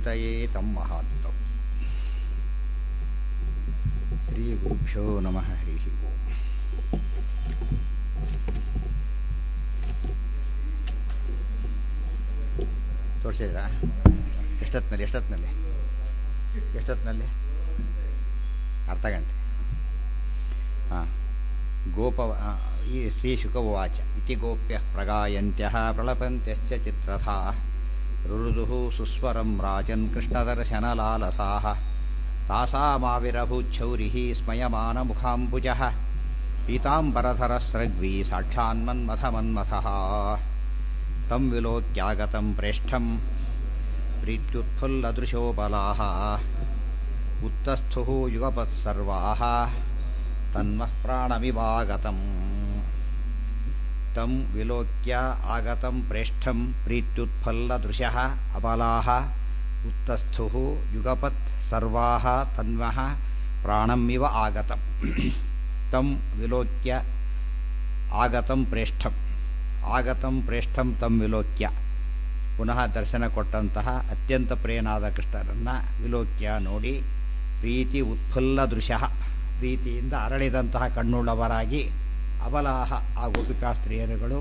ಚಿಂತೆಯೇ ತಮ್ಮ ಮಹಾತ್ಮ ಶ್ರೀ ಗುರುಭ್ಯೋ ನಮಃ ಹರಿ ಓಂ ತೋರಿಸಿದ್ರಾ ಎಷ್ಟೊತ್ತಿನಲ್ಲಿ ಎಷ್ಟೊತ್ತಿನಲ್ಲಿ ಎಷ್ಟೊತ್ತಿನಲ್ಲಿ ಅರ್ಧ ಗಂಟೆ ಹಾಂ ಗೋಪ ಆ, ಈ ಶ್ರೀ ಶುಕವಾಚ ಇತಿ ಗೋಪ್ಯ ಪ್ರಗಾಯಂತ್ಯ ಪ್ರಳಪಂತ್ಯಶ್ಚ ಚಿತ್ರಥಾ ರುರುದುಃ ಸುಸ್ವರಂ ರಾಜನ್ ಕೃಷ್ಣದರ್ಶನಲಾಲಸಾः ತಾಸಾಮಾವಿರಭೂಚ್ಛೌರಿः ಸ್ಮಯಮಾನಮುಖಾಂಬುಜः ಪೀತಾಂಬರಧರಸ್ರಗ್ವಿ ಸಾಕ್ಷಾನ್ಮನ್ಮಥಮನ್ಮಥಃ तं विलोक्यागतं प्रेष्ठं प्रीत्युत्फुल्लदृशोबलाः उत्तस्थुः युगपत्सर्वाः तन्मः प्राणमिवागतम् तं विलोक्य आगतं प्रेष्ठं प्रीत्युत्फल्लदृशः अबलाः उत्तस्थुः युगपत् सर्वाः तन्वः प्राणमिव आगतं तं विलोक्य ಆಗತಂ ಪ್ರೇಷ್ಠಂ ಆಗತಂ ಪ್ರೇಷ್ಠಂ ತಂ ವಿಲೋಕ್ಯ ಪುನಃ ದರ್ಶನ ಕೊಟ್ಟಂತಹ ಅತ್ಯಂತ ಪ್ರಿಯನಾದ ಕೃಷ್ಣರನ್ನು ವಿಲೋಕ್ಯ ನೋಡಿ ಪ್ರೀತಿ ಉತ್ಫುಲ್ಲ ದೃಶ್ಯ ಪ್ರೀತಿಯಿಂದ ಅರಳಿದಂತಹ ಕಣ್ಣುಳ್ಳವರಾಗಿ ಅಬಲಾಹ ಆ ಗೋಪಿಕಾ ಸ್ತ್ರೀಯರುಗಳು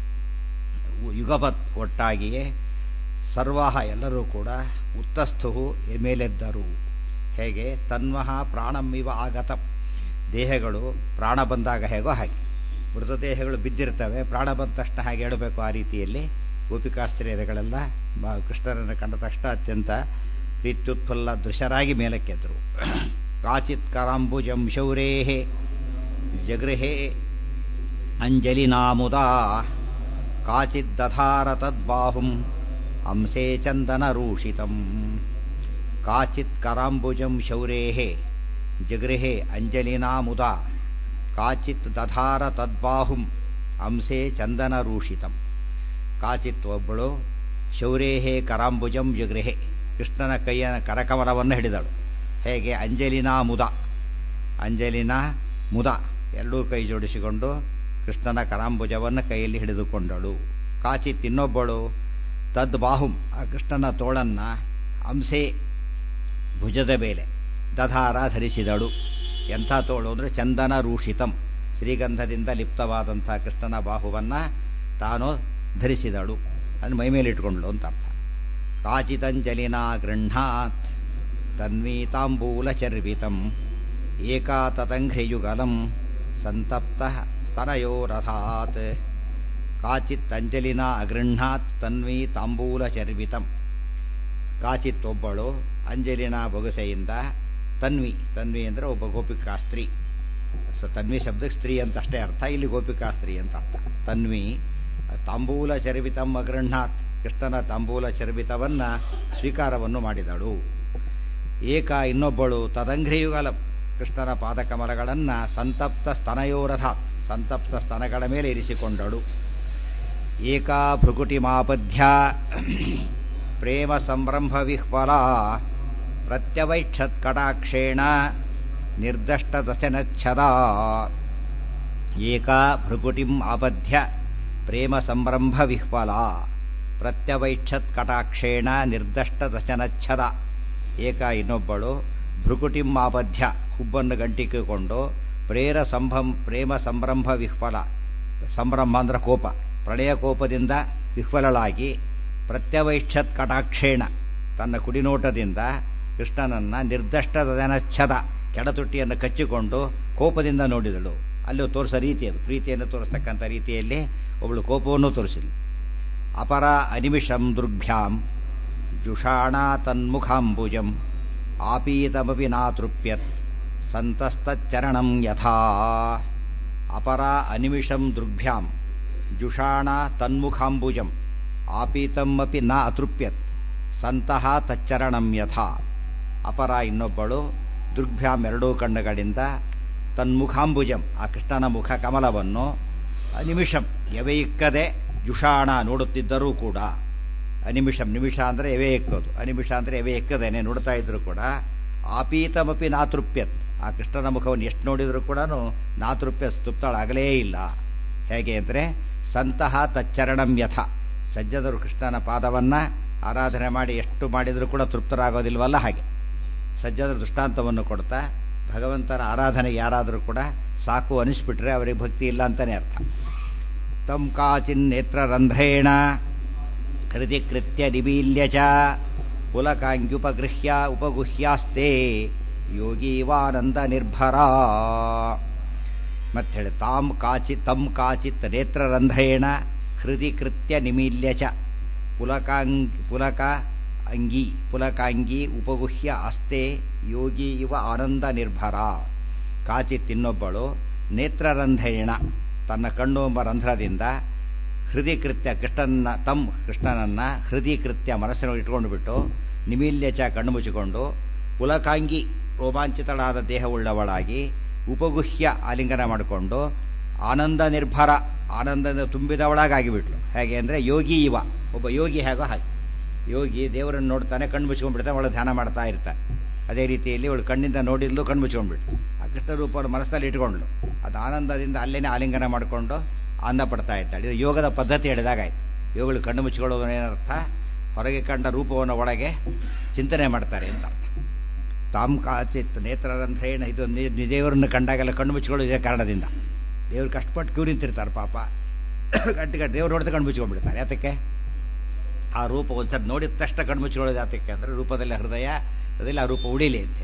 ಯುಗಪತ್ ಒಟ್ಟಾಗಿಯೇ ಸರ್ವಾಹ ಎಲ್ಲರೂ ಕೂಡ ಉತ್ತಸ್ಥು ಮೇಲೆದ್ದರು ಹೇಗೆ ತನ್ವಹ ಪ್ರಾಣಮಿವ ಆಗತಂ ದೇಹಗಳು ಪ್ರಾಣ ಬಂದಾಗ ಹೇಗೋ ಹಾಗೆ ಮೃತದೇಹಗಳು ಬಿದ್ದಿರ್ತವೆ ಪ್ರಾಣ ಬಂದ ತಕ್ಷಣ ಹಾಗೆ ಹೇಳಬೇಕು ಆ ರೀತಿಯಲ್ಲಿ ಗೋಪಿಕಾಸ್ತ್ರೀಯರುಗಳೆಲ್ಲ ಬ ಕೃಷ್ಣರನ್ನು ಕಂಡ ತಕ್ಷಣ ಅತ್ಯಂತ ಪ್ರೀತ್ಯುತ್ಫುಲ್ಲ ದೃಶ್ಯರಾಗಿ ಮೇಲಕ್ಕೆದ್ರು ಕಾಚಿತ್ ಕರಾಂಬುಜಂ ಶೌರೇ ಜಗೃಹೇ ಅಂಜಲಿನಾಮುದಾ ಕಾಚಿತ್ ದಧಾರ ತದ್ಬಾಹುಂ ಅಂಸೇ ಚಂದನರೂಷಿತಂ ಕಾಚಿತ್ ಕರಾಂಬುಜಂ ಶೌರೇ ಜಗೃಹೇ ಅಂಜಲಿನಾಮುದಾ ಕಾಚಿತ್ ದಧಾರ ತದ್ಬಾಹುಂ ಅಂಸೆ ಚಂದನರೂಷಿತಂ ಕಾಚಿತ್ ಒಬ್ಬಳು ಶೌರೇಹೇ ಕರಾಂಬುಜಂ ಜಗೃಹೆ ಕೃಷ್ಣನ ಕೈಯ ಕರಕಮಲವನ್ನು ಹಿಡಿದಳು ಹೇಗೆ ಅಂಜಲಿನಾ ಮುದ ಅಂಜಲಿನ ಮುದ ಎರಡೂ ಕೈ ಜೋಡಿಸಿಕೊಂಡು ಕೃಷ್ಣನ ಕರಾಂಬುಜವನ್ನು ಕೈಯಲ್ಲಿ ಹಿಡಿದುಕೊಂಡಳು ಕಾಚಿತ್ ಇನ್ನೊಬ್ಬಳು ತದ್ಬಾಹುಂ ಆ ಕೃಷ್ಣನ ತೋಳನ್ನು ಅಂಸೆ ಭುಜದ ಮೇಲೆ ದಧಾರ ಧರಿಸಿದಳು ಎಂಥ ತೋಳು ಅಂದರೆ ಚಂದನ ರೂಷಿತಂ ಶ್ರೀಗಂಧದಿಂದ ಲಿಪ್ತವಾದಂಥ ಕೃಷ್ಣನ ಬಾಹುವನ್ನು ತಾನು ಧರಿಸಿದಳು ಅದನ್ನು ಮೈಮೇಲಿಟ್ಕೊಂಡ್ಳು ಅಂತ ಅರ್ಥ ಕಾಚಿತಂಜಲಿನ ಗೃಹ್ಣಾತ್ ತನ್ವೀತಾಂಬೂಲಚರ್ವಿತಂ ಏಕಾತತಂಘ್ರಿಯುಗಲಂ ಸಂತಪ್ತ ಸ್ತನಯೋರಥಾತ್ ಕಾಚಿತ್ ಅಂಜಲಿನ ಅಗೃಹ್ಣಾತ್ ತನ್ವಿ ತಾಂಬೂಲಚರ್ವಿತಂ ಕಾಚಿತ್ ಒಬ್ಬಳು ಅಂಜಲಿನ ಬೊಗಸೆಯಿಂದ ತನ್ವಿ ತನ್ವಿ ಅಂದರೆ ಒಬ್ಬ ಗೋಪಿಕಾ ಸ್ತ್ರೀ ಸ ತನ್ವಿ ಶಬ್ದಕ್ಕೆ ಸ್ತ್ರೀ ಅಂತ ಅಷ್ಟೇ ಅರ್ಥ ಇಲ್ಲಿ ಗೋಪಿಕಾ ಸ್ತ್ರೀ ಅಂತ ಅರ್ಥ ತನ್ವಿ ತಾಂಬೂಲ ಚರ್ವಿತಂ ಅಗೃಹ್ಣಾತ್ ಕೃಷ್ಣನ ತಾಂಬೂಲ ಚರ್ವಿತವನ್ನು ಸ್ವೀಕಾರವನ್ನು ಮಾಡಿದಳು ಏಕ ಇನ್ನೊಬ್ಬಳು ತದಂಘ್ರಿಯುಗಲಂ ಕೃಷ್ಣನ ಪಾದಕಮಲಗಳನ್ನು ಸಂತಪ್ತ ಸ್ತನಯೋರಥ ಸಂತಪ್ತ ಸ್ತನಗಳ ಮೇಲೆ ಇರಿಸಿಕೊಂಡಳು ಏಕಾ ಭೃಗುಟಿಮಾಪದ್ಯ ಪ್ರೇಮ ಸಂರಂಭ ವಿಹ್ವಲ ಪ್ರತ್ಯವೈಕ್ಷತ್ಕಟಾಕ್ಷೇಣ ನಿರ್ದಷ್ಟದಶನಚ್ಛದ ಏಕಾ ಭೃಗುಟಿಂ ಆಬದ್ಧ್ಯ ಪ್ರೇಮ ಸಂರಂಭ ವಿಹ್ವಲ ಪ್ರತ್ಯವೈಕ್ಷತ್ಕಟಾಕ್ಷೇಣ ನಿರ್ದಷ್ಟದಶನಚ್ಛದ ಏಕ ಇನ್ನೊಬ್ಬಳು ಭೃಗುಟಿಂ ಆಬದ್ಧ್ಯ ಹುಬ್ಬನ್ನು ಗಂಟಿಕಿಕೊಂಡು ಪ್ರೇರ ಸಂಭಂ ಪ್ರೇಮ ಸಂರಂಭ ವಿಹ್ವಲ ಸಂಭ್ರಮ ಅಂದ್ರೆ ಕೋಪ ಪ್ರಳಯ ಕೋಪದಿಂದ ವಿಹ್ವಲಳಾಗಿ ಪ್ರತ್ಯವೈಕ್ಷತ್ ಕಟಾಕ್ಷೇಣ ತನ್ನ ಕುಡಿನೋಟದಿಂದ ಕೃಷ್ಣನನ್ನು ನಿರ್ದಷ್ಟದನಚ್ಛದ ಕೆಡತುಟ್ಟಿಯನ್ನು ಕಚ್ಚಿಕೊಂಡು ಕೋಪದಿಂದ ನೋಡಿದಳು ಅಲ್ಲೂ ತೋರಿಸೋ ರೀತಿ ಅದು ಪ್ರೀತಿಯನ್ನು ತೋರಿಸ್ತಕ್ಕಂಥ ರೀತಿಯಲ್ಲಿ ಒಬ್ಬಳು ಕೋಪವನ್ನು ತೋರಿಸಿಲ್ಲ ಅಪರ ಅನಿಮಿಷಂ ದುರ್ಭ್ಯಾಂ ಜುಷಾಣ ತನ್ಮುಖಾಂಬುಜಂ ಆಪೀತಮಪಿ ನಾತೃಪ್ಯತ್ ಸಂತಸ್ತಚ್ಚರಣಂ ಯಥಾ ಅಪರ ಅನಿಮಿಷಂ ದೃಗ್ಭ್ಯಾಂ ಜುಷಾಣ ತನ್ಮುಖಾಂಬುಜಂ ಆಪೀತಮಪಿ ನ ಅತೃಪ್ಯತ್ ಸಂತಹ ತಚ್ಚರಣಂ ಯಥಾ ಅಪರ ಇನ್ನೊಬ್ಬಳು ದುರ್ಭ್ಯಾಂ ಎರಡೂ ಕಣ್ಣುಗಳಿಂದ ತನ್ಮುಖಾಂಬುಜಂ ಆ ಕೃಷ್ಣನ ಮುಖ ಕಮಲವನ್ನು ಅನಿಮಿಷಂ ಎವೆಯಿಕ್ಕದೆ ಜುಷಾಣ ನೋಡುತ್ತಿದ್ದರೂ ಕೂಡ ಅನಿಮಿಷಂ ನಿಮಿಷ ಅಂದರೆ ಎವೆ ಎಕ್ಕೋದು ಅನಿಮಿಷ ಅಂದರೆ ಎವೆ ಎಕ್ಕದೇನೆ ನೋಡ್ತಾ ಇದ್ದರೂ ಕೂಡ ಆಪೀತಮಪಿ ನಾತೃಪ್ಯತ್ ಆ ಕೃಷ್ಣನ ಮುಖವನ್ನು ಎಷ್ಟು ನೋಡಿದರೂ ಕೂಡ ನಾತೃಪ್ಯ ಸ್ತುಪ್ತಳಾಗಲೇ ಇಲ್ಲ ಹೇಗೆ ಅಂದರೆ ಸಂತಹ ತಚ್ಚರಣಂ ಯಥ ಸಜ್ಜದರು ಕೃಷ್ಣನ ಪಾದವನ್ನು ಆರಾಧನೆ ಮಾಡಿ ಎಷ್ಟು ಮಾಡಿದರೂ ಕೂಡ ತೃಪ್ತರಾಗೋದಿಲ್ವಲ್ಲ ಹಾಗೆ ಸಜ್ಜನ ದೃಷ್ಟಾಂತವನ್ನು ಕೊಡ್ತಾ ಭಗವಂತನ ಆರಾಧನೆಗೆ ಯಾರಾದರೂ ಕೂಡ ಸಾಕು ಅನಿಸ್ಬಿಟ್ರೆ ಅವರಿಗೆ ಭಕ್ತಿ ಇಲ್ಲ ಅಂತಲೇ ಅರ್ಥ ತಂ ಕಾಚಿನ್ ನೇತ್ರರಂಧ್ರೇಣ ಹೃದಯ ಕೃತ್ಯ ನಿಬೀಲ್ಯ ಚ ಪುಲಕಾಂಗ್ಯುಪಗೃಹ್ಯ ಉಪಗುಹ್ಯಾಸ್ತೆ ಯೋಗೀವಾನಂದ ನಿರ್ಭರ ಮತ್ತೆ ಹೇಳಿ ತಾಂ ಕಾಚಿತ್ ತಂ ಕಾಚಿತ್ ನೇತ್ರರಂಧ್ರೇಣ ಹೃದಯ ಕೃತ್ಯ ನಿಮೀಲ್ಯ ಚ ಪುಲಕಾಂಗ್ ಪುಲಕ ಅಂಗಿ ಪುಲಕಾಂಗಿ ಉಪಗುಹ್ಯ ಅಸ್ತೆ ಯೋಗಿ ಇವ ಆನಂದ ನಿರ್ಭರ ಕಾಚಿತ್ ಇನ್ನೊಬ್ಬಳು ನೇತ್ರರಂಧ್ರೇಣ ತನ್ನ ಕಣ್ಣು ಎಂಬ ರಂಧ್ರದಿಂದ ಹೃದಯ ಕೃತ್ಯ ಕೃಷ್ಣನ ತಂ ಕೃಷ್ಣನನ್ನು ಹೃದಯ ಕೃತ್ಯ ಮನಸ್ಸಿನೊಳಗೆ ಇಟ್ಕೊಂಡು ಬಿಟ್ಟು ನಿಮೀಲ್ಯಚ ಕಣ್ಣು ಮುಚ್ಚಿಕೊಂಡು ಪುಲಕಾಂಗಿ ರೋಮಾಂಚಿತಳಾದ ದೇಹವುಳ್ಳವಳಾಗಿ ಉಪಗುಹ್ಯ ಆಲಿಂಗನ ಮಾಡಿಕೊಂಡು ಆನಂದ ನಿರ್ಭರ ಆನಂದದ ತುಂಬಿದವಳಾಗಿಬಿಟ್ಲು ಹೇಗೆ ಅಂದರೆ ಯೋಗಿ ಇವ ಒಬ್ಬ ಯೋಗಿ ಹೇಗೋ ಹಾಗೆ ಯೋಗಿ ದೇವರನ್ನು ನೋಡ್ತಾನೆ ಕಣ್ಣು ಮುಚ್ಕೊಂಡ್ಬಿಡ್ತಾನೆ ಅವಳು ಧ್ಯಾನ ಮಾಡ್ತಾ ಇರ್ತಾನೆ ಅದೇ ರೀತಿಯಲ್ಲಿ ಅವಳು ಕಣ್ಣಿಂದ ನೋಡಿದ್ಲು ಕಣ್ಣು ಮುಚ್ಕೊಂಡ್ಬಿಟ್ಲು ಆ ಕೃಷ್ಣ ರೂಪವನ್ನು ಮನಸ್ಸಲ್ಲಿ ಇಟ್ಕೊಂಡ್ಲು ಅದು ಆನಂದದಿಂದ ಅಲ್ಲೇನೆ ಆಲಿಂಗನ ಮಾಡಿಕೊಂಡು ಆನಂದ ಪಡ್ತಾ ಇದ್ದಾಳೆ ಇದು ಯೋಗದ ಪದ್ಧತಿ ಹೇಳಿದಾಗಾಯ್ತು ಯೋಗಗಳು ಕಣ್ಣು ಮುಚ್ಕೊಳ್ಳೋದು ಏನರ್ಥ ಹೊರಗೆ ಕಂಡ ರೂಪವನ್ನು ಒಳಗೆ ಚಿಂತನೆ ಮಾಡ್ತಾರೆ ಅಂತ ಅರ್ಥ ತಾಮ್ ಕಾಚಿತ್ ನೇತ್ರರಂಧ್ರೇಣ ಇದು ನಿ- ದೇವರನ್ನು ಕಂಡಾಗೆಲ್ಲ ಕಣ್ಣು ಮುಚ್ಕೊಳ್ಳೋದು ಇದೇ ಕಾರಣದಿಂದ ದೇವ್ರು ಕಷ್ಟಪಟ್ಟು ಕ್ಯೂ ನಿಂತಿರ್ತಾರೆ ಪಾಪ ಗಟ್ಟಿ ಗಟ್ಟಿ ದೇವ್ರು ನೋಡಿದ ಕಣ್ಣು ಮುಚ್ಕೊಂಡ್ಬಿಡ್ತಾರೆ ಯಾತಕ್ಕೆ ಆ ರೂಪ ಒಂದ್ಸರಿ ನೋಡಿದ ತಕ್ಷಣ ಕಣ್ಣು ಮುಚ್ಕೊಳ್ಳೋದು ಯಾತಕ್ಕೆ ಅಂದರೆ ರೂಪದಲ್ಲಿ ಹೃದಯ ಅದರಲ್ಲಿ ಆ ರೂಪ ಉಳಿಲಿ ಅಂತೆ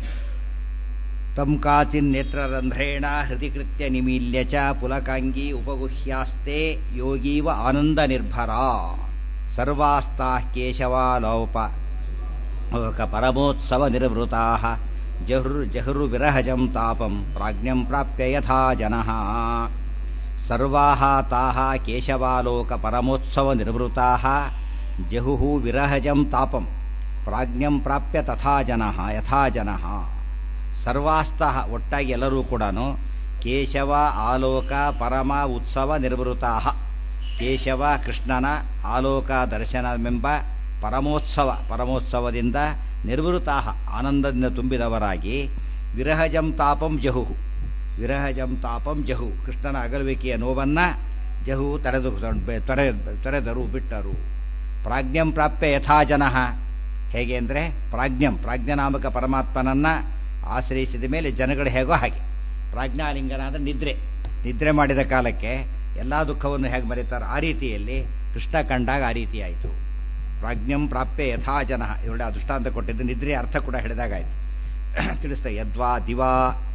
ತಂ ಕಾಚಿನ್ ನೇತ್ರರಂಧ್ರೇಣ ಹೃದಿಕೃತ್ಯ ನಿಮೀಲ್ಯ ಚ ಪುಲಕಾಂಗಿ ಉಪಗುಹ್ಯಾಸ್ತೆ ಯೋಗೀವ ಆನಂದ ನಿರ್ಭರ ಸರ್ವಾಸ್ತಾ ಕೇಶವಾಲೋಪ ಲೋಕ ಪರಮೋತ್ಸವ ನಿರ್ವೃತಾ ಜಹುರು ಜಹುರು ವಿರಹಜಂ ತಾಪಂ ಪ್ರಾಜ್ಞಂ ಪ್ರಾಪ್ಯ ಯಥಾ ಜನಃ ಸರ್ವಾಹ ತಾಹ ಕೇಶವಾಲೋಕ ಪರಮೋತ್ಸವ ನಿರ್ವೃತಾಃ ಜಹುಹು ವಿರಹಜಂ ತಾಪಂ ಪ್ರಾಜ್ಞಂ ಪ್ರಾಪ್ಯ ತಥಾ ಜನಃ ಯಥಾ ಜನಃ ಸರ್ವಾಸ್ತಃ ಒಟ್ಟಾಗಿ ಎಲ್ಲರೂ ಕೂಡ ಕೇಶವ ಆಲೋಕ ಪರಮ ಉತ್ಸವ ನಿರ್ವೃತಾಃ ಕೇಶವ ಕೃಷ್ಣನ ಆಲೋಕ ದರ್ಶನವೆಂಬ ಪರಮೋತ್ಸವ ಪರಮೋತ್ಸವದಿಂದ ನಿರ್ವೃತಾಹ ಆನಂದದಿಂದ ತುಂಬಿದವರಾಗಿ ವಿರಹಜಂ ತಾಪಂ ಜಹುಹು ವಿರಹಜಂ ತಾಪಂ ಜಹು ಕೃಷ್ಣನ ಅಗಲುವಿಕೆಯ ನೋವನ್ನು ಜಹು ತಡೆದು ತೊರೆ ತೊರೆದರು ಬಿಟ್ಟರು ಪ್ರಾಜ್ಞಂ ಪ್ರಾಪ್ಯ ಯಥಾ ಜನಃ ಹೇಗೆ ಅಂದರೆ ಪ್ರಾಜ್ಞಂ ಪ್ರಾಜ್ಞನಾಮಕ ಪರಮಾತ್ಮನನ್ನು ಆಶ್ರಯಿಸಿದ ಮೇಲೆ ಜನಗಳು ಹೇಗೋ ಹಾಗೆ ಪ್ರಾಜ್ಞಾಲಿಂಗನ ಅಂದರೆ ನಿದ್ರೆ ನಿದ್ರೆ ಮಾಡಿದ ಕಾಲಕ್ಕೆ ಎಲ್ಲ ದುಃಖವನ್ನು ಹೇಗೆ ಮರೀತಾರೆ ಆ ರೀತಿಯಲ್ಲಿ ಕೃಷ್ಣ ಕಂಡಾಗ ಆ ರೀತಿ ಆಯಿತು ಪ್ರಾಜ್ಞಂ ಪ್ರಾಪ್ಯ ಯಥಾ ಜನ ಇವಳೆ ಆ ದೃಷ್ಟಾಂತ ಕೊಟ್ಟಿದ್ದು ನಿದ್ರೆ ಅರ್ಥ ಕೂಡ ಹೇಳಿದಾಗಾಯ್ತು ತಿಳಿಸ್ತಾ ಯದ್ವಾ ದಿವಾ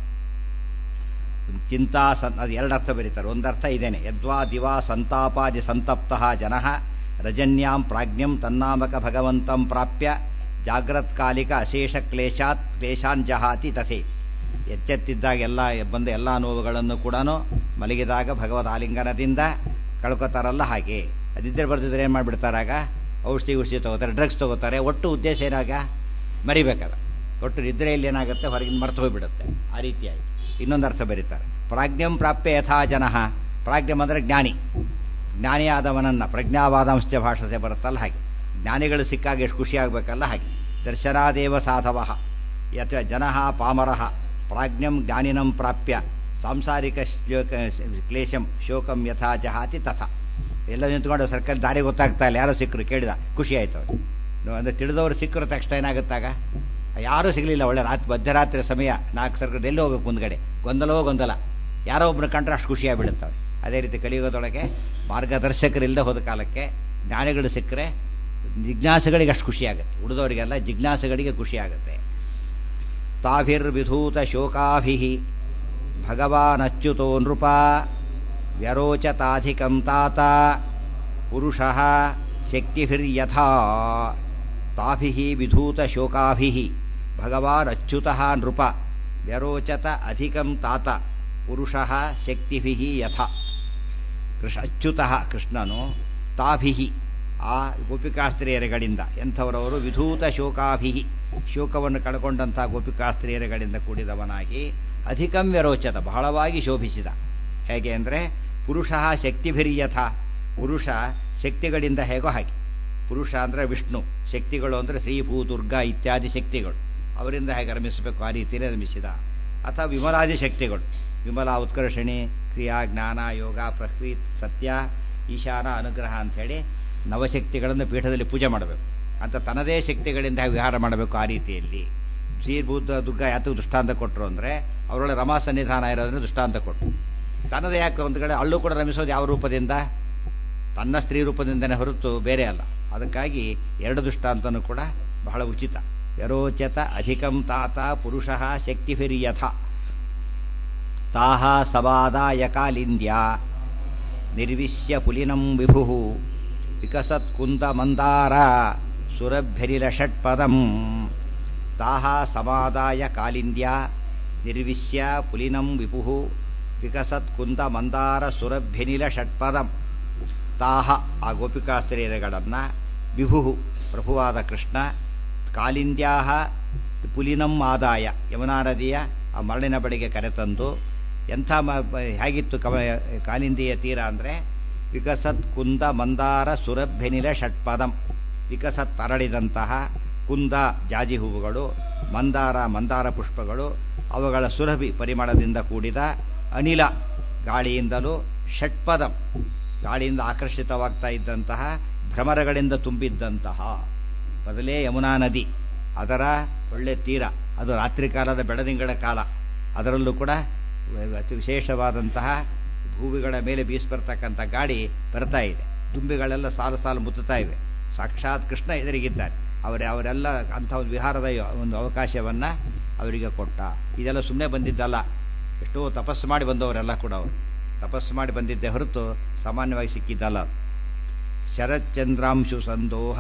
ಚಿಂತಾ ಸನ್ ಅದು ಎರಡು ಅರ್ಥ ಬರೀತಾರೆ ಒಂದರ್ಥ ಇದೇನೆ ಯದ್ವಾ ದಿವಾ ಸಂತಾಪಾದಿ ಸಂತಪ್ತಃ ಜನಃ ರಜನ್ಯಾಂ ಪ್ರಾಜ್ಞಂ ತನ್ನಾಮಕ ಭಗವಂತಂ ಪ್ರಾಪ್ಯ ಜಾಗ್ರತ್ಕಾಲಿಕ ಅಶೇಷ ಕ್ಲೇಶಾತ್ ಕ್ಲೇಶಾನ್ ಜಹಾತಿ ತಥೇ ಎಚ್ಚೆತ್ತಿದ್ದಾಗ ಎಲ್ಲ ಬಂದ ಎಲ್ಲ ನೋವುಗಳನ್ನು ಕೂಡ ಮಲಗಿದಾಗ ಭಗವದ್ ಆಲಿಂಗನದಿಂದ ಕಳ್ಕೊತಾರಲ್ಲ ಹಾಗೆ ಅದಿದ್ದರೆ ಬರ್ತಿದ್ರೆ ಏನು ಮಾಡಿಬಿಡ್ತಾರಾಗ ಔಷಧಿ ಔಷಧಿ ತೊಗೋತಾರೆ ಡ್ರಗ್ಸ್ ತೊಗೋತಾರೆ ಒಟ್ಟು ಉದ್ದೇಶ ಏನಾಗ ಮರಿಬೇಕದ ಒಟ್ಟು ನಿದ್ರೆಯಲ್ಲಿ ಏನಾಗುತ್ತೆ ಹೊರಗಿನ ಮರ್ತು ಹೋಗಿಬಿಡುತ್ತೆ ಆ ರೀತಿ ಆಯಿತು ಇನ್ನೊಂದು ಅರ್ಥ ಬರೀತಾರೆ ಪ್ರಾಜ್ಞಂ ಪ್ರಾಪ್ಯ ಯಥಾ ಜನಃ ಪ್ರಾಜ್ಞಂ ಅಂದರೆ ಜ್ಞಾನಿ ಜ್ಞಾನಿಯಾದವನನ್ನು ಪ್ರಜ್ಞಾವಾದಾಂಶ ಭಾಷಸೆ ಬರುತ್ತಲ್ಲ ಹಾಗೆ ಜ್ಞಾನಿಗಳು ಸಿಕ್ಕಾಗ ಎಷ್ಟು ಖುಷಿ ಆಗಬೇಕಲ್ಲ ಹಾಗೆ ದರ್ಶನಾದೇವ ಸಾಧವ ಯಥ ಜನಃ ಪಾಮರಃ ಪ್ರಾಜ್ಞಂ ಜ್ಞಾನಿನಂ ಪ್ರಾಪ್ಯ ಸಾಂಸಾರಿಕ ಶ್ಲೋಕ ಕ್ಲೇಶಂ ಶೋಕಂ ಯಥಾ ಜಹಾತಿ ತಥಾ ಎಲ್ಲ ನಿಂತ್ಕೊಂಡು ಸರ್ಕಾರಿ ದಾರಿ ಗೊತ್ತಾಗ್ತಾ ಇಲ್ಲ ಯಾರೋ ಸಿಕ್ಕರು ಕೇಳಿದ ಖುಷಿ ಆಯ್ತು ಅವ್ರು ಅಂದರೆ ತಿಳಿದವರು ಸಿಕ್ಕರು ತಕ್ಷಣ ಏನಾಗುತ್ತಾಗ ಯಾರೂ ಸಿಗಲಿಲ್ಲ ಒಳ್ಳೆ ರಾತ್ರಿ ಮಧ್ಯರಾತ್ರಿ ಸಮಯ ನಾಲ್ಕು ಸರ್ಕಾರ ಎಲ್ಲಿ ಹೋಗ್ಬೇಕು ಮುಂದ್ಗಡೆ ಗೊಂದಲವೋ ಗೊಂದಲ ಯಾರೋ ಒಬ್ಬರು ಕಂಡ್ರೆ ಅಷ್ಟು ಖುಷಿಯಾಗಿಬಿಡುತ್ತವೆ ಅದೇ ರೀತಿ ಕಲಿಯುಗದೊಳಗೆ ಮಾರ್ಗದರ್ಶಕರಿಲ್ಲದೆ ಹೋದ ಕಾಲಕ್ಕೆ ಜ್ಞಾನಿಗಳು ಸಿಕ್ಕರೆ ಜಿಜ್ಞಾಸಗಳಿಗೆ ಅಷ್ಟು ಖುಷಿಯಾಗುತ್ತೆ ಉಳಿದವರಿಗೆಲ್ಲ ಜಿಜ್ಞಾಸಗಳಿಗೆ ಖುಷಿಯಾಗುತ್ತೆ ತಾಭಿರ್ವಿಧೂತ ಶೋಕಾಭಿ ಭಗವಾನಚ್ಯುತೋ ನೃಪ ವ್ಯರೋಚತಾಧಿಕಂ ತಾತ ಪುರುಷ ಶಕ್ತಿಭಿರ್ಯಥಾ ತಾಭಿ ವಿಧೂತ ಶೋಕಾಭಿ ಭಗವಾನ್ ಅಚ್ಯುತಃ ನೃಪ ವ್ಯರೋಚತ ಅಧಿಕಂ ತಾತ ಪುರುಷ ಶಕ್ತಿಭಿ ಯಥ ಕೃಷ್ಣ ಅಚ್ಯುತಃ ಕೃಷ್ಣನು ತಾಭಿ ಆ ಗೋಪಿಕಾಸ್ತ್ರೀಯರುಗಳಿಂದ ಎಂಥವರವರು ವಿಧೂತ ಶೋಕಾಭಿ ಶೋಕವನ್ನು ಕಳ್ಕೊಂಡಂಥ ಗೋಪಿಕಾಸ್ತ್ರೀಯರುಗಳಿಂದ ಕೂಡಿದವನಾಗಿ ಅಧಿಕಂ ವ್ಯರೋಚತ ಬಹಳವಾಗಿ ಶೋಭಿಸಿದ ಹೇಗೆ ಅಂದರೆ ಪುರುಷ ಶಕ್ತಿಭಿರ್ಯಥ ಪುರುಷ ಶಕ್ತಿಗಳಿಂದ ಹೇಗೋ ಹಾಗೆ ಪುರುಷ ಅಂದರೆ ವಿಷ್ಣು ಶಕ್ತಿಗಳು ಅಂದರೆ ಶ್ರೀ ಭೂ ದುರ್ಗಾ ಇತ್ಯಾದಿ ಶಕ್ತಿಗಳು ಅವರಿಂದ ಹೇಗೆ ರಮಿಸಬೇಕು ಆ ರೀತಿಯೇ ರಮಿಸಿದ ಅಥವಾ ವಿಮಲಾದಿ ಶಕ್ತಿಗಳು ವಿಮಲ ಉತ್ಕರ್ಷಣಿ ಕ್ರಿಯಾ ಜ್ಞಾನ ಯೋಗ ಪ್ರಕೃತ್ ಸತ್ಯ ಈಶಾನ ಅನುಗ್ರಹ ಅಂಥೇಳಿ ನವಶಕ್ತಿಗಳನ್ನು ಪೀಠದಲ್ಲಿ ಪೂಜೆ ಮಾಡಬೇಕು ಅಂತ ತನ್ನದೇ ಶಕ್ತಿಗಳಿಂದ ವಿಹಾರ ಮಾಡಬೇಕು ಆ ರೀತಿಯಲ್ಲಿ ಶ್ರೀಭೂತ ದುರ್ಗ ಯಾತಕ್ಕೆ ದೃಷ್ಟಾಂತ ಕೊಟ್ಟರು ಅಂದರೆ ಅವರೊಳಗೆ ರಮಾ ಸನ್ನಿಧಾನ ಇರೋದನ್ನ ದೃಷ್ಟಾಂತ ಕೊಟ್ಟರು ತನ್ನದೇ ಯಾಕೆ ಒಂದು ಕಡೆ ಅಲ್ಲೂ ಕೂಡ ರಮಿಸೋದು ಯಾವ ರೂಪದಿಂದ ತನ್ನ ಸ್ತ್ರೀ ರೂಪದಿಂದನೇ ಹೊರತು ಬೇರೆ ಅಲ್ಲ ಅದಕ್ಕಾಗಿ ಎರಡು ದೃಷ್ಟಾಂತನೂ ಕೂಡ ಬಹಳ ಉಚಿತ ಯರೋಚತ ಅಧಿಕಂ ತಾತ ಪುರುಷ ಶಕ್ತಿಭಿರ್ಯಥ ತಾಹ ಸವಾದಾಯ ಕಾಲಿಂದ್ಯ ನಿರ್ವಿಶ್ಯ ಪುಲಿನಂ ವಿಭು ವಿಕಸತ್ ಕುಂದ ಮಂದಾರ ಸುರಭ್ಯರಿಲ ಷಟ್ಪದಂ ತಾಹ ಸಮಾದಾಯ ಕಾಲಿಂದ್ಯ ನಿರ್ವಿಶ್ಯ ಪುಲಿನಂ ವಿಪು ವಿಕಸತ್ ಕುಂದ ಮಂದಾರ ಸುರಭ್ಯನಿಲ ಷಟ್ಪದಂ ತಾಹ ಆ ಗೋಪಿಕಾಸ್ತ್ರೀಯರುಗಳನ್ನು ವಿಭು ಪ್ರಭುವಾದ ಕೃಷ್ಣ ಕಾಲಿಂದ್ಯಾಹ ಪುಲಿನಂ ಆದಾಯ ಯಮುನಾ ನದಿಯ ಆ ಮರಳಿನ ಬಳಿಗೆ ಕರೆತಂದು ಎಂಥ ಮ ಹೇಗಿತ್ತು ಕವ ಕಾಲಿಂದಿಯ ತೀರ ಅಂದರೆ ವಿಕಸತ್ ಕುಂದ ಮಂದಾರ ಸುರಭ್ಯನಿಲ ಷಟ್ಪದಂ ವಿಕಸತ್ ಅರಳಿದಂತಹ ಕುಂದ ಜಾಜಿ ಹೂವುಗಳು ಮಂದಾರ ಮಂದಾರ ಪುಷ್ಪಗಳು ಅವುಗಳ ಸುರಭಿ ಪರಿಮಳದಿಂದ ಕೂಡಿದ ಅನಿಲ ಗಾಳಿಯಿಂದಲೂ ಷಟ್ಪದಂ ಗಾಳಿಯಿಂದ ಆಕರ್ಷಿತವಾಗ್ತಾ ಇದ್ದಂತಹ ಭ್ರಮರಗಳಿಂದ ತುಂಬಿದ್ದಂತಹ ಮೊದಲೇ ಯಮುನಾ ನದಿ ಅದರ ಒಳ್ಳೆ ತೀರ ಅದು ರಾತ್ರಿ ಕಾಲದ ಬೆಳದಿಂಗಳ ಕಾಲ ಅದರಲ್ಲೂ ಕೂಡ ಅತಿ ವಿಶೇಷವಾದಂತಹ ಹೂವುಗಳ ಮೇಲೆ ಬೀಸ್ಬರ್ತಕ್ಕಂಥ ಗಾಳಿ ಬರ್ತಾ ಇದೆ ದುಂಬಿಗಳೆಲ್ಲ ಸಾಲು ಸಾಲು ಮುತ್ತುತ್ತಾ ಇವೆ ಸಾಕ್ಷಾತ್ ಕೃಷ್ಣ ಎದುರಿಗಿದ್ದಾನೆ ಅವರೇ ಅವರೆಲ್ಲ ಅಂಥ ಒಂದು ವಿಹಾರದ ಒಂದು ಅವಕಾಶವನ್ನು ಅವರಿಗೆ ಕೊಟ್ಟ ಇದೆಲ್ಲ ಸುಮ್ಮನೆ ಬಂದಿದ್ದಲ್ಲ ಎಷ್ಟೋ ತಪಸ್ಸು ಮಾಡಿ ಬಂದವರೆಲ್ಲ ಕೂಡ ಅವರು ತಪಸ್ಸು ಮಾಡಿ ಬಂದಿದ್ದೆ ಹೊರತು ಸಾಮಾನ್ಯವಾಗಿ ಸಿಕ್ಕಿದ್ದಲ್ಲ ಶರಚ್ಚಂದ್ರಾಂಶು ಸಂದೋಹ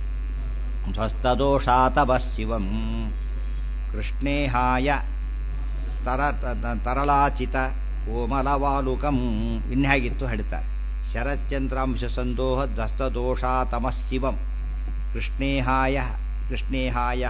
ಧ್ವಸ್ತದೋಷಾತವ ಶಿವಂ ಕೃಷ್ಣೇಹಾಯ ತರ ತರಳಾಚಿತ ಕೋಮಲವಾಲುಕಂ ಇನ್ಹಾಗಿತ್ತು ಹೇಳ್ತಾರೆ ಶರಚ್ಚಂದ್ರಾಂಶ ಸಂದೋಹ ಧ್ವಸ್ತದೋಷಾತಮ ಶಿವಂ ಕೃಷ್ಣೇಹಾಯ ಕೃಷ್ಣೇಹಾಯ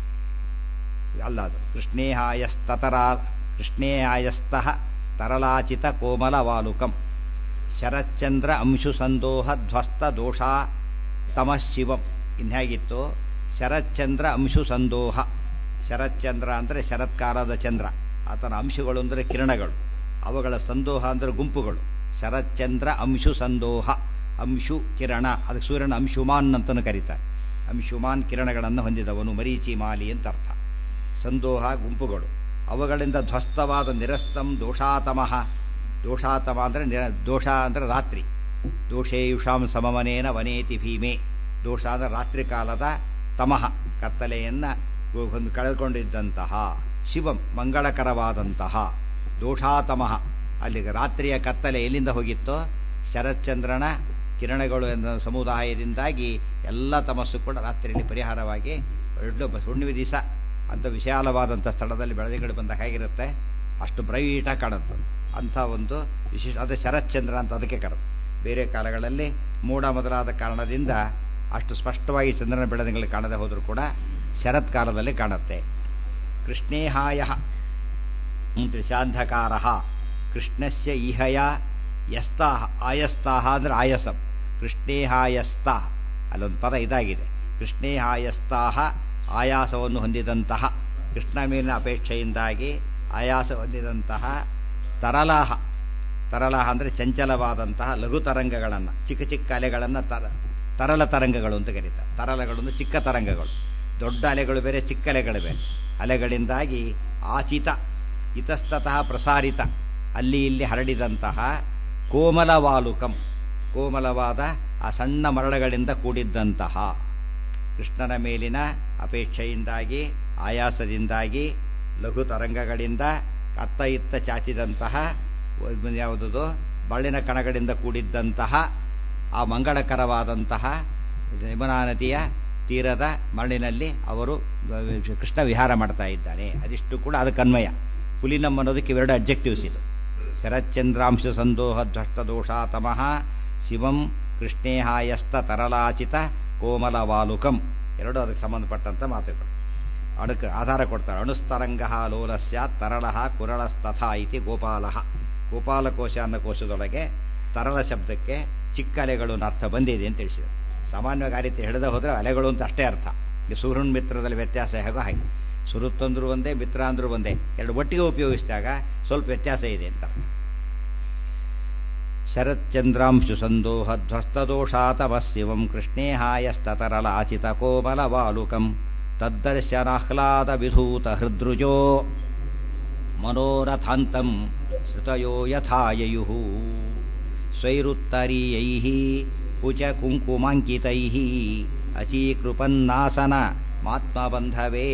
ಅಲ್ಲ ಅದು ಕೃಷ್ಣೇಹಾಯಸ್ತತರ ಕೃಷ್ಣೇಹಾಯಸ್ತಃ ತರಲಾಚಿತ ಕೋಮಲವಾಲುಕಂ ಶರಚ್ಚಂದ್ರ ಅಂಶು ಸಂದೋಹ ಧ್ವಸ್ತ ದೋಷಾ ತಮ ಶಿವಂ ಇನ್ಹೇಗಿತ್ತು ಶರಚ್ಚಂದ್ರ ಅಂಶು ಸಂದೋಹ ಶರಚ್ಚಂದ್ರ ಅಂದರೆ ಶರತ್ಕಾಲದ ಚಂದ್ರ ಆತನ ಅಂಶಗಳು ಅಂದರೆ ಕಿರಣಗಳು ಅವುಗಳ ಸಂದೋಹ ಅಂದರೆ ಗುಂಪುಗಳು ಶರಚ್ಚಂದ್ರ ಅಂಶು ಸಂದೋಹ ಅಂಶು ಕಿರಣ ಅದಕ್ಕೆ ಸೂರ್ಯನ ಅಂಶುಮಾನ್ ಅಂತಲೂ ಕರೀತಾರೆ ಅಂಶುಮಾನ್ ಕಿರಣಗಳನ್ನು ಹೊಂದಿದವನು ಮರೀಚಿ ಮಾಲಿ ಅಂತ ಅರ್ಥ ಸಂದೋಹ ಗುಂಪುಗಳು ಅವುಗಳಿಂದ ಧ್ವಸ್ತವಾದ ನಿರಸ್ತಂ ದೋಷಾತಮಃ ದೋಷಾತಮ ಅಂದರೆ ನಿರ ದೋಷ ಅಂದರೆ ರಾತ್ರಿ ದೋಷೇಯುಷಾಂ ಸಮಮನೇನ ವನೇತಿ ಭೀಮೆ ದೋಷ ಅಂದರೆ ರಾತ್ರಿ ಕಾಲದ ತಮಃ ಕತ್ತಲೆಯನ್ನು ಒಂದು ಕಳೆದುಕೊಂಡಿದ್ದಂತಹ ಶಿವಂ ಮಂಗಳಕರವಾದಂತಹ ದೋಷಾತಮಃ ಅಲ್ಲಿಗೆ ರಾತ್ರಿಯ ಕತ್ತಲೆ ಎಲ್ಲಿಂದ ಹೋಗಿತ್ತೋ ಶರತ್ಚಂದ್ರನ ಕಿರಣಗಳು ಎನ್ನುವ ಸಮುದಾಯದಿಂದಾಗಿ ಎಲ್ಲ ತಮಸ್ಸು ಕೂಡ ರಾತ್ರಿಯಲ್ಲಿ ಪರಿಹಾರವಾಗಿ ಒಳ್ಳೆ ಹುಣ್ಣಿಮೆ ದಿವಸ ಅಂಥ ವಿಶಾಲವಾದಂಥ ಸ್ಥಳದಲ್ಲಿ ಬೆಳದಿಂಗಳು ಬಂದಾಗ ಹೇಗಿರುತ್ತೆ ಅಷ್ಟು ಬ್ರೈಟಾಗಿ ಕಾಣುತ್ತೆ ಅಂಥ ಒಂದು ವಿಶೇಷ ಅದು ಶರತ್ಚಂದ್ರ ಅಂತ ಅದಕ್ಕೆ ಕರೆದು ಬೇರೆ ಕಾಲಗಳಲ್ಲಿ ಮೋಡ ಮೊದಲಾದ ಕಾರಣದಿಂದ ಅಷ್ಟು ಸ್ಪಷ್ಟವಾಗಿ ಚಂದ್ರನ ಬೆಳದಿಂಗಳು ಕಾಣದೆ ಹೋದರೂ ಕೂಡ ಶರತ್ಕಾಲದಲ್ಲಿ ಕಾಣುತ್ತೆ ಕೃಷ್ಣೇಹಾಯ ತ್ರಿಶಾಂಧಕಾರ ಕೃಷ್ಣಸ್ಯ ಇಹಯ ಯಸ್ತಾಹ ಆಯಸ್ತಾಹ ಅಂದರೆ ಆಯಸಂ ಕೃಷ್ಣೇಹಾಯಸ್ತ ಅಲ್ಲೊಂದು ಪದ ಇದಾಗಿದೆ ಕೃಷ್ಣೇಹಾಯಸ್ತಾಹ ಆಯಾಸವನ್ನು ಹೊಂದಿದಂತಹ ಕೃಷ್ಣ ಮೇಲಿನ ಅಪೇಕ್ಷೆಯಿಂದಾಗಿ ಆಯಾಸ ಹೊಂದಿದಂತಹ ತರಲಾಹ ತರಲಾಹ ಅಂದರೆ ಚಂಚಲವಾದಂತಹ ಲಘು ತರಂಗಗಳನ್ನು ಚಿಕ್ಕ ಚಿಕ್ಕ ಅಲೆಗಳನ್ನು ತರ ತರಳ ತರಂಗಗಳು ಅಂತ ಕರೀತಾರೆ ತರಲಗಳು ಅಂದರೆ ಚಿಕ್ಕ ತರಂಗಗಳು ದೊಡ್ಡ ಅಲೆಗಳು ಬೇರೆ ಚಿಕ್ಕ ಅಲೆಗಳು ಬೇರೆ ಅಲೆಗಳಿಂದಾಗಿ ಆಚಿತ ಇತಸ್ತತಃ ಪ್ರಸಾರಿತ ಅಲ್ಲಿ ಇಲ್ಲಿ ಹರಡಿದಂತಹ ಕೋಮಲವಾಲುಕಂ ಕೋಮಲವಾದ ಆ ಸಣ್ಣ ಮರಳುಗಳಿಂದ ಕೂಡಿದ್ದಂತಹ ಕೃಷ್ಣನ ಮೇಲಿನ ಅಪೇಕ್ಷೆಯಿಂದಾಗಿ ಆಯಾಸದಿಂದಾಗಿ ಲಘು ತರಂಗಗಳಿಂದ ಅತ್ತ ಇತ್ತ ಚಾಚಿದಂತಹ ಯಾವುದದು ಬಳ್ಳಿನ ಕಣಗಳಿಂದ ಕೂಡಿದ್ದಂತಹ ಆ ಮಂಗಳಕರವಾದಂತಹ ಯಮುನಾ ನದಿಯ ತೀರದ ಮರಳಿನಲ್ಲಿ ಅವರು ಕೃಷ್ಣ ವಿಹಾರ ಮಾಡ್ತಾ ಇದ್ದಾನೆ ಅದಿಷ್ಟು ಕೂಡ ಅದಕ್ಕೆ ಅನ್ವಯ ಪುಲಿನಂ ಅನ್ನೋದಕ್ಕೆ ಇವೆರಡು ಅಬ್ಜೆಕ್ಟಿವ್ಸ್ ಇದು ಶರಚ್ಚಂದ್ರಾಂಶ ಸಂದೋಹ ಧ್ವಷ್ಟ ದೋಷಾತಮಃ ಶಿವಂ ಕೃಷ್ಣೇಹಾಯಸ್ತ ತರಲಾಚಿತ ಕೋಮಲ ವಾಲುಕಂ ಎರಡು ಅದಕ್ಕೆ ಸಂಬಂಧಪಟ್ಟಂಥ ಮಾತುಗಳು ಅದಕ್ಕೆ ಆಧಾರ ಕೊಡ್ತಾರೆ ಅಣುಸ್ತರಂಗ ಲೋಲಸ್ಯ ತರಳ ಕುರಳಸ್ತಥಾ ಇತಿ ಗೋಪಾಲ ಗೋಪಾಲಕೋಶ ಅನ್ನೋ ಕೋಶದೊಳಗೆ ತರಳ ಶಬ್ದಕ್ಕೆ ಚಿಕ್ಕ ಅಲೆಗಳು ಅನ್ನೋ ಅರ್ಥ ಬಂದಿದೆ ಅಂತ ತಿಳಿಸಿದರು ಸಾಮಾನ್ಯವಾಗಿ ಆ ರೀತಿ ಹಿಡಿದ ಹೋದರೆ ಅಲೆಗಳು ಅಂತ ಅಷ್ಟೇ ಅರ್ಥ ಈ ಸುಹೃನ್ ಮಿತ್ರದಲ್ಲಿ ವ್ಯತ್ಯಾಸ ಹೇಗೋ ಹಾಗೆ ಸುರುತ್ತಂದ್ರೂ ಒಂದೇ ಮಿತ್ರ ಅಂದ್ರೂ ಒಂದೇ ಎರಡು ಒಟ್ಟಿಗೆ ಉಪಯೋಗಿಸಿದಾಗ ಸ್ವಲ್ಪ ವ್ಯತ್ಯಾಸ ಇದೆ ಅಂತ ಶರಚ್ಚಂದ್ರಾಂಶು ಸಂದೋಹಧ್ವಸ್ತದೋಷಾತಮಸ್ಸಿವಂ ಕೃಷ್ಣೇ ಹಾಯಸ್ತತರಲಾಚಿತ ಕೋಮಲವಾಲುಕಂ ತದ್ದರ್ಶನಾಹ್ಲಾದ ವಿಧೂತ ಹೃದೃಜೋ ಮನೋರಥಾಂತಂ ಶ್ರುತಯೋ ಯಥಾಯಯುಃ ಸ್ವೈರುತ್ತರೀಯೈಃ ಕುಚ ಕುಂಕುಮಾಂಕಿತೈಃ ಅಚೀಕೃಪನ್ನಾಸನ ಮಾತ್ಮಬಂಧವೇ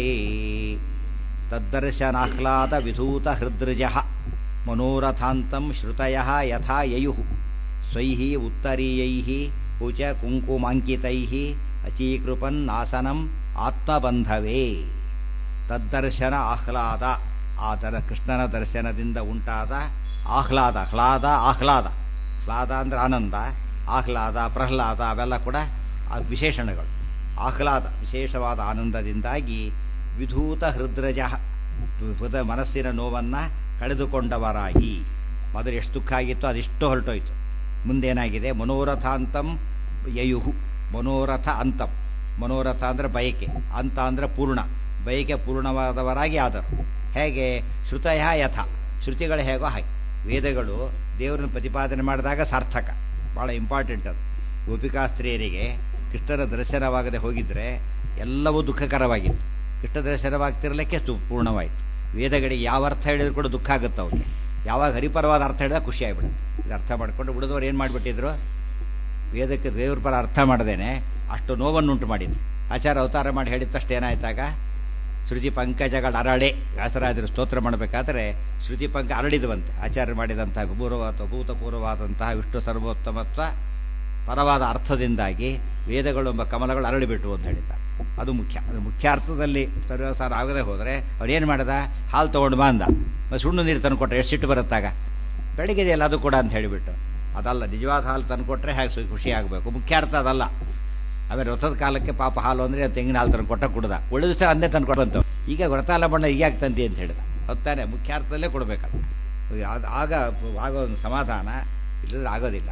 ತದ್ದರ್ಶನಾಹ್ಲಾದ ವಿಧೂತ ಹೃದೃಜಃ ಮನೋರಥಾಂತಂ ಶ್ರುತಯಃ ಯಥಾ ಯಯುಃ ಸ್ವೈಃ ಉತ್ತರೀಯೈಃ ಕುಚ ಕುಂಕುಮಾಂಕಿತೈಃ ಅಚೀಕೃಪನ್ನಾಸನಂ ಆತ್ಮಬಂಧವೇ ತದ್ದರ್ಶನ ಆಹ್ಲಾದ ಆ ಥರ ಕೃಷ್ಣನ ದರ್ಶನದಿಂದ ಉಂಟಾದ ಆಹ್ಲಾದ ಹ್ಲಾದ ಆಹ್ಲಾದ ಹ್ಲಾದ ಅಂದರೆ ಆನಂದ ಆಹ್ಲಾದ ಪ್ರಹ್ಲಾದ ಅವೆಲ್ಲ ಕೂಡ ಆ ವಿಶೇಷಣಗಳು ಆಹ್ಲಾದ ವಿಶೇಷವಾದ ಆನಂದದಿಂದಾಗಿ ವಿಧೂತ ಹೃದ್ರಜ ಹೃದ ಮನಸ್ಸಿನ ನೋವನ್ನು ಕಳೆದುಕೊಂಡವರಾಗಿ ಮೊದಲು ಎಷ್ಟು ದುಃಖ ಆಗಿತ್ತು ಅದಿಷ್ಟು ಹೊರಟೋಯ್ತು ಮುಂದೇನಾಗಿದೆ ಮನೋರಥಾಂತಂ ಯಯುಹು ಮನೋರಥ ಅಂತಂ ಮನೋರಥ ಅಂದರೆ ಬಯಕೆ ಅಂತ ಅಂದರೆ ಪೂರ್ಣ ಬಯಕೆ ಪೂರ್ಣವಾದವರಾಗಿ ಆದರು ಹೇಗೆ ಶ್ರುತಯ ಯಥ ಶ್ರುತಿಗಳು ಹೇಗೋ ಹಾಗೆ ವೇದಗಳು ದೇವರನ್ನು ಪ್ರತಿಪಾದನೆ ಮಾಡಿದಾಗ ಸಾರ್ಥಕ ಭಾಳ ಇಂಪಾರ್ಟೆಂಟ್ ಅದು ಗೋಪಿಕಾ ಸ್ತ್ರೀಯರಿಗೆ ಕೃಷ್ಣನ ದರ್ಶನವಾಗದೆ ಹೋಗಿದ್ರೆ ಎಲ್ಲವೂ ದುಃಖಕರವಾಗಿತ್ತು ಕೃಷ್ಣ ದರ್ಶನವಾಗ್ತಿರಲಿಕ್ಕೆ ಸು ಪೂರ್ಣವಾಯಿತು ವೇದಗಳಿಗೆ ಯಾವ ಅರ್ಥ ಹೇಳಿದ್ರು ಕೂಡ ದುಃಖ ಆಗುತ್ತೆ ಅವ್ರಿಗೆ ಯಾವಾಗ ಹರಿಪರವಾದ ಅರ್ಥ ಹೇಳಿದಾಗ ಖುಷಿ ಆಗಿಬಿಡುತ್ತೆ ಇದು ಅರ್ಥ ಮಾಡಿಕೊಂಡು ಉಳಿದವರು ಏನು ಮಾಡಿಬಿಟ್ಟಿದ್ರು ವೇದಕ್ಕೆ ದೇವ್ರ ಪರ ಅರ್ಥ ಮಾಡದೇನೆ ಅಷ್ಟು ನೋವನ್ನುಂಟು ಮಾಡಿದ್ರು ಆಚಾರ ಅವತಾರ ಮಾಡಿ ಹೇಳಿದ ತಕ್ಷಣ ಏನಾಯ್ತಾಗ ಶ್ರುತಿ ಪಂಕಜಗಳ ಅರಳೆ ವ್ಯಾಸರಾಜರು ಸ್ತೋತ್ರ ಮಾಡಬೇಕಾದ್ರೆ ಶ್ರುತಿ ಪಂಕ ಅರಳಿದವಂತೆ ಆಚಾರ್ಯ ಮಾಡಿದಂತಹ ಪೂರ್ವವಾದ ಭೂತಪೂರ್ವವಾದಂತಹ ವಿಷ್ಣು ಸರ್ವೋತ್ತಮತ್ವ ಪರವಾದ ಅರ್ಥದಿಂದಾಗಿ ವೇದಗಳು ಎಂಬ ಕಮಲಗಳು ಅರಳಿಬಿಟ್ಟು ಅಂತ ಹೇಳಿದ್ದಾರೆ ಅದು ಮುಖ್ಯ ಅದು ಮುಖ್ಯ ಅರ್ಥದಲ್ಲಿ ಸರ್ವಸಾರ ಆಗದೆ ಹೋದರೆ ಅವ್ರೇನು ಮಾಡಿದ ಹಾಲು ತೊಗೊಂಡು ಬಂದ ಸುಣ್ಣು ನೀರು ತಂದು ಕೊಟ್ಟರೆ ಎಷ್ಟು ಸಿಟ್ಟು ಬರುತ್ತಾಗ ಬೆಳಗ್ಗೆದೆಯಲ್ಲ ಅದು ಕೂಡ ಅಂತ ಹೇಳಿಬಿಟ್ಟು ಅದಲ್ಲ ನಿಜವಾದ ಹಾಲು ತಂದು ಕೊಟ್ಟರೆ ಹೇಗೆ ಖುಷಿ ಆಗಬೇಕು ಮುಖ್ಯ ಅರ್ಥ ಅದಲ್ಲ ಆಮೇಲೆ ವ್ರತದ ಕಾಲಕ್ಕೆ ಪಾಪ ಹಾಲು ಅಂದರೆ ತೆಂಗಿನ ಹಾಲು ತಂದು ಕೊಟ್ಟ ಕುಡ್ದ ಉಳಿದ ಸಹ ಅಂದೇ ತಂದು ಕೊಟ್ಟಂತ ಈಗ ವ್ರತಾಲ ಬಣ್ಣ ಈಗ ತಂತಿ ಅಂತ ಹೇಳಿದ ಹೊತ್ತಾನೆ ಮುಖ್ಯಾರ್ಥದಲ್ಲೇ ಕೊಡಬೇಕಲ್ಲ ಅದು ಆಗ ಆಗೋ ಒಂದು ಸಮಾಧಾನ ಇಲ್ಲದ್ರೆ ಆಗೋದಿಲ್ಲ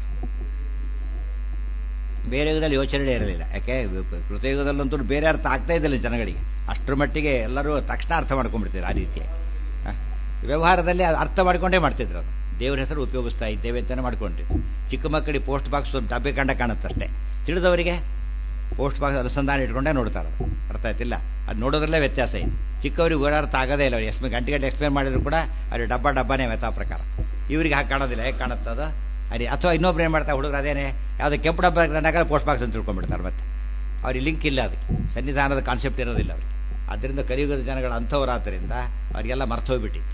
ಬೇರೆ ಯುಗದಲ್ಲಿ ಯೋಚನೆ ಇರಲಿಲ್ಲ ಯಾಕೆ ಕೃತಯುಗದಲ್ಲಂತೂ ಬೇರೆ ಅರ್ಥ ಆಗ್ತಾ ಇದ್ದಿಲ್ಲ ಜನಗಳಿಗೆ ಅಷ್ಟರ ಮಟ್ಟಿಗೆ ಎಲ್ಲರೂ ತಕ್ಷಣ ಅರ್ಥ ಮಾಡ್ಕೊಂಡ್ಬಿಡ್ತಾರೆ ಆ ರೀತಿಯಾಗಿ ವ್ಯವಹಾರದಲ್ಲಿ ಅದು ಅರ್ಥ ಮಾಡ್ಕೊಂಡೇ ಮಾಡ್ತಿದ್ರು ಅದು ದೇವ್ರ ಹೆಸರು ಉಪಯೋಗಿಸ್ತಾ ಇದ್ದೇವೆ ಅಂತಲೇ ಮಾಡ್ಕೊಂಡಿದ್ದು ಚಿಕ್ಕ ಮಕ್ಕಳಿಗೆ ಪೋಸ್ಟ್ ಬಾಕ್ಸ್ ಡಬ್ಬೆ ಕಂಡ ಕಾಣುತ್ತಷ್ಟೇ ತಿಳಿದವರಿಗೆ ಪೋಸ್ಟ್ ಬಾಕ್ಸ್ ಅನುಸಂಧಾನ ಇಟ್ಕೊಂಡೇ ನೋಡ್ತಾರೆ ಅರ್ಥ ಆಯ್ತಿಲ್ಲ ಅದು ನೋಡೋದ್ರಲ್ಲೇ ವ್ಯತ್ಯಾಸ ಇದೆ ಚಿಕ್ಕವರಿಗೆ ಓಡಾಡ್ತಾ ಆಗೋದೇ ಇಲ್ಲ ಎಕ್ಸ್ಪ್ಲೇ ಗಂಟೆ ಗಂಟೆ ಎಕ್ಸ್ಪ್ಲೇನ್ ಮಾಡಿದ್ರು ಕೂಡ ಅದು ಡಬ್ಬ ಡಬ್ಬನೇ ವ್ಯಥಾ ಪ್ರಕಾರ ಇವರಿಗೆ ಹಾಗೆ ಕಾಣೋದಿಲ್ಲ ಹೇಗೆ ಕಾಣುತ್ತದು ಅದೇ ಅಥವಾ ಇನ್ನೊಬ್ರು ಏನು ಮಾಡ್ತಾರೆ ಹುಡುಗರು ಅದೇನೆ ಯಾವುದೋ ಕೆಂಪು ಡಬ್ಬ ಕಂಡಾಗ ಪೋಸ್ಟ್ ಬಾಕ್ಸ್ ಅಂತ ತಿಳ್ಕೊಂಡ್ಬಿಡ್ತಾರೆ ಮತ್ತೆ ಅವ್ರಿಗೆ ಲಿಂಕ್ ಇಲ್ಲ ಅದಕ್ಕೆ ಸನ್ನಿಧಾನದ ಕಾನ್ಸೆಪ್ಟ್ ಇರೋದಿಲ್ಲ ಅವ್ರಿಗೆ ಆದ್ದರಿಂದ ಕಲಿಯುಗದ ಜನಗಳು ಅಂಥವರಾದ್ದರಿಂದ ಅವರಿಗೆಲ್ಲ ಮರ್ತೋಗ್ಬಿಟ್ಟಿತ್ತು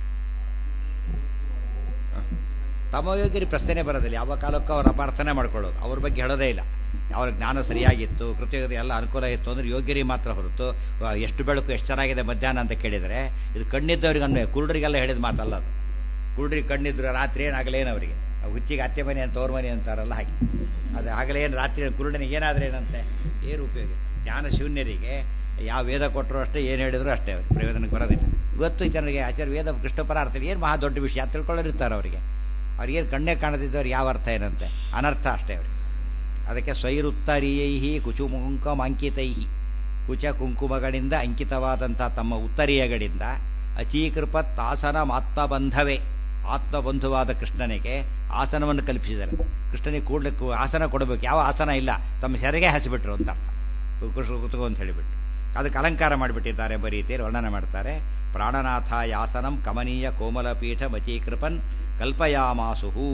ತಮಯೋಗಿರಿ ಪ್ರಶ್ನೆ ಬರೋದಿಲ್ಲ ಯಾವ ಕಾಲಕ್ಕೂ ಅವ್ರು ಅಪಾರ್ಥನೆ ಮಾಡ್ಕೊಳ್ಳೋದು ಅವ್ರ ಬಗ್ಗೆ ಹೇಳೋದೇ ಇಲ್ಲ ಅವ್ರ ಜ್ಞಾನ ಸರಿಯಾಗಿತ್ತು ಕೃತ್ಯಗದ ಎಲ್ಲ ಅನುಕೂಲ ಇತ್ತು ಅಂದರೆ ಯೋಗ್ಯರಿ ಮಾತ್ರ ಹೊರತು ಎಷ್ಟು ಬೆಳಕು ಎಷ್ಟು ಚೆನ್ನಾಗಿದೆ ಮಧ್ಯಾಹ್ನ ಅಂತ ಕೇಳಿದರೆ ಇದು ಕಣ್ಣಿದ್ದವ್ರಿಗೆ ಅನ್ವಯ ಕುರುಡರಿಗೆಲ್ಲ ಹೇಳಿದ ಮಾತಲ್ಲ ಅದು ಕುರುಡ್ರಿಗೆ ಕಣ್ಣಿದ್ರು ರಾತ್ರಿ ಏನಾಗಲೇನು ಅವರಿಗೆ ಹುಚ್ಚಿಗೆ ಅತ್ತೆ ಮನೆ ಅಂತ ತೋರ್ ಮನೆ ಅಂತಾರಲ್ಲ ಹಾಗೆ ಅದು ಆಗಲೇನು ರಾತ್ರಿ ಕುರುಡನಿಗೆ ಏನಾದ್ರೆ ಏನಂತೆ ಏನು ಉಪಯೋಗ ಜ್ಞಾನ ಶೂನ್ಯರಿಗೆ ಯಾವ ವೇದ ಕೊಟ್ಟರು ಅಷ್ಟೇ ಏನು ಹೇಳಿದ್ರು ಅಷ್ಟೇ ಪ್ರಯೋಜನಕ್ಕೆ ಬರೋದಿಲ್ಲ ಇವತ್ತು ಜನರಿಗೆ ಆಚಾರ್ಯ ವೇದ ಕೃಷ್ಣಪರ ಅರ್ಥ ಏನು ಮಹಾ ದೊಡ್ಡ ವಿಷಯ ತಿಳ್ಕೊಳ್ಳೋರಿರ್ತಾರೆ ಅವರಿಗೆ ಅವ್ರಿಗೇನು ಕಣ್ಣೇ ಕಾಣದಿದ್ದವ್ರು ಯಾವ ಅರ್ಥ ಏನಂತೆ ಅನರ್ಥ ಅಷ್ಟೇ ಅವ್ರಿಗೆ ಅದಕ್ಕೆ ಸ್ವೈರುತ್ತರೀಯೈ ಕುಚುಮುಂಕಮಾಂಕಿತೈ ಕುಚ ಕುಂಕುಮಗಳಿಂದ ಅಂಕಿತವಾದಂಥ ತಮ್ಮ ಉತ್ತರೀಯಗಳಿಂದ ಅಚೀಕೃಪತ್ ಆಸನ ಆತ್ಮಬಂಧವೇ ಆತ್ಮಬಂಧುವಾದ ಕೃಷ್ಣನಿಗೆ ಆಸನವನ್ನು ಕಲ್ಪಿಸಿದ್ದಾರೆ ಕೃಷ್ಣನಿಗೆ ಕೂಡ್ಲಿಕ್ಕೆ ಆಸನ ಕೊಡಬೇಕು ಯಾವ ಆಸನ ಇಲ್ಲ ತಮ್ಮ ಸೆರೆಗೆ ಹಸಿಬಿಟ್ರು ಅಂತ ಅರ್ಥ ಕೃಷ್ಣ ಕುತುಕು ಅಂತ ಹೇಳಿಬಿಟ್ಟು ಅದಕ್ಕೆ ಅಲಂಕಾರ ಮಾಡಿಬಿಟ್ಟಿದ್ದಾರೆ ಬರೀತಿ ವರ್ಣನೆ ಮಾಡ್ತಾರೆ ಪ್ರಾಣನಾಥ ಯಾಸನಂ ಕಮನೀಯ ಕೋಮಲಪೀಠ ಮಚೀಕೃಪನ್ ಕಲ್ಪಯಾಮಾಸುಹು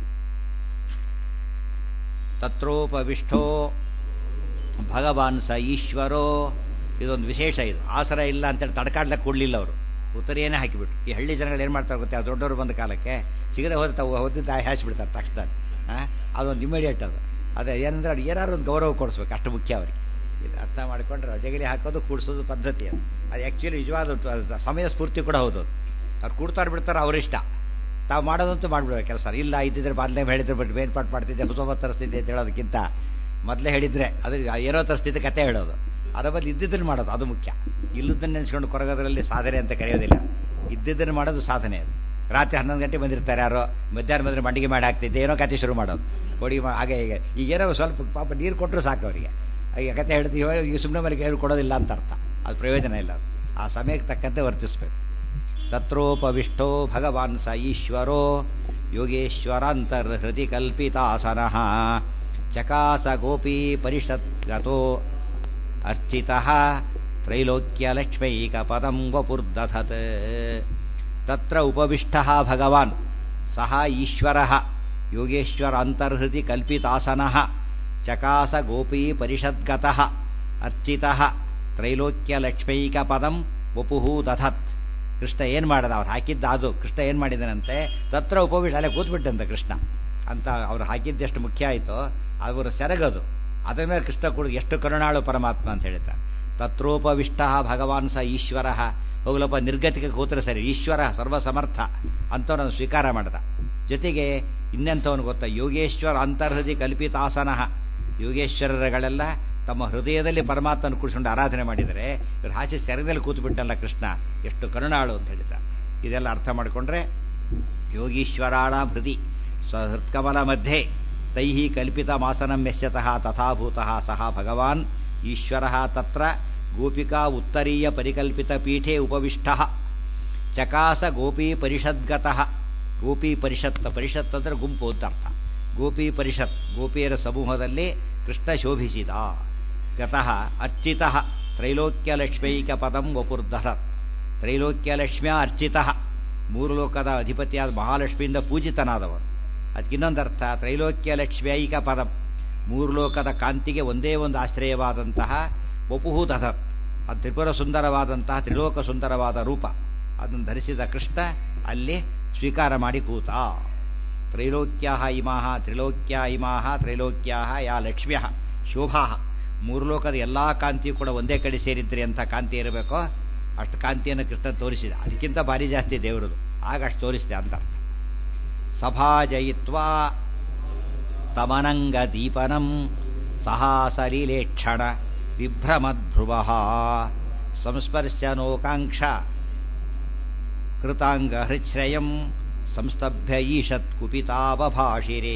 ತತ್ರೋಪವಿಷ್ಟೋ ಭಗವಾನ್ ಸ ಈಶ್ವರೋ ಇದೊಂದು ವಿಶೇಷ ಇದು ಆಸನ ಇಲ್ಲ ಅಂತೇಳಿ ತಡ್ಕಾಡ್ಲಿಕ್ಕೆ ಕೊಡಲಿಲ್ಲ ಅವರು ಉತ್ತರೇನೇ ಹಾಕಿಬಿಟ್ಟು ಈ ಹಳ್ಳಿ ಜನಗಳು ಏನು ಮಾಡ್ತಾರೆ ಗೊತ್ತೆ ಆ ದೊಡ್ಡವರು ಬಂದ ಕಾಲಕ್ಕೆ ಸಿಗದೆ ಹೋದ ತಾವು ಹೊದ್ದಿದ್ದು ಹಾಯಿಸ್ಬಿಡ್ತಾರೆ ತಕ್ಷಣ ಅದೊಂದು ಇಮಿಡಿಯೇಟ್ ಅದು ಅದೇ ಏನಂದ್ರೆ ಅವ್ರು ಏನಾದ್ರು ಒಂದು ಗೌರವ ಕೊಡಿಸ್ಬೇಕು ಅಷ್ಟು ಮುಖ್ಯ ಅವ್ರಿಗೆ ಇದು ಅರ್ಥ ಮಾಡಿಕೊಂಡ್ರೆ ರಜಗಿಲಿ ಹಾಕೋದು ಕೂಡಿಸೋದು ಪದ್ಧತಿ ಅದು ಅದು ಆ್ಯಕ್ಚುಲಿ ನಿಜವಾದ ಸಮಯ ಸ್ಫೂರ್ತಿ ಕೂಡ ಹೌದು ಅವ್ರು ಕೂಡ್ತಾರೆ ಬಿಡ್ತಾರೆ ಅವರಿಷ್ಟ ತಾವು ಮಾಡೋದಂತೂ ಮಾಡಿಬಿಡ್ಬೇಕು ಕೆಲಸ ಇಲ್ಲ ಇದ್ದಿದ್ರೆ ಮೊದಲೇ ಹೇಳಿದ್ರೆ ಬಟ್ ಬೇರ್ಪಾಟ್ ಮಾಡ್ತಿದ್ದೆ ಹುಸೋಬ ತರಿಸ್ತಿದ್ದೆ ಅಂತ ಹೇಳೋದಕ್ಕಿಂತ ಮೊದಲೇ ಹೇಳಿದರೆ ಅದು ಏನೋ ತರಿಸ್ತಿದ್ದೆ ಕತೆ ಹೇಳೋದು ಅದರ ಬದಲು ಇದ್ದಿದ್ದನ್ನು ಮಾಡೋದು ಅದು ಮುಖ್ಯ ಇಲ್ಲದನ್ನು ನೆನೆಸ್ಕೊಂಡು ಕೊರಗೋದ್ರಲ್ಲಿ ಸಾಧನೆ ಅಂತ ಕರೆಯೋದಿಲ್ಲ ಇದ್ದಿದ್ದನ್ನು ಮಾಡೋದು ಸಾಧನೆ ಅದು ರಾತ್ರಿ ಹನ್ನೊಂದು ಗಂಟೆ ಬಂದಿರ್ತಾರೆ ಯಾರೋ ಮಧ್ಯಾಹ್ನ ಬಂದರೆ ಮಂಡಿಗೆ ಮಾಡಿ ಹಾಕ್ತಿದ್ದೆ ಏನೋ ಕತೆ ಶುರು ಮಾಡೋದು ಹೊಡಿ ಹಾಗೆ ಹೀಗೆ ಈಗ ಏನೋ ಸ್ವಲ್ಪ ಪಾಪ ನೀರು ಕೊಟ್ಟರು ಸಾಕು ಅವರಿಗೆ ಈಗ ಕತೆ ಹೇಳ್ತೀವಿ ಈಗ ಸುಮ್ಮನೆ ಮೇಲೆ ಹೇಳಿ ಕೊಡೋದಿಲ್ಲ ಅಂತ ಅರ್ಥ ಅದು ಪ್ರಯೋಜನ ಇಲ್ಲ ಅದು ಆ ಸಮಯಕ್ಕೆ ತಕ್ಕಂತೆ ವರ್ತಿಸ್ಬೇಕು ತತ್ರೋಪವಿಷ್ಟೋ ಭಗವಾನ್ ಸ ಈಶ್ವರೋ ಯೋಗೇಶ್ವರಾಂತರ್ಹೃದಿ ಕಲ್ಪಿತಾಸನಃ ಚಕಾಸ ಗೋಪೀ ಪರಿಷದ್ಗತೋ ಅರ್ಚಿತಃ ತ್ರೈಲೋಕ್ಯಲಕ್ಷ್ಮೈಕಪದಂ ವಪುರ್ದಧತ್ ತತ್ರ ಉಪವಿಷ್ಟಃ ಭಗವಾನ್ ಸಹ ಈಶ್ವರಃ ಯೋಗೇಶ್ವರ ಅಂತರ್ಹೃದಿ ಕಲ್ಪಿತಾಸನಃ ಚಕಾಸ ಗೋಪೀ ಪರಿಷದ್ಗತಃ ಅರ್ಚಿತಃ ತ್ರೈಲೋಕ್ಯಲಕ್ಷ್ಮೈಕಪದಂ ವಪುಃ ದಧತ್ ಕೃಷ್ಣ ಏನು ಮಾಡಿದ ಅವ್ರು ಹಾಕಿದ್ದ ಅದು ಕೃಷ್ಣ ಏನು ಮಾಡಿದನಂತೆ ತತ್ರ ಉಪವಿಷ್ಟ ಅಲ್ಲೇ ಕೂತ್ಬಿಟ್ಟಂತೆ ಕೃಷ್ಣ ಅಂತ ಅವ್ರು ಹಾಕಿದ್ದೆಷ್ಟು ಮುಖ್ಯ ಆಯಿತು ಅವರ ಸೆರಗದು ಅದರ ಮೇಲೆ ಕೃಷ್ಣ ಕೂಡ ಎಷ್ಟು ಕರುಣಾಳು ಪರಮಾತ್ಮ ಅಂತ ಹೇಳ್ತಾರೆ ತತ್ರೋಪವಿಷ್ಟ ಭಗವಾನ್ ಸ ಈಶ್ವರ ಹೋಗ್ಲಪ್ಪ ನಿರ್ಗತಿಗೆ ಕೂತ್ರೆ ಸರಿ ಈಶ್ವರ ಸರ್ವಸಮರ್ಥ ಅಂಥವನನ್ನು ಸ್ವೀಕಾರ ಮಾಡಿದ ಜೊತೆಗೆ ಇನ್ನೆಂಥವನು ಗೊತ್ತಾ ಯೋಗೇಶ್ವರ ಅಂತರ್ಹೃದಿ ಕಲ್ಪಿತಾಸನಃ ಯೋಗೇಶ್ವರರುಗಳೆಲ್ಲ ತಮ್ಮ ಹೃದಯದಲ್ಲಿ ಪರಮಾತ್ಮನ ಕೂಡಿಸ್ಕೊಂಡು ಆರಾಧನೆ ಮಾಡಿದರೆ ಇವ್ರು ಹಾಸಿ ಸೆರಗದಲ್ಲಿ ಕೂತ್ಬಿಟ್ಟಲ್ಲ ಕೃಷ್ಣ ಎಷ್ಟು ಕರುಣಾಳು ಅಂತ ಹೇಳಿದ ಇದೆಲ್ಲ ಅರ್ಥ ಮಾಡಿಕೊಂಡ್ರೆ ಯೋಗೀಶ್ವರಾಣ ಹೃದಿ ಸ್ವಹೃತ್ಕಮಲ ಮಧ್ಯೆ ತೈ ಕಲ್ಪಿತ ಮಾಸನಂ ಯಶ್ಯತಃ ತಥಾಭೂತಃ ಸಹ ಭಗವಾನ್ ಈಶ್ವರ ತತ್ರ ಗೋಪಿಕಾ ಉತ್ತರೀಯ ಪರಿಕಲ್ಪಿತ ಪೀಠೆ ಉಪವಿಷ್ಟ ಚಕಾಸ ಗೋಪಿ ಪರಿಷದ್ಗತಃ ಗೋಪಿ ಪರಿಷತ್ ಪರಿಷತ್ ಅಂದರೆ ಗುಂಪು ಅಂತ ಅರ್ಥ ಗೋಪಿ ಪರಿಷತ್ ಗೋಪಿಯರ ಸಮೂಹದಲ್ಲಿ ಕೃಷ್ಣ ಶೋಭಿಸಿದ ಗತಃ ಅರ್ಚಿತ ತ್ರೈಲೋಕ್ಯಲಕ್ಷ್ಮೈಕ ಪದಂ ವಪುರ್ಧರತ್ ತ್ರೈಲೋಕ್ಯಲಕ್ಷ್ಮ್ಯ ಅರ್ಚಿತ ಮೂರು ಲೋಕದ ಅಧಿಪತಿಯಾದ ಮಹಾಲಕ್ಷ್ಮಿಯಿಂದ ಪೂಜಿತನಾದವನು ಅದಕ್ಕಿನ್ನೊಂದು ಅರ್ಥ ತ್ರೈಲೋಕ್ಯಲಕ್ಷ್ಮ್ಯೈಕ ಪದಂ ಮೂರು ಲೋಕದ ಕಾಂತಿಗೆ ಒಂದೇ ಒಂದು ಆಶ್ರಯವಾದಂತಹ ವಪುಹು ದಧತ್ ಅದು ತ್ರಿಪುರ ಸುಂದರವಾದಂತಹ ತ್ರಿಲೋಕ ಸುಂದರವಾದ ರೂಪ ಅದನ್ನು ಧರಿಸಿದ ಕೃಷ್ಣ ಅಲ್ಲಿ ಸ್ವೀಕಾರ ಮಾಡಿ ಕೂತ ತ್ರೈಲೋಕ್ಯಾ ಇಮಾಹ ತ್ರಿಲೋಕ್ಯ ಇಮಾಹ ತ್ರೈಲೋಕ್ಯಾ ಯಾ ಲಕ್ಷ್ಮ್ಯ ಶೋಭಾ ಮೂರು ಲೋಕದ ಎಲ್ಲ ಕಾಂತಿಯು ಕೂಡ ಒಂದೇ ಕಡೆ ಸೇರಿದ್ರಿ ಅಂತ ಕಾಂತಿ ಇರಬೇಕೋ ಅಷ್ಟು ಕಾಂತಿಯನ್ನು ಕೃಷ್ಣ ತೋರಿಸಿದ ಅದಕ್ಕಿಂತ ಭಾರಿ ಜಾಸ್ತಿ ದೇವರದು ಆಗ ಅಷ್ಟು ತೋರಿಸಿದೆ ಅಂತ ಸಭಾಜಯಿತ್ವಾ ತಮನಂಗ ದೀಪನಂ ಸಹಾಸಲೀಲೇಕ್ಷಣ ವಿಭ್ರಮದ್ಭ್ರುವ ಸಂಸ್ಪರ್ಶನೋಕಾಂಕ್ಷ ಕೃತಾಂಗ ಹೃಚ್ಛ್ರಯಂ ಸಂಸ್ತಭ್ಯ ಈಷತ್ ಕುಪಿತಾವಭಾಷಿರೇ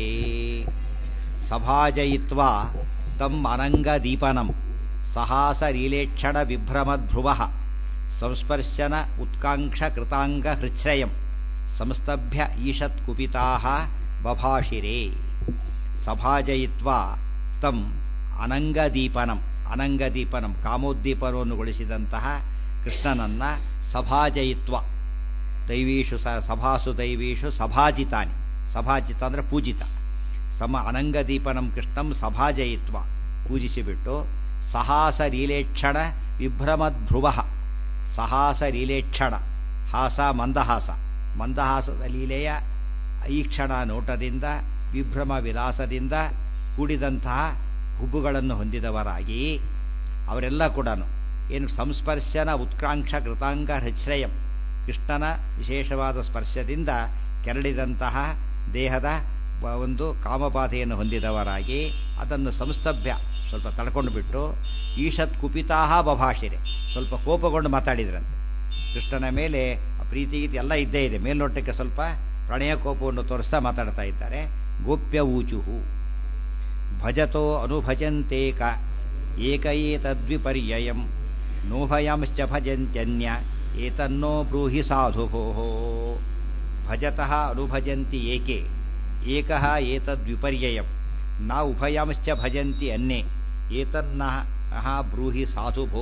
ಸಭಾಜಯಿತ್ವಾ ತಮ್ ಅನಂಗದೀಪನಂ ಸಹಾಸಲೀಲೇಕ್ಷಣ ವಿಭ್ರಮದ್ಭ್ರುವ ಸಂಸ್ಪರ್ಶನ ಉತ್ಕಾಂಕ್ಷ ಕೃತಾಂಗ ಹೃಚ್ಛ್ರಯಂ ಸಂಸ್ತಭ್ಯ ಈಷತ್ ಕುಪಿತಾ ಬಭಾಷಿರೇ ಸಭಾಜಯಿತ್ವಾ ತಂ ಅನಂಗದೀಪನಂ ಅನಂಗದೀಪನಂ ಕಾಮೋದ್ದೀಪನವನ್ನುಗೊಳಿಸಿದಂತಹ ಕೃಷ್ಣನನ್ನ ಸಭಾಜಯಿತ್ವ ದೈವೀಷು ಸ ಸಭಾಸು ದೈವೀಷು ಸಭಾಜಿತಾನಿ ಸಭಾಜಿತ ಅಂದರೆ ಪೂಜಿತ ಸಮ ಅನಂಗದೀಪನಂ ಕೃಷ್ಣಂ ಸಭಾಜಯಿತ್ವ ಪೂಜಿಸಿಬಿಟ್ಟು ಸಹಾಸ ಲೀಲೇಕ್ಷಣ ವಿಭ್ರಮದ್ಭ್ರುವ ಸಹಾಸ ಲೀಲೇಕ್ಷಣ ಹಾಸ ಮಂದಹಾಸ ಮಂದಹಾಸದ ಲೀಲೆಯ ಈಕ್ಷಣ ನೋಟದಿಂದ ವಿಭ್ರಮ ವಿಲಾಸದಿಂದ ಕೂಡಿದಂತಹ ಹುಬ್ಬುಗಳನ್ನು ಹೊಂದಿದವರಾಗಿ ಅವರೆಲ್ಲ ಕೂಡ ಏನು ಸಂಸ್ಪರ್ಶನ ಉತ್ಕ್ರಾಂಕ್ಷ ಕೃತಾಂಗ ಹೃಚ್ಛ್ರಯಂ ಕೃಷ್ಣನ ವಿಶೇಷವಾದ ಸ್ಪರ್ಶದಿಂದ ಕೆರಳಿದಂತಹ ದೇಹದ ಒಂದು ಕಾಮಬಾಧೆಯನ್ನು ಹೊಂದಿದವರಾಗಿ ಅದನ್ನು ಸಂಸ್ತಭ್ಯ ಸ್ವಲ್ಪ ತಡ್ಕೊಂಡು ಬಿಟ್ಟು ಈಷತ್ ಕುಪಿತಾಹ ಬಭಾಷಿರೆ ಸ್ವಲ್ಪ ಕೋಪಗೊಂಡು ಮಾತಾಡಿದ್ರಂತೆ ಕೃಷ್ಣನ ಮೇಲೆ ಪ್ರೀತಿ ಗೀತಿ ಎಲ್ಲ ಇದ್ದೇ ಇದೆ ಮೇಲ್ನೋಟಕ್ಕೆ ಸ್ವಲ್ಪ ಪ್ರಣಯ ಕೋಪವನ್ನು ತೋರಿಸ್ತಾ ಮಾತಾಡ್ತಾ ಇದ್ದಾರೆ ಗೋಪ್ಯ ಊಚುಹು ಭಜತೋ ಅನುಭಜಂತೇಕ ಏಕ ಏತದ್ವಿಪರ್ಯಯಂ ನೋಭಯಾಂಶ್ಚ ಭಜಂತ್ಯನ್ಯ ಏತನ್ನೋ ಬ್ರೂಹಿ ಸಾಧುಭೋ ಭಜತಃ ಅನುಭಜಂತಿ ಏಕೆ ಏಕಃ ಏತದ್ವಿಪರ್ಯಯಂ ನ ಉಭಯಾಂಶ್ಚ ಭಜಂತಿ ಅನ್ಯೇ ಏತನ್ನಃ ಬ್ರೂಹಿ ಸಾಧುಭೋ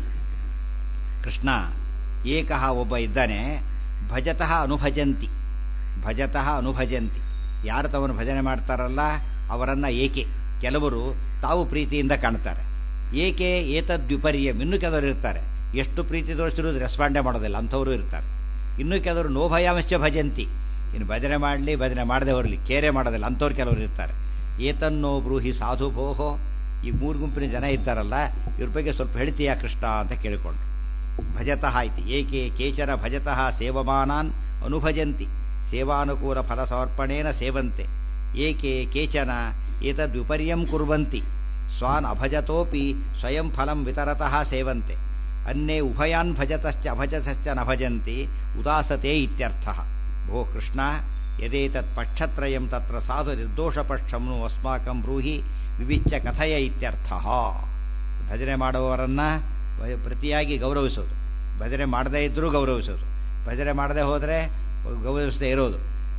ಕೃಷ್ಣ ಏಕಃ ಒಬ್ಬ ಇದ್ದಾನೆ ಭಜತಃ ಅನುಭಜಂತಿ ಭಜತಃ ಅನುಭಜಂತಿ ಯಾರು ತಮ್ಮನ್ನು ಭಜನೆ ಮಾಡ್ತಾರಲ್ಲ ಅವರನ್ನು ಏಕೆ ಕೆಲವರು ತಾವು ಪ್ರೀತಿಯಿಂದ ಕಾಣ್ತಾರೆ ಏಕೆ ಏತದ್ವಿಪರ್ಯಂ ಇನ್ನೂ ಕೆಲವರು ಇರ್ತಾರೆ ಎಷ್ಟು ಪ್ರೀತಿ ತೋರಿಸಿರೋದು ರೆಸ್ಪಾಂಡೇ ಮಾಡೋದಿಲ್ಲ ಅಂಥವರು ಇರ್ತಾರೆ ಇನ್ನೂ ಕೆಲವರು ನೋಭಯಾಮಶ್ಚ ಭಜಂತಿ ಇನ್ನು ಭಜನೆ ಮಾಡಲಿ ಭಜನೆ ಮಾಡದೆ ಹೊರಲಿ ಕೇರೆ ಮಾಡೋದಿಲ್ಲ ಅಂಥವ್ರು ಕೆಲವರು ಇರ್ತಾರೆ ಏತನ್ನೋ ಬ್ರೂಹಿ ಸಾಧು ಭೋಹೋ ಈ ಮೂರು ಗುಂಪಿನ ಜನ ಇರ್ತಾರಲ್ಲ ಇವ್ರ ಬಗ್ಗೆ ಸ್ವಲ್ಪ ಹೇಳ್ತೀಯಾ ಕೃಷ್ಣ ಅಂತ ಕೇಳಿಕೊಂಡು ಭಜತಃ ಇತಿ ಏಕೆ ಕೇಚನ ಭಜತಃ ಸೇವಮಾನಾನ್ ಅನುಭಜಂತಿ ಸೇವಾನುಕೂಲ ಫಲ ಸಮರ್ಪಣೇನ ಸೇವಂತೆ ಏಕೆ ಕೇಚನ ಏತದ್ವಿಪರ್ಯಂ ಕುರ್ವಂತಿ ಸ್ವಾನ್ ಅಭಜತೋಪಿ ಸ್ವಯಂ ಫಲಂ ವಿತರತಃ ಸೇವಂತೆ ಅನ್ನೇ ಉಭಯಾನ್ ಭಜತಶ್ಚ ಅಭಜತಶ್ಚ ನ ಭಜಂತಿ ಉದಾಸತೆ ಇತ್ಯರ್ಥಃ ಭೋ ಕೃಷ್ಣ ಯದೇತತ್ ಪಕ್ಷತ್ರಯಂ ತತ್ರ ಸಾಧು ನಿರ್ದೋಷಪಕ್ಷಂನು ಅಸ್ಮಾಕಂ ಬ್ರೂಹಿ ವಿವಿಚ್ಯ ಕಥಯ ಇತ್ಯರ್ಥಃ ಭಜನೆ ಮಾಡುವವರನ್ನು ಪ್ರತಿಯಾಗಿ ಗೌರವಿಸೋದು ಭಜನೆ ಮಾಡದೇ ಇದ್ದರೂ ಗೌರವಿಸೋದು ಭಜನೆ ಮಾಡದೆ ಹೋದರೆ ಗೌರವಿಸದೇ ಇರೋದು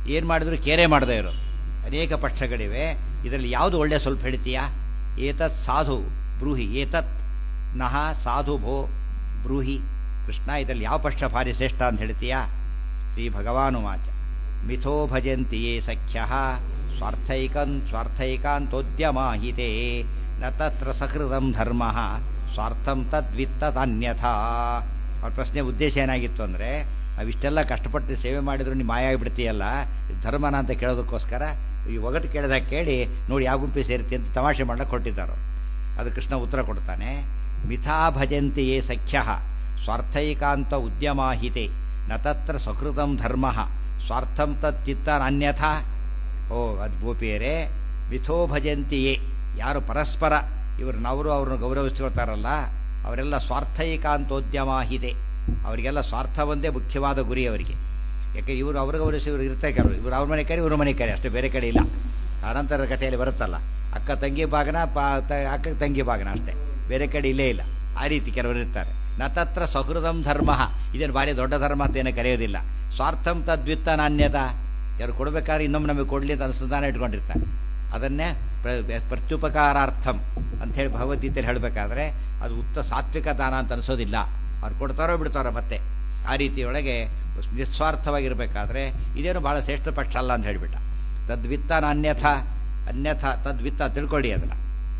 ಏನು ಮಾಡಿದ್ರು ಕೇರೆ ಮಾಡದೇ ಇರೋ ಅನೇಕ ಪಕ್ಷಗಳಿವೆ ಇದರಲ್ಲಿ ಯಾವುದು ಒಳ್ಳೆ ಸ್ವಲ್ಪ ಹೇಳ್ತೀಯಾ ಏತತ್ ಸಾಧು ಬ್ರೂಹಿ ಏತತ್ ನಹ ಸಾಧು ಭೋ ಬ್ರೂಹಿ ಕೃಷ್ಣ ಇದರಲ್ಲಿ ಯಾವ ಪಕ್ಷ ಭಾರಿ ಶ್ರೇಷ್ಠ ಅಂತ ಹೇಳ್ತೀಯಾ ಶ್ರೀ ಭಗವಾನುವಾಚ ಮಿಥೋ ಭಜಂತಿ ಯೇ ಸಖ್ಯ ಸ್ವಾರ್ಥೈಕನ್ ಸ್ವಾರ್ಥೈಕಾಂತೋದ್ಯಮಾಹಿತೆ ನ ತತ್ರ ಸಹೃದಂ ಧರ್ಮ ಸ್ವಾರ್ಥಂ ತದ್ವಿತ್ತದನ್ಯಥಾ ಅವ್ರ ಪ್ರಶ್ನೆ ಉದ್ದೇಶ ಏನಾಗಿತ್ತು ಅಂದರೆ ನಾವಿಷ್ಟೆಲ್ಲ ಕಷ್ಟಪಟ್ಟು ಸೇವೆ ಮಾಡಿದ್ರು ನೀವು ಮಾಯ ಆಗಿಬಿಡ್ತೀಯಲ್ಲ ಇದು ಧರ್ಮನ ಅಂತ ಕೇಳೋದಕ್ಕೋಸ್ಕರ ಈ ಒಗಟು ಕೇಳಿದಾಗ ಕೇಳಿ ನೋಡಿ ಯಾವ ಗುಂಪಿ ಸೇರ್ತಿ ಅಂತ ತಮಾಷೆ ಮಾಡಕ್ಕೆ ಕೊಟ್ಟಿದ್ದಾರೆ ಅದು ಕೃಷ್ಣ ಉತ್ತರ ಕೊಡ್ತಾನೆ ಮಿಥಾ ಭಜಂತಿ ಯೇ ಸಖ್ಯ ಸ್ವಾರ್ಥೈಕಾಂತ ಉದ್ಯಮಾಹಿತೆ ನ ತತ್ರ ಸಹೃದಂ ಧರ್ಮ ಸ್ವಾರ್ಥಂ ತತ್ತಿತ್ತನನ್ಯಥಾ ಓ ಅದು ಗೋಪಿಯರೇ ಮಿಥೋ ಭಜಂತಿಯೇ ಯಾರು ಪರಸ್ಪರ ಇವ್ರನ್ನವರು ಅವ್ರನ್ನ ಗೌರವಿಸ್ಕೊಳ್ತಾರಲ್ಲ ಅವರೆಲ್ಲ ಸ್ವಾರ್ಥೈಕಾಂತೋದ್ಯಮಾಹಿತೆ ಅವರಿಗೆಲ್ಲ ಸ್ವಾರ್ಥ ಒಂದೇ ಮುಖ್ಯವಾದ ಗುರಿ ಅವರಿಗೆ ಯಾಕೆ ಇವರು ಅವ್ರ ಗೌರವಿಸಿ ಇವರು ಇರ್ತಾರೆ ಕೆಲವರು ಇವರು ಅವ್ರ ಮನೆ ಕರಿ ಇವ್ರ ಮನೆ ಕರಿ ಅಷ್ಟೇ ಬೇರೆ ಕಡೆ ಇಲ್ಲ ಅನಂತರ ಕಥೆಯಲ್ಲಿ ಬರುತ್ತಲ್ಲ ಅಕ್ಕ ತಂಗಿ ಬಾಗನ ಪಾ ಅಕ್ಕ ತಂಗಿ ಬಾಗನ ಅಷ್ಟೇ ಬೇರೆ ಕಡೆ ಇಲ್ಲೇ ಇಲ್ಲ ಆ ರೀತಿ ಕೆಲವರು ಇರ್ತಾರೆ ನ ತತ್ರ ಸಹೃದಂ ಧರ್ಮ ಇದೇನು ಭಾರಿ ದೊಡ್ಡ ಧರ್ಮ ಅಂತ ಏನು ಕರೆಯೋದಿಲ್ಲ ಸ್ವಾರ್ಥಂ ತದ್ವಿತ್ತ ನಾಣ್ಯತ ಯಾರು ಕೊಡಬೇಕಾದ್ರೆ ಇನ್ನೊಮ್ಮೆ ನಮಗೆ ಕೊಡಲಿ ಅಂತ ಅನುಸಂಧಾನ ಇಟ್ಕೊಂಡಿರ್ತಾರೆ ಅದನ್ನೇ ಪ್ರ- ಪ್ರತ್ಯುಪಕಾರಾರ್ಥಂ ಅಂಥೇಳಿ ಭಗವದ್ಗೀತೆಯಲ್ಲಿ ಹೇಳಬೇಕಾದ್ರೆ ಅದು ಉತ್ತ ಸಾತ್ವಿಕ ದಾನ ಅಂತ ಅನಿಸೋದಿಲ್ಲ ಅವ್ರು ಕೊಡ್ತಾರೋ ಬಿಡ್ತಾರೋ ಮತ್ತೆ ಆ ರೀತಿಯೊಳಗೆ ನಿಸ್ವಾರ್ಥವಾಗಿರಬೇಕಾದ್ರೆ ಇದೇನು ಭಾಳ ಶ್ರೇಷ್ಠ ಪಕ್ಷ ಅಲ್ಲ ಅಂತ ಹೇಳಿಬಿಟ್ಟ ತದ್ವಿತ್ತ ನಾನ್ಯಥ ಅನ್ಯಥ ತದ್ವಿತ್ತ ತಿಳ್ಕೊಳ್ಳಿ ಅದನ್ನು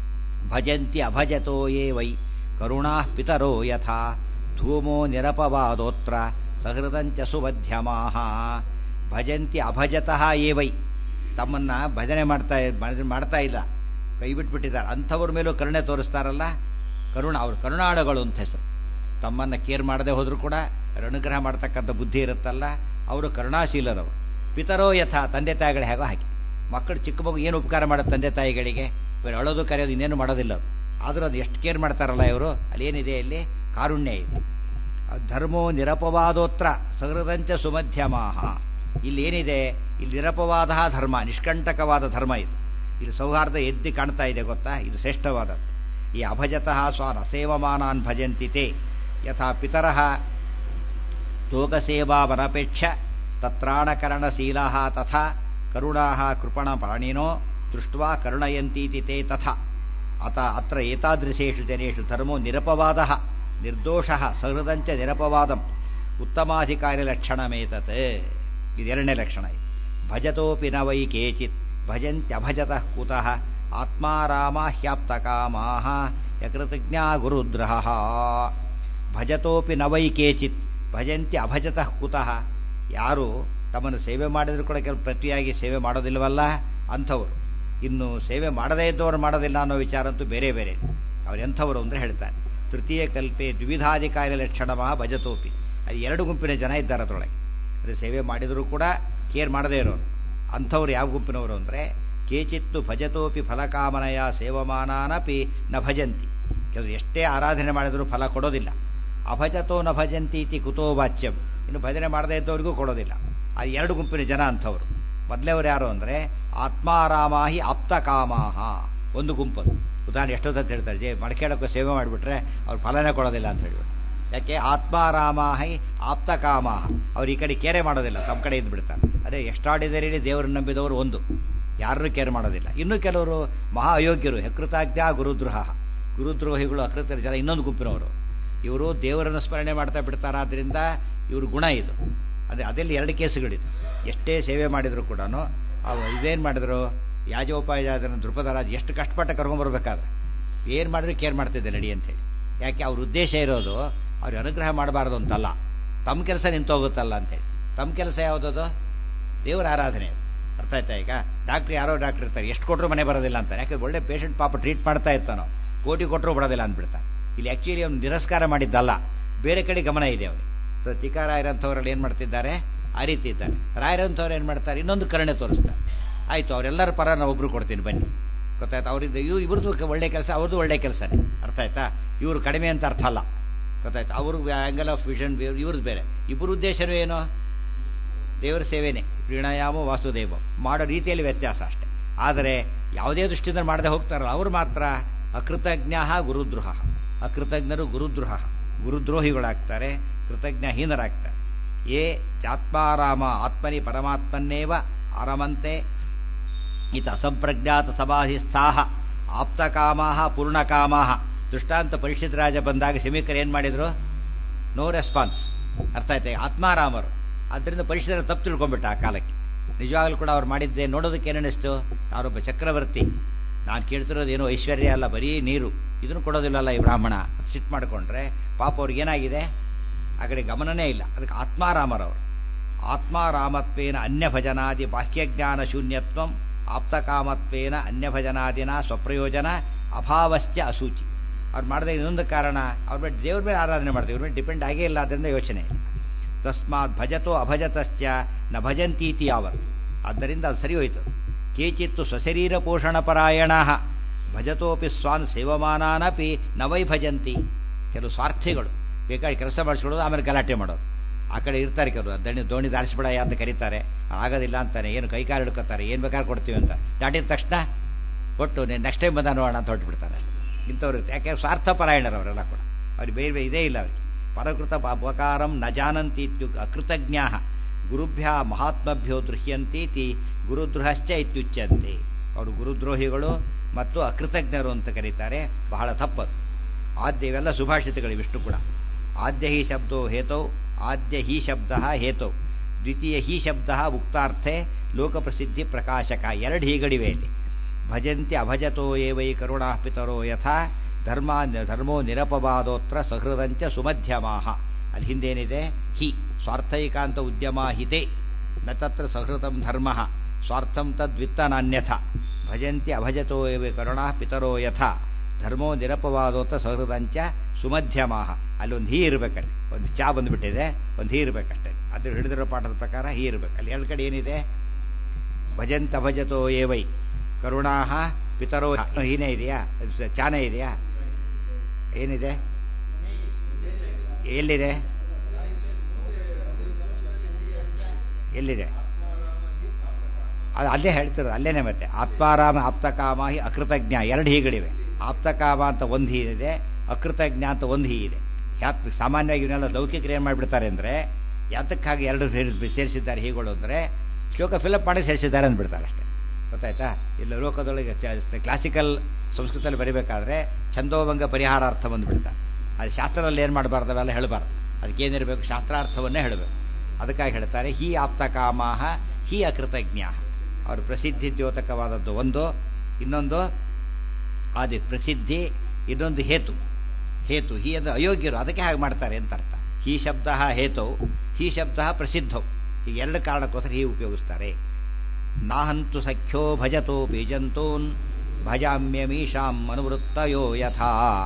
ಭಜಂತಿ ಅಭಜತೋ ಯೇ ವೈ ಕರುಣಾ ಪಿತರೋ ಯಥಾ ಧೂಮೋ ನಿರಪವಾದೋತ್ರ ಸಹೃದಂಚ ಸುಮಧ್ಯಮಾಹ ಭಜಂತಿ ಅಭಜತಃ ಯೇ ವೈ ತಮ್ಮನ್ನು ಭಜನೆ ಮಾಡ್ತಾ ಭಜನೆ ಮಾಡ್ತಾ ಇಲ್ಲ ಕೈ ಬಿಟ್ಬಿಟ್ಟಿದ್ದಾರೆ ಅಂಥವ್ರ ಮೇಲೂ ಕರುಣೆ ತೋರಿಸ್ತಾರಲ್ಲ ಕರುಣ ಅವರು ಕರುಣಾಳುಗಳು ಅಂತ ಹೆಸರು ತಮ್ಮನ್ನು ಕೇರ್ ಮಾಡದೆ ಹೋದರೂ ಕೂಡ ಅವ್ರ ಅನುಗ್ರಹ ಮಾಡ್ತಕ್ಕಂಥ ಬುದ್ಧಿ ಇರುತ್ತಲ್ಲ ಅವರು ಕರುಣಾಶೀಲರವರು ಪಿತರೋ ಯಥ ತಂದೆ ತಾಯಿಗಳು ಹೇಗೋ ಹಾಗೆ ಮಕ್ಕಳು ಚಿಕ್ಕ ಮಗು ಏನು ಉಪಕಾರ ಮಾಡುತ್ತೆ ತಂದೆ ತಾಯಿಗಳಿಗೆ ಬೇರೆ ಅಳೋದು ಕರೆಯೋದು ಇನ್ನೇನು ಮಾಡೋದಿಲ್ಲ ಅದು ಆದರೂ ಅದು ಎಷ್ಟು ಕೇರ್ ಮಾಡ್ತಾರಲ್ಲ ಇವರು ಅಲ್ಲಿ ಏನಿದೆ ಇಲ್ಲಿ ಕಾರುಣ್ಯ ಇದೆ ಧರ್ಮೋ ನಿರಪವಾದೋತ್ರ ಸಹೃದಂಚ ಸುಮಧ್ಯಮಾಹ ಇಲ್ಲಿ ಏನಿದೆ ಇಲ್ಲಿ ನಿರಪವಾದ ಧರ್ಮ ನಿಷ್ಕಂಟಕವಾದ ಧರ್ಮ ಇದು ಇಲ್ಲಿ ಸೌಹಾರ್ದ ಎದ್ದಿ ಕಾಣ್ತಾ ಇದೆ ಗೊತ್ತಾ ಇದು ಶ್ರೇಷ್ಠವಾದದ್ದು ಈ ಅಭಜತಃ ಸ್ವಾನ ಸೇವಮಾನಾನ್ ಭಜಂತಿತೆ ಯಥಾ ಪಿತರಃ ತೋಕಸೇವಾವನಪೇಕ್ಷ ತತ್ರಾಣಕರಣಶೀಲಾ ತಥಾ ಕರುಣಾ ಕೃಪಣ ಪ್ರಾಣಿನೋ ದೃಷ್ಟ್ವಾ ಕರುಣಯಂತೀತಿ ತೇ ತಥಾ ಅತ ಅತ್ರ ಏತಾದೃಶೇಷು ಜನೇಷು ಧರ್ಮೋ ನಿರಪವಾದ ನಿರ್ದೋಷ ಸಹೃದಂಚ ನಿರಪವಾದಂ ಉತ್ತಮಾಧಿಕಾರಿಲಕ್ಷಣಮೇತತ್ ಇದೆರಡನೇ ಲಕ್ಷಣ ಇದು ಭಜತೋಪಿ ನ ವೈ ಕೇಚಿತ್ ಭಜಂತ್ಯಭಜತಃ ಕುತಃ ಆತ್ಮಾರಾಮ ಹ್ಯಾಪ್ತಕಾಮಾಹ ಯಕೃತಜ್ಞಾ ಗುರುದ್ರಹ ಭಜತೋಪಿ ನ ವೈ ಕೇಚಿತ್ ಭಜಂತಿ ಅಭಜತಃ ಕುತಃ ಯಾರು ತಮ್ಮನ್ನು ಸೇವೆ ಮಾಡಿದ್ರು ಕೂಡ ಕೆಲವು ಪ್ರತಿಯಾಗಿ ಸೇವೆ ಮಾಡೋದಿಲ್ವಲ್ಲ ಅಂಥವ್ರು ಇನ್ನು ಸೇವೆ ಮಾಡದೇ ಇದ್ದವರು ಮಾಡೋದಿಲ್ಲ ಅನ್ನೋ ವಿಚಾರ ಅಂತೂ ಬೇರೆ ಬೇರೆ ಅವ್ರು ಎಂಥವರು ಅಂದರೆ ಹೇಳ್ತಾರೆ ತೃತೀಯ ಕಲ್ಪೆ ದ್ವಿಧಾಧಿಕಾರಿ ಲಕ್ಷಣಮಃ ಭಜತೋಪಿ ಅದು ಎರಡು ಗುಂಪಿನ ಜನ ಇದ್ದಾರೆ ಅದರೊಳಗೆ ಅಂದರೆ ಸೇವೆ ಮಾಡಿದರೂ ಕೂಡ ಕೇರ್ ಮಾಡದೇ ಇರೋರು ಅಂಥವ್ರು ಯಾವ ಗುಂಪಿನವರು ಅಂದರೆ ಕೇಚಿತ್ತು ಭಜತೋಪಿ ಫಲಕಾಮನೆಯ ಸೇವಮಾನಾನಪಿ ನ ಭಜಂತಿ ಕೆಲವರು ಎಷ್ಟೇ ಆರಾಧನೆ ಮಾಡಿದರೂ ಫಲ ಕೊಡೋದಿಲ್ಲ ಅಭಜತೋ ನ ಭಜಂತಿ ಇತಿ ಕುತೋ ವಾಚ್ಯಂ ಇನ್ನು ಭಜನೆ ಮಾಡದೇ ಇದ್ದವರಿಗೂ ಕೊಡೋದಿಲ್ಲ ಆ ಎರಡು ಗುಂಪಿನ ಜನ ಅಂಥವ್ರು ಮೊದಲೇವ್ರು ಯಾರು ಅಂದರೆ ಆತ್ಮಾರಾಮಾಹಿ ಆಪ್ತಕಾಮಾಹ ಒಂದು ಗುಂಪು ಉದಾಹರಣೆ ಎಷ್ಟೊತ್ತ ಹೇಳ್ತಾರೆ ಜೇ ಮಡಕೇಳಕ್ಕೂ ಸೇವೆ ಮಾಡಿಬಿಟ್ರೆ ಅವ್ರು ಫಲನೇ ಕೊಡೋದಿಲ್ಲ ಅಂತ ಹೇಳ್ಬಿಟ್ಟು ಯಾಕೆ ಆತ್ಮಾರಾಮಾಹಿ ಆಪ್ತಕಾಮಾಹ ಅವ್ರು ಈ ಕಡೆ ಕೇರೆ ಮಾಡೋದಿಲ್ಲ ತಮ್ಮ ಕಡೆ ಇದ್ದು ಬಿಡ್ತಾರೆ ಅದೇ ಎಷ್ಟಾಡಿದರಿ ದೇವರನ್ನು ನಂಬಿದವರು ಒಂದು ಯಾರನ್ನೂ ಕೇರ್ ಮಾಡೋದಿಲ್ಲ ಇನ್ನು ಕೆಲವರು ಮಹಾ ಅಯೋಗ್ಯರು ಯಕೃತಾಜ್ಞಾ ಗುರುದ್ರೋಹ ಗುರುದ್ರೋಹಿಗಳು ಅಕೃತರ ಜನ ಇನ್ನೊಂದು ಗುಂಪಿನವರು ಇವರು ದೇವರನ್ನು ಸ್ಮರಣೆ ಮಾಡ್ತಾ ಬಿಡ್ತಾರಾದ್ರಿಂದ ಇವ್ರ ಗುಣ ಇದು ಅದೇ ಅದೆಲ್ಲಿ ಎರಡು ಕೇಸುಗಳಿದು ಎಷ್ಟೇ ಸೇವೆ ಮಾಡಿದ್ರು ಕೂಡ ಇದೇನು ಮಾಡಿದ್ರು ಯಾಜೋಪಾಯಜಾತನ ದೃಪದರಾಜ್ ಎಷ್ಟು ಕಷ್ಟಪಟ್ಟ ಕರ್ಕೊಂಬರ್ಬೇಕಾದ್ರೆ ಏನು ಮಾಡಿದ್ರು ಕೇರ್ ಮಾಡ್ತಿದ್ದೆ ನಡಿ ಅಂತೇಳಿ ಯಾಕೆ ಅವ್ರ ಉದ್ದೇಶ ಇರೋದು ಅವ್ರಿಗೆ ಅನುಗ್ರಹ ಮಾಡಬಾರ್ದು ಅಂತಲ್ಲ ತಮ್ಮ ಕೆಲಸ ನಿಂತೋಗುತ್ತಲ್ಲ ಅಂತೇಳಿ ತಮ್ಮ ಕೆಲಸ ಯಾವುದದು ದೇವರ ಆರಾಧನೆ ಅದು. ಅರ್ಥ ಆಯ್ತಾ ಈಗ ಡಾಕ್ಟ್ರ್ ಯಾರೋ ಡಾಕ್ಟ್ರ್ ಇರ್ತಾರೆ ಎಷ್ಟು ಕೊಟ್ಟರು ಮನೆ ಬರೋದಿಲ್ಲ ಅಂತಾರೆ ಯಾಕೆ ಒಳ್ಳೆ ಪೇಷಂಟ್ ಪಾಪ ಟ್ರೀಟ್ ಮಾಡ್ತಾ ಇರ್ತಾನೋ ಕೋಟಿ ಕೊಟ್ಟರು ಬಿಡೋದಿಲ್ಲ ಅಂದ್ಬಿಡ್ತಾನೆ ಇಲ್ಲಿ ಆ್ಯಕ್ಚುಲಿ ಅವ್ನು ನಿರಸ್ಕಾರ ಮಾಡಿದ್ದಲ್ಲ ಬೇರೆ ಕಡೆ ಗಮನ ಇದೆ ಅವನಿಗೆ ಸೊ ತಿಕಾರಾಯರಂಥವ್ರಲ್ಲಿ ಏನು ಮಾಡ್ತಿದ್ದಾರೆ ಆ ರೀತಿ ಇದ್ದಾರೆ ರಾಯರಂಥವ್ರು ಏನು ಮಾಡ್ತಾರೆ ಇನ್ನೊಂದು ಕರುಣೆ ತೋರಿಸ್ತಾರೆ ಆಯಿತು ಅವರೆಲ್ಲರ ಪರ ನಾನು ಒಬ್ರು ಕೊಡ್ತೀನಿ ಬನ್ನಿ ಗೊತ್ತಾಯ್ತು ಅವರಿಂದ ಇವು ಇವ್ರದ್ದು ಒಳ್ಳೆ ಕೆಲಸ ಅವ್ರದ್ದು ಒಳ್ಳೆ ಕೆಲಸನೇ ಅರ್ಥ ಆಯ್ತಾ ಇವರು ಕಡಿಮೆ ಅಂತ ಅರ್ಥ ಅಲ್ಲ ಗೊತ್ತಾಯ್ತು ಅವರು ಆ್ಯಂಗಲ್ ಆಫ್ ವಿಷನ್ ಇವ್ರದ್ದು ಬೇರೆ ಇಬ್ಬರ ಉದ್ದೇಶನೂ ಏನು ದೇವರ ಸೇವೆನೇ ಪ್ರೀಣಾಯಾಮ ವಾಸುದೇವ ಮಾಡೋ ರೀತಿಯಲ್ಲಿ ವ್ಯತ್ಯಾಸ ಅಷ್ಟೇ ಆದರೆ ಯಾವುದೇ ದೃಷ್ಟಿಯಿಂದ ಮಾಡದೆ ಹೋಗ್ತಾರಲ್ಲ ಅವರು ಮಾತ್ರ ಅಕೃತಜ್ಞ ಗುರುದ್ರೋಹ ಅಕೃತಜ್ಞರು ಗುರುದ್ರೋಹ ಗುರುದ್ರೋಹಿಗಳಾಗ್ತಾರೆ ಕೃತಜ್ಞಹೀನರಾಗ್ತಾರೆ ಯೇ ಚಾತ್ಮಾರಾಮ ಆತ್ಮನಿ ಪರಮಾತ್ಮನ್ನೇವ ಆರಮಂತೆ ಇತ ಅಸಂಪ್ರಜ್ಞಾತ ಸಮಾಧಿಸ್ಥಾ ಆಪ್ತಕಾಮಾ ಪೂರ್ಣಕಾಮಾ ದೃಷ್ಟಾಂತ ಪರೀಕ್ಷಿತ ರಾಜ ಬಂದಾಗ ಶಮೀಕರ್ ಏನು ಮಾಡಿದ್ರು ನೋ ರೆಸ್ಪಾನ್ಸ್ ಅರ್ಥ ಆಯ್ತಾ ಆತ್ಮಾರಾಮರು ಅದರಿಂದ ಪರಿಶೀಲನೆ ತಪ್ಪು ತಿಳ್ಕೊಂಡ್ಬಿಟ್ಟ ಆ ಕಾಲಕ್ಕೆ ನಿಜವಾಗ್ಲೂ ಕೂಡ ಅವ್ರು ಮಾಡಿದ್ದೆ ನೋಡೋದಕ್ಕೆ ಏನಿಸ್ತು ನಾನೊಬ್ಬ ಚಕ್ರವರ್ತಿ ನಾನು ಕೇಳ್ತಿರೋದು ಏನೋ ಐಶ್ವರ್ಯ ಅಲ್ಲ ಬರೀ ನೀರು ಇದನ್ನು ಕೊಡೋದಿಲ್ಲಲ್ಲ ಈ ಬ್ರಾಹ್ಮಣ ಅದು ಸಿಟ್ಟು ಮಾಡಿಕೊಂಡ್ರೆ ಪಾಪ ಅವ್ರಿಗೆ ಏನಾಗಿದೆ ಆ ಕಡೆ ಗಮನನೇ ಇಲ್ಲ ಅದಕ್ಕೆ ಆತ್ಮಾರಾಮರವರು ಆತ್ಮಾರಾಮತ್ವೇನ ಅನ್ಯಭಜನಾದಿ ಬಾಹ್ಯಜ್ಞಾನ ಶೂನ್ಯತ್ವಂ ಆಪ್ತಕಾಮತ್ವೇನ ಅನ್ಯಭಜನಾದಿನ ಸ್ವಪ್ರಯೋಜನ ಅಭಾವಶ್ಚ ಅಸೂಚಿ ಅವ್ರು ಮಾಡಿದ ಇನ್ನೊಂದು ಕಾರಣ ಅವ್ರ ಮೇಲೆ ದೇವ್ರ ಮೇಲೆ ಆರಾಧನೆ ಮಾಡ್ತೀವಿ ಇವ್ರ ಮೇಲೆ ಡಿಪೆಂಡ್ ಆಗೇ ಇಲ್ಲ ಅದರಿಂದ ಯೋಚನೆ ತಸ್ಮಾತ್ ಭಜತೋ ಅಭಜತಶ್ಚ ನ ಭಜಂತೀತಿ ಯಾವತ್ತು ಆದ್ದರಿಂದ ಅದು ಸರಿ ಹೋಯಿತು ಕೇಚಿತ್ತು ಸ್ವಶರೀರ ಪೋಷಣ ಪರಾಯಣ ಭಜತೋಪಿ ಸ್ವಾನ್ ಸೇವಮಾನಾನಪಿ ನ ವೈ ಭಜಂತಿ ಕೆಲವು ಸ್ವಾರ್ಥಿಗಳು ಬೇಕಾಗಿ ಕೆಲಸ ಮಾಡಿಸ್ಕೊಳ್ಳೋದು ಆಮೇಲೆ ಗಲಾಟೆ ಮಾಡೋದು ಆ ಕಡೆ ಇರ್ತಾರೆ ಕೆಲವರು ದಣಿ ದೋಣಿ ದಾರಿಸ್ಬಿಡಯ್ಯ ಅಂತ ಕರೀತಾರೆ ಆಗೋದಿಲ್ಲ ಅಂತಾನೆ ಏನು ಕೈಕಾಲು ಹಿಡ್ಕೊತಾರೆ ಏನು ಬೇಕಾದ್ರೆ ಕೊಡ್ತೀವಿ ಅಂತ ದಾಟಿದ ತಕ್ಷಣ ಕೊಟ್ಟು ನೀನು ನೆಕ್ಸ್ಟ್ ಟೈಮ್ ಬಂದ ನೋಡೋಣ ಅಂತ ಹೊರಟುಬಿಡ್ತಾರೆ ಇಂಥವ್ರು ಇರ್ತಾರೆ ಯಾಕೆ ಸ್ವಾರ್ಥಪರಾಯಣರು ಅವರೆಲ್ಲ ಕೂಡ ಅವ್ರಿಗೆ ಬೇರೆ ಬೇರೆ ಇದೇ ಇಲ್ಲ ಅವ್ರಿಗೆ ಪರಕೃತ ಅಪಕಾರಂ ನ ಜಾನಂತಿ ಇತ್ಯುಕ್ ಅಕೃತಜ್ಞಾ ಗುರುಭ್ಯ ಮಹಾತ್ಮಭ್ಯೋ ದೃಹ್ಯಂತೀತಿ ಗುರುದ್ರೋಹಶ್ಚ ಇತ್ಯುಚ್ಯಂತೆ ಅವರು ಗುರುದ್ರೋಹಿಗಳು ಮತ್ತು ಅಕೃತಜ್ಞರು ಅಂತ ಕರೀತಾರೆ ಬಹಳ ತಪ್ಪದು ಆದ್ಯ ಇವೆಲ್ಲ ಸುಭಾಷಿತಗಳು ಇವಿಷ್ಟು ಕೂಡ ಆದ್ಯ ಹಿ ಶಬ್ದೋ ಹೇತೌ ಆದ್ಯ ಹಿ ಶಬ್ದ ಹೇತೌ ದ್ವಿತೀಯ ಹಿ ಶಬ್ದ ಉಕ್ತಾರ್ಥೆ ಲೋಕಪ್ರಸಿದ್ಧಿ ಪ್ರಕಾಶಕ ಎರಡು ಹೀಗಳಿವೆ ಇಲ್ಲಿ ಭಜಂತಿ ಅಭಜತೋ ಏವೈ ಕರುಣಾ ಪಿತರೋ ಯಥಾ ಧರ್ಮ ಧರ್ಮೋ ನಿರಪವಾದೋತ್ರ ಸಹೃದಂಚ ಸುಮಧ್ಯಮಾಹ ಅಲ್ಲಿ ಹಿಂದೇನಿದೆ ಹಿ ಸ್ವಾರ್ಥೈಕಾಂತ ಉದ್ಯಮ ಹಿತೆ ನ ತತ್ರ ಸಹೃತಂ ಧರ್ಮ ಸ್ವಾರ್ಥಂ ತದ್ವಿತ್ತ ನಾನ್ಯಥ ಭಜಂತಿ ಅಭಜತೋ ಏವೈ ಕರುಣಾ ಪಿತರೋ ಯಥಾ ಧರ್ಮೋ ನಿರಪವಾದೋತ್ರ ಸಹೃದಂಚ ಸುಮಧ್ಯಮಾಹ ಅಲ್ಲಿ ಒಂದು ಹೀ ಇರಬೇಕಲ್ಲಿ ಒಂದು ಚಾ ಬಂದುಬಿಟ್ಟಿದೆ ಒಂದು ಹೀ ಇರಬೇಕಷ್ಟೇ ಅದ್ರ ಹಿಡಿದಿರೋ ಪಾಠದ ಪ್ರಕಾರ ಹೀ ಇರಬೇಕು ಅಲ್ಲಿ ಎರಡು ಕಡೆ ಏನಿದೆ ಭಜಂತ ಭಜತೋ ಏವೈ ಕರುಣಾ ಪಿತರೋ ಹೀನೇ ಇದೆಯಾ ಚಾನೇ ಇದೆಯಾ ಏನಿದೆ ಎಲ್ಲಿದೆ ಎಲ್ಲಿದೆ ಅದು ಅಲ್ಲೇ ಹೇಳ್ತಿರೋದು ಅಲ್ಲೇನೆ ಮತ್ತೆ ಆತ್ಮಾರಾಮ ಆಪ್ತಕಾಮ ಹಿ ಅಕೃತಜ್ಞ ಎರಡು ಹೀಗಳಿವೆ ಆಪ್ತಕಾಮ ಅಂತ ಒಂದು ಹೀ ಇದೆ ಅಕೃತಜ್ಞ ಅಂತ ಒಂದು ಹೀ ಇದೆ ಯಾತ್ ಸಾಮಾನ್ಯವಾಗಿ ಇವನ್ನೆಲ್ಲ ಲೌಕಿಕರು ಏನು ಮಾಡಿಬಿಡ್ತಾರೆ ಅಂದರೆ ಯಾತಕ್ಕಾಗಿ ಎರಡು ಸೇರಿಸಿದ್ದಾರೆ ಹೀಗಳು ಅಂದರೆ ಶ್ಲೋಕ ಫಿಲಪ್ ಮಾಡಿ ಸೇರಿಸಿದ್ದಾರೆ ಅಂದ್ಬಿಡ್ತಾರೆ ಅಷ್ಟೇ ಗೊತ್ತಾಯ್ತಾ ಇಲ್ಲ ಲೋಕದೊಳಗೆ ಕ್ಲಾಸಿಕಲ್ ಸಂಸ್ಕೃತದಲ್ಲಿ ಬರಿಬೇಕಾದ್ರೆ ಛಂದೋಭಂಗ ಪರಿಹಾರಾರ್ಥ ಬಂದುಬಿಡ್ತಾರೆ ಅದು ಶಾಸ್ತ್ರದಲ್ಲಿ ಏನು ಮಾಡಬಾರ್ದು ಅವೆಲ್ಲ ಹೇಳಬಾರ್ದು ಅದಕ್ಕೇನಿರಬೇಕು ಶಾಸ್ತ್ರಾರ್ಥವನ್ನೇ ಹೇಳಬೇಕು ಅದಕ್ಕಾಗಿ ಹೇಳ್ತಾರೆ ಹಿ ಆಪ್ತಕಾಮಾಹ ಹಿ ಅಕೃತಜ್ಞ ಅವರು ಪ್ರಸಿದ್ಧಿ ದ್ಯೋತಕವಾದದ್ದು ಒಂದು ಇನ್ನೊಂದು ಅದು ಪ್ರಸಿದ್ಧಿ ಇದೊಂದು ಹೇತು ಹೇತು ಹಿ ಅಂದರೆ ಅಯೋಗ್ಯರು ಅದಕ್ಕೆ ಹಾಗೆ ಮಾಡ್ತಾರೆ ಅಂತ ಅರ್ಥ ಹಿ ಶಬ್ದ ಹೇತೌ ಹಿ ಶಬ್ದ ಪ್ರಸಿದ್ಧವು ಈ ಎರಡು ಕಾರಣಕ್ಕೋಸ್ಕರ ಹೀ ಉಪಯೋಗಿಸ್ತಾರೆ ನಾಹಂತು ಸಖ್ಯೋ ಭಜತೋ ಬೀಜಂತೂನ್ ಭಜಾಮ್ಯಮೀಶಾಂ ಅನುವೃತ್ತಯೋ ಯಥಾ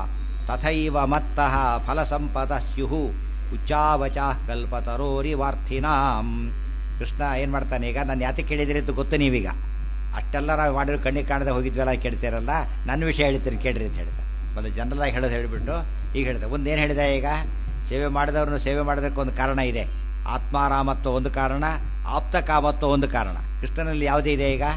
ತಥೈವ ಮತ್ತಃ ಫಲಸಂಪದ ಸ್ಯುಹು ಉಚ್ಚಾವಚಾ ಕಲ್ಪತರೋರಿವಾರ್ಥಿನಾಂ ಕೃಷ್ಣ ಏನು ಮಾಡ್ತಾನೆ ಈಗ ನಾನು ಯಾಕೆ ಕೇಳಿದಿರಿ ಅಂತ ಗೊತ್ತು ನೀವೀಗ ಅಷ್ಟೆಲ್ಲ ನಾವು ಮಾಡಿದ್ರು ಕಣ್ಣಿಗೆ ಕಾಣದೆ ಹೋಗಿದ್ವಲ್ಲ ಕೇಳ್ತೀರಲ್ಲ ನನ್ನ ವಿಷಯ ಹೇಳ್ತೀರಿ ಕೇಳ್ರಿ ಅಂತ ಹೇಳ್ತಾರೆ ಮೊದಲು ಜನರಲಾಗಿ ಹೇಳೋದು ಹೇಳಿಬಿಟ್ಟು ಈಗ ಹೇಳ್ತಾರೆ ಒಂದೇನು ಹೇಳಿದೆ ಈಗ ಸೇವೆ ಮಾಡಿದವ್ರನ್ನ ಸೇವೆ ಮಾಡೋದಕ್ಕೆ ಒಂದು ಕಾರಣ ಇದೆ ಆತ್ಮಾರಾಮತ್ವ ಒಂದು ಕಾರಣ ಆಪ್ತಕಾಮತ್ವ ಒಂದು ಕಾರಣ ಕೃಷ್ಣನಲ್ಲಿ ಯಾವುದೇ ಇದೆ ಈಗ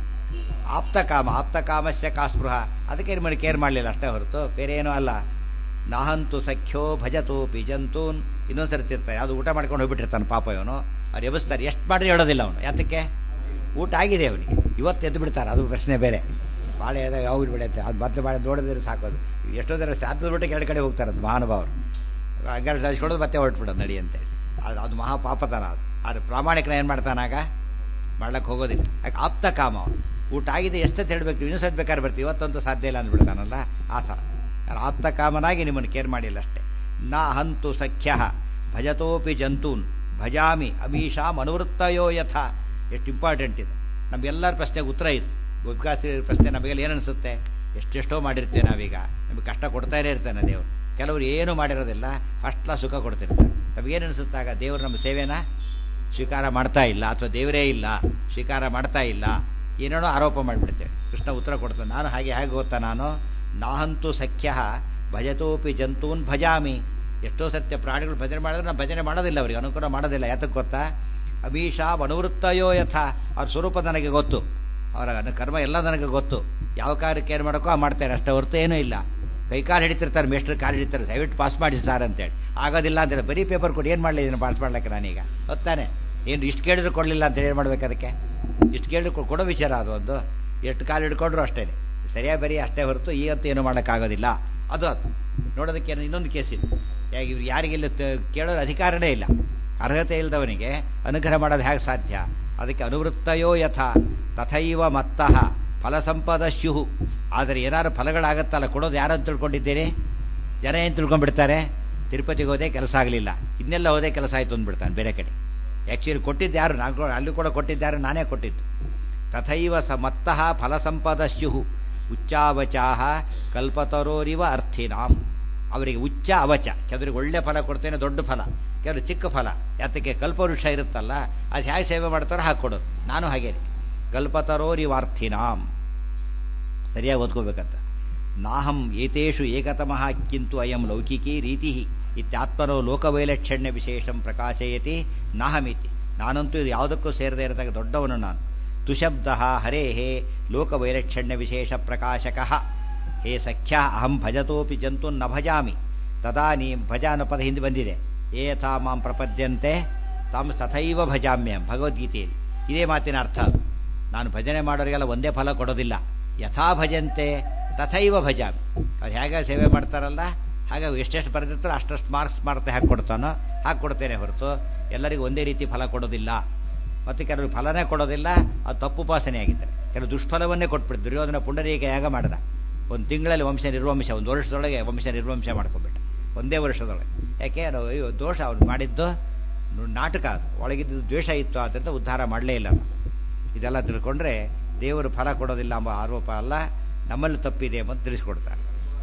ಆಪ್ತಕಾಮ ಆಪ್ತಕಾಮಸ್ಯ ಕಾಸ್ಪೃಹ ಅದಕ್ಕೆ ಏನು ಮಾಡಿ ಕೇರ್ ಮಾಡಲಿಲ್ಲ ಅಷ್ಟೇ ಹೊರತು ಬೇರೆ ಏನೂ ಅಲ್ಲ ನಾಹಂತು ಸಖ್ಯೋ ಭಜತು ಪಿಜಂತೂನ್ ಇನ್ನೊಂದು ಸರ್ತಿ ಇರ್ತಾರೆ ಅದು ಊಟ ಮಾಡ್ಕೊಂಡು ಹೋಗ್ಬಿಟ್ಟಿರ್ತಾನೆ ಪಾಪ ಇವನು ಅವ್ರು ಎಬ್ಬಿಸ್ತಾರೆ ಎಷ್ಟು ಮಾಡಿದ್ರೆ ಹೇಳೋದಿಲ್ಲ ಅವನು ಯಾತಕ್ಕೆ ಊಟ ಆಗಿದೆ ಅವನಿಗೆ ಇವತ್ತು ಎದ್ದು ಬಿಡ್ತಾರೆ ಅದು ಪ್ರಶ್ನೆ ಬೇರೆ ಬಾಳೆ ಅದ ಯಾವ ಬಿಡುತ್ತೆ ಅದು ಮೊದಲು ಬಾಳೆ ನೋಡಿದ್ರೆ ಸಾಕೋದು ಎಷ್ಟೋ ಜನ ಸಾಧ್ರದ ಬಿಟ್ಟು ಎರಡು ಕಡೆ ಹೋಗ್ತಾರೆ ಅದು ಮಹಾನುಭಾವರು ಹಂಗಾರೆ ಸರಿಸ್ಕೊಡೋದು ಮತ್ತೆ ಹೊರಟ್ಬಿಡೋದು ನಡಿ ಅಂತೇಳಿ ಅದು ಅದು ಮಹಾಪಾಪತನ ಅದು ಆದರೆ ಪ್ರಾಮಾಣಿಕನ ಏನು ಮಾಡ್ತಾನಾಗ ಮಾಡ್ಲಕ್ಕೆ ಹೋಗೋದಿಲ್ಲ ಯಾಕೆ ಆಪ್ತ ಕಾಮ ಅವನು ಊಟ ಆಗಿದೆ ಎಷ್ಟೊತ್ತು ಹೇಳಬೇಕು ಇನ್ನೂ ಸದ್ ಬೇಕಾದ್ರೆ ಬರ್ತೀವಿ ಇವತ್ತಂತೂ ಸಾಧ್ಯ ಇಲ್ಲ ಅಂದ್ಬಿಡ್ತಾನಲ್ಲ ಆ ಥರ ಆಪ್ತ ಕಾಮನಾಗಿ ನಿಮ್ಮನ್ನು ಕೇರ್ ಮಾಡಿಲ್ಲ ಅಷ್ಟೇ ನ ಹಂತು ಸಖ್ಯ ಭಜತೋಪಿ ಜಂತೂನ್ ಭಜಾಮಿ ಅಮೀಷಾಂ ಅನುವೃತ್ತಯೋ ಯಥ ಎಷ್ಟು ಇಂಪಾರ್ಟೆಂಟ್ ಇದು ನಮಗೆಲ್ಲರ ಪ್ರಶ್ನೆಗೆ ಉತ್ತರ ಇದು ಗೋಪಿಕಾಸ್ತ್ರೀ ಪ್ರಶ್ನೆ ನಮಗೆಲ್ಲ ಏನು ಅನಿಸುತ್ತೆ ಎಷ್ಟೆಷ್ಟೋ ಮಾಡಿರ್ತೇವೆ ನಾವೀಗ ನಮಗೆ ಕಷ್ಟ ಕೊಡ್ತಾನೇ ಇರ್ತಾನೆ ದೇವರು ಕೆಲವರು ಏನು ಮಾಡಿರೋದಿಲ್ಲ ಫಸ್ಟ್ ಕ್ಲಾಸ್ ಸುಖ ಕೊಡ್ತಿರ್ತಾರೆ ನಮಗೇನು ಅನಿಸುತ್ತಾಗ ದೇವರು ನಮ್ಮ ಸೇವೆನ ಸ್ವೀಕಾರ ಮಾಡ್ತಾ ಇಲ್ಲ ಅಥವಾ ದೇವರೇ ಇಲ್ಲ ಸ್ವೀಕಾರ ಮಾಡ್ತಾ ಇಲ್ಲ ಏನೇನೋ ಆರೋಪ ಮಾಡಿಬಿಡ್ತೇವೆ ಕೃಷ್ಣ ಉತ್ತರ ಕೊಡ್ತಾನೆ ನಾನು ಹಾಗೆ ಹೇಗೆ ಗೊತ್ತಾ ನಾನು ನಾಹಂತು ಸಖ್ಯ ಭಜತೋಪಿ ಜಂತೂನ್ ಭಜಾಮಿ ಎಷ್ಟೋ ಸತ್ಯ ಪ್ರಾಣಿಗಳು ಭಜನೆ ಮಾಡಿದ್ರೆ ನಾನು ಭಜನೆ ಮಾಡೋದಿಲ್ಲ ಅವರಿಗೆ ಅನುಕೂಲ ಮಾಡೋದಿಲ್ಲ ಯಾತಕ್ಕೆ ಗೊತ್ತಾ ಅಮೀಷಾ ಅನುವೃತ್ತಯೋ ಯಥ ಅವ್ರ ಸ್ವರೂಪ ನನಗೆ ಗೊತ್ತು ಅವರ ಕರ್ಮ ಎಲ್ಲ ನನಗೆ ಗೊತ್ತು ಯಾವ ಕಾರ್ಯಕ್ಕೆ ಏನು ಮಾಡೋಕ್ಕೋ ಮಾಡ್ತೇನೆ ಅಷ್ಟೇ ಹೊರತು ಏನೂ ಇಲ್ಲ ಕೈ ಕಾಲು ಹಿಡಿತಿರ್ತಾರೆ ಮೇಸ್ಟ್ರು ಕಾಲು ಹಿಡಿತಾರೆ ದಯವಿಟ್ಟು ಪಾಸ್ ಮಾಡಿಸಿ ಸಾರ್ ಅಂತೇಳಿ ಆಗೋದಿಲ್ಲ ಅಂತೇಳಿ ಬರೀ ಪೇಪರ್ ಕೊಟ್ಟು ಏನು ಮಾಡಲಿ ಇದನ್ನು ಪಾಸ್ ಮಾಡ್ಲಿಕ್ಕೆ ನಾನೀಗ ಹೊತ್ತಾನೆ ಏನು ಇಷ್ಟು ಕೇಳಿದ್ರು ಕೊಡಲಿಲ್ಲ ಅಂತೇಳಿ ಏನು ಮಾಡ್ಬೇಕು ಅದಕ್ಕೆ ಇಷ್ಟು ಕೇಳಿದ್ರು ಕೊ- ಕೊಡೋ ವಿಚಾರ ಅದು ಒಂದು ಎಷ್ಟು ಕಾಲು ಹಿಡ್ಕೊಂಡ್ರು ಅಷ್ಟೇ ಸರಿಯಾಗಿ ಬರೀ ಅಷ್ಟೇ ಹೊರತು ಈಗಂತೂ ಏನು ಮಾಡೋಕ್ಕಾಗೋದಿಲ್ಲ ಅದು ಅದು ನೋಡೋದಕ್ಕೆ ಏನು ಇನ್ನೊಂದು ಕೇಸ್ ಇದೆ ಯಾಕೆ ಇವ್ರು ಯಾರಿಗೆಲ್ಲ ಕೇಳೋರ ಅಧಿಕಾರನೇ ಇಲ್ಲ ಅರ್ಹತೆ ಇಲ್ಲದವನಿಗೆ ಅನುಗ್ರಹ ಮಾಡೋದು ಹೇಗೆ ಸಾಧ್ಯ ಅದಕ್ಕೆ ಅನುವೃತ್ತಯೋ ಯಥ ತಥೈವ ಮತ್ತಃ ಫಲಸಂಪದ ಸ್ಯುಹು ಆದರೆ ಏನಾದ್ರು ಫಲಗಳಾಗತ್ತಲ್ಲ ಕೊಡೋದು ಯಾರಂತ ತಿಳ್ಕೊಂಡಿದ್ದೀರಿ ಜನ ಏನು ತಿಳ್ಕೊಂಡ್ಬಿಡ್ತಾರೆ ತಿರುಪತಿಗೆ ಹೋದೆ ಕೆಲಸ ಆಗಲಿಲ್ಲ ಇನ್ನೆಲ್ಲ ಹೋದೆ ಕೆಲಸ ಆಯಿತು ಅಂದ್ಬಿಡ್ತಾನೆ ಬೇರೆ ಕಡೆ ಆ್ಯಕ್ಚುಲಿ ಕೊಟ್ಟಿದ್ದು ಯಾರು ನಾನು ಅಲ್ಲಿ ಕೂಡ ಕೊಟ್ಟಿದ್ದಾರೆ ನಾನೇ ಕೊಟ್ಟಿದ್ದು ತಥೈವ ಸ ಮತ್ತಃ ಫಲಸಂಪದ ಸ್ಯುಹು ಉಚ್ಚಾವಚಾಹ ಕಲ್ಪತರೋರಿವ ಅರ್ಥಿನಾಂ ಅವರಿಗೆ ಉಚ್ಚ ಅವಚ ಕೆಲವರಿಗೆ ಒಳ್ಳೆ ಫಲ ಕೊಡ್ತೇನೆ ದೊಡ್ಡ ಫಲ ಕೆಲವರು ಚಿಕ್ಕ ಫಲ ಯಾತಕ್ಕೆ ಕಲ್ಪವೃಕ್ಷ ಇರುತ್ತಲ್ಲ ಅದು ಹೇಗೆ ಸೇವೆ ಮಾಡ್ತಾರೋ ಹಾಗೆ ಕೊಡೋದು ನಾನು ಹಾಗೇನೆ ಕಲ್ಪತರೋರಿವಾರ್ಥಿನಾಂ ಸರಿಯಾಗಿ ಓದ್ಕೋಬೇಕಂತ ನಾಹಂ ಏತೇಷು ಏಕತಮಃ ಕಿಂತು ಅಯಂ ಲೌಕಿಕಿ ರೀತಿ ಇತ್ಯಾತ್ಮನೋ ಲೋಕವೈಲಕ್ಷಣ್ಯ ವಿಶೇಷಂ ಪ್ರಕಾಶಯತಿ ನಾಹಮಿತಿ ನಾನಂತೂ ಇದು ಯಾವುದಕ್ಕೂ ಸೇರದೇ ಇರತಕ್ಕ ದೊಡ್ಡವನು ನಾನು ತುಶಬ್ದ ಹರೇ ಲೋಕವೈಲಕ್ಷಣ್ಯ ವಿಶೇಷ ಪ್ರಕಾಶಕ ಹೇ ಸಖ್ಯ ಅಹಂ ಭಜತೋಪಿ ಜಂತು ನ ಭಜಾಮಿ ತದಾನಿ ಭಜ ಅನ್ನೋ ಪದ ಹಿಂದೆ ಬಂದಿದೆ ಏಥಾ ಮಾಂ ಪ್ರಪದ್ಯಂತೆ ತಾಮ್ ತಥೈವ ಭಜಾಮ್ಯಂ ಭಗವದ್ಗೀತೆಯಲ್ಲಿ ಇದೇ ಮಾತಿನ ಅರ್ಥ ಅದು ನಾನು ಭಜನೆ ಮಾಡೋರಿಗೆಲ್ಲ ಒಂದೇ ಫಲ ಕೊಡೋದಿಲ್ಲ ಯಥಾ ಭಜಂತೆ ತಥೈವ ಭಜಾಮಿ ಅವ್ರು ಹೇಗೆ ಸೇವೆ ಮಾಡ್ತಾರಲ್ಲ ಹಾಗೆ ಎಷ್ಟೆಷ್ಟು ಬರೆದಿರ್ತಾರೋ ಅಷ್ಟಷ್ಟು ಮಾರ್ಕ್ಸ್ ಮಾಡ್ತಾ ಹಾಕಿ ಕೊಡ್ತಾನೋ ಹಾಕಿ ಕೊಡ್ತೇನೆ ಹೊರತು ಎಲ್ಲರಿಗೂ ಒಂದೇ ರೀತಿ ಫಲ ಕೊಡೋದಿಲ್ಲ ಮತ್ತು ಕೆಲವರು ಫಲನೇ ಕೊಡೋದಿಲ್ಲ ಅದು ತಪ್ಪು ಉಪಾಸನೆ ಆಗಿದ್ದಾರೆ ಕೆಲವು ದುಷ್ಫಲವನ್ನೇ ಕೊಟ್ಬಿಟ್ಟು ದುರ್ಯೋಧನ ಪುಂಡರೀಕ ಯಾಗ ಮಾಡ್ದ ಒಂದು ತಿಂಗಳಲ್ಲಿ ವಂಶ ನಿರ್ವಂಶ ಒಂದು ವರ್ಷದೊಳಗೆ ವಂಶ ನಿರ್ವಂಶ ಮಾಡ್ಕೊಂಬಿಟ್ಟ ಒಂದೇ ವರ್ಷದೊಳಗೆ ಯಾಕೆ ಅದು ಅಯ್ಯೋ ದೋಷ ಅವ್ನು ಮಾಡಿದ್ದು ನಾಟಕ ಅದು ಒಳಗಿದ್ದು ದ್ವೇಷ ಇತ್ತು ಆದ್ದರಿಂದ ಉದ್ಧಾರ ಮಾಡಲೇ ಇಲ್ಲ ನಾವು ಇದೆಲ್ಲ ತಿಳ್ಕೊಂಡ್ರೆ ದೇವರು ಫಲ ಕೊಡೋದಿಲ್ಲ ಎಂಬ ಆರೋಪ ಅಲ್ಲ ನಮ್ಮಲ್ಲಿ ತಪ್ಪಿದೆ ಎಂಬುದು ತಿಳಿಸ್ಕೊಡ್ತಾರೆ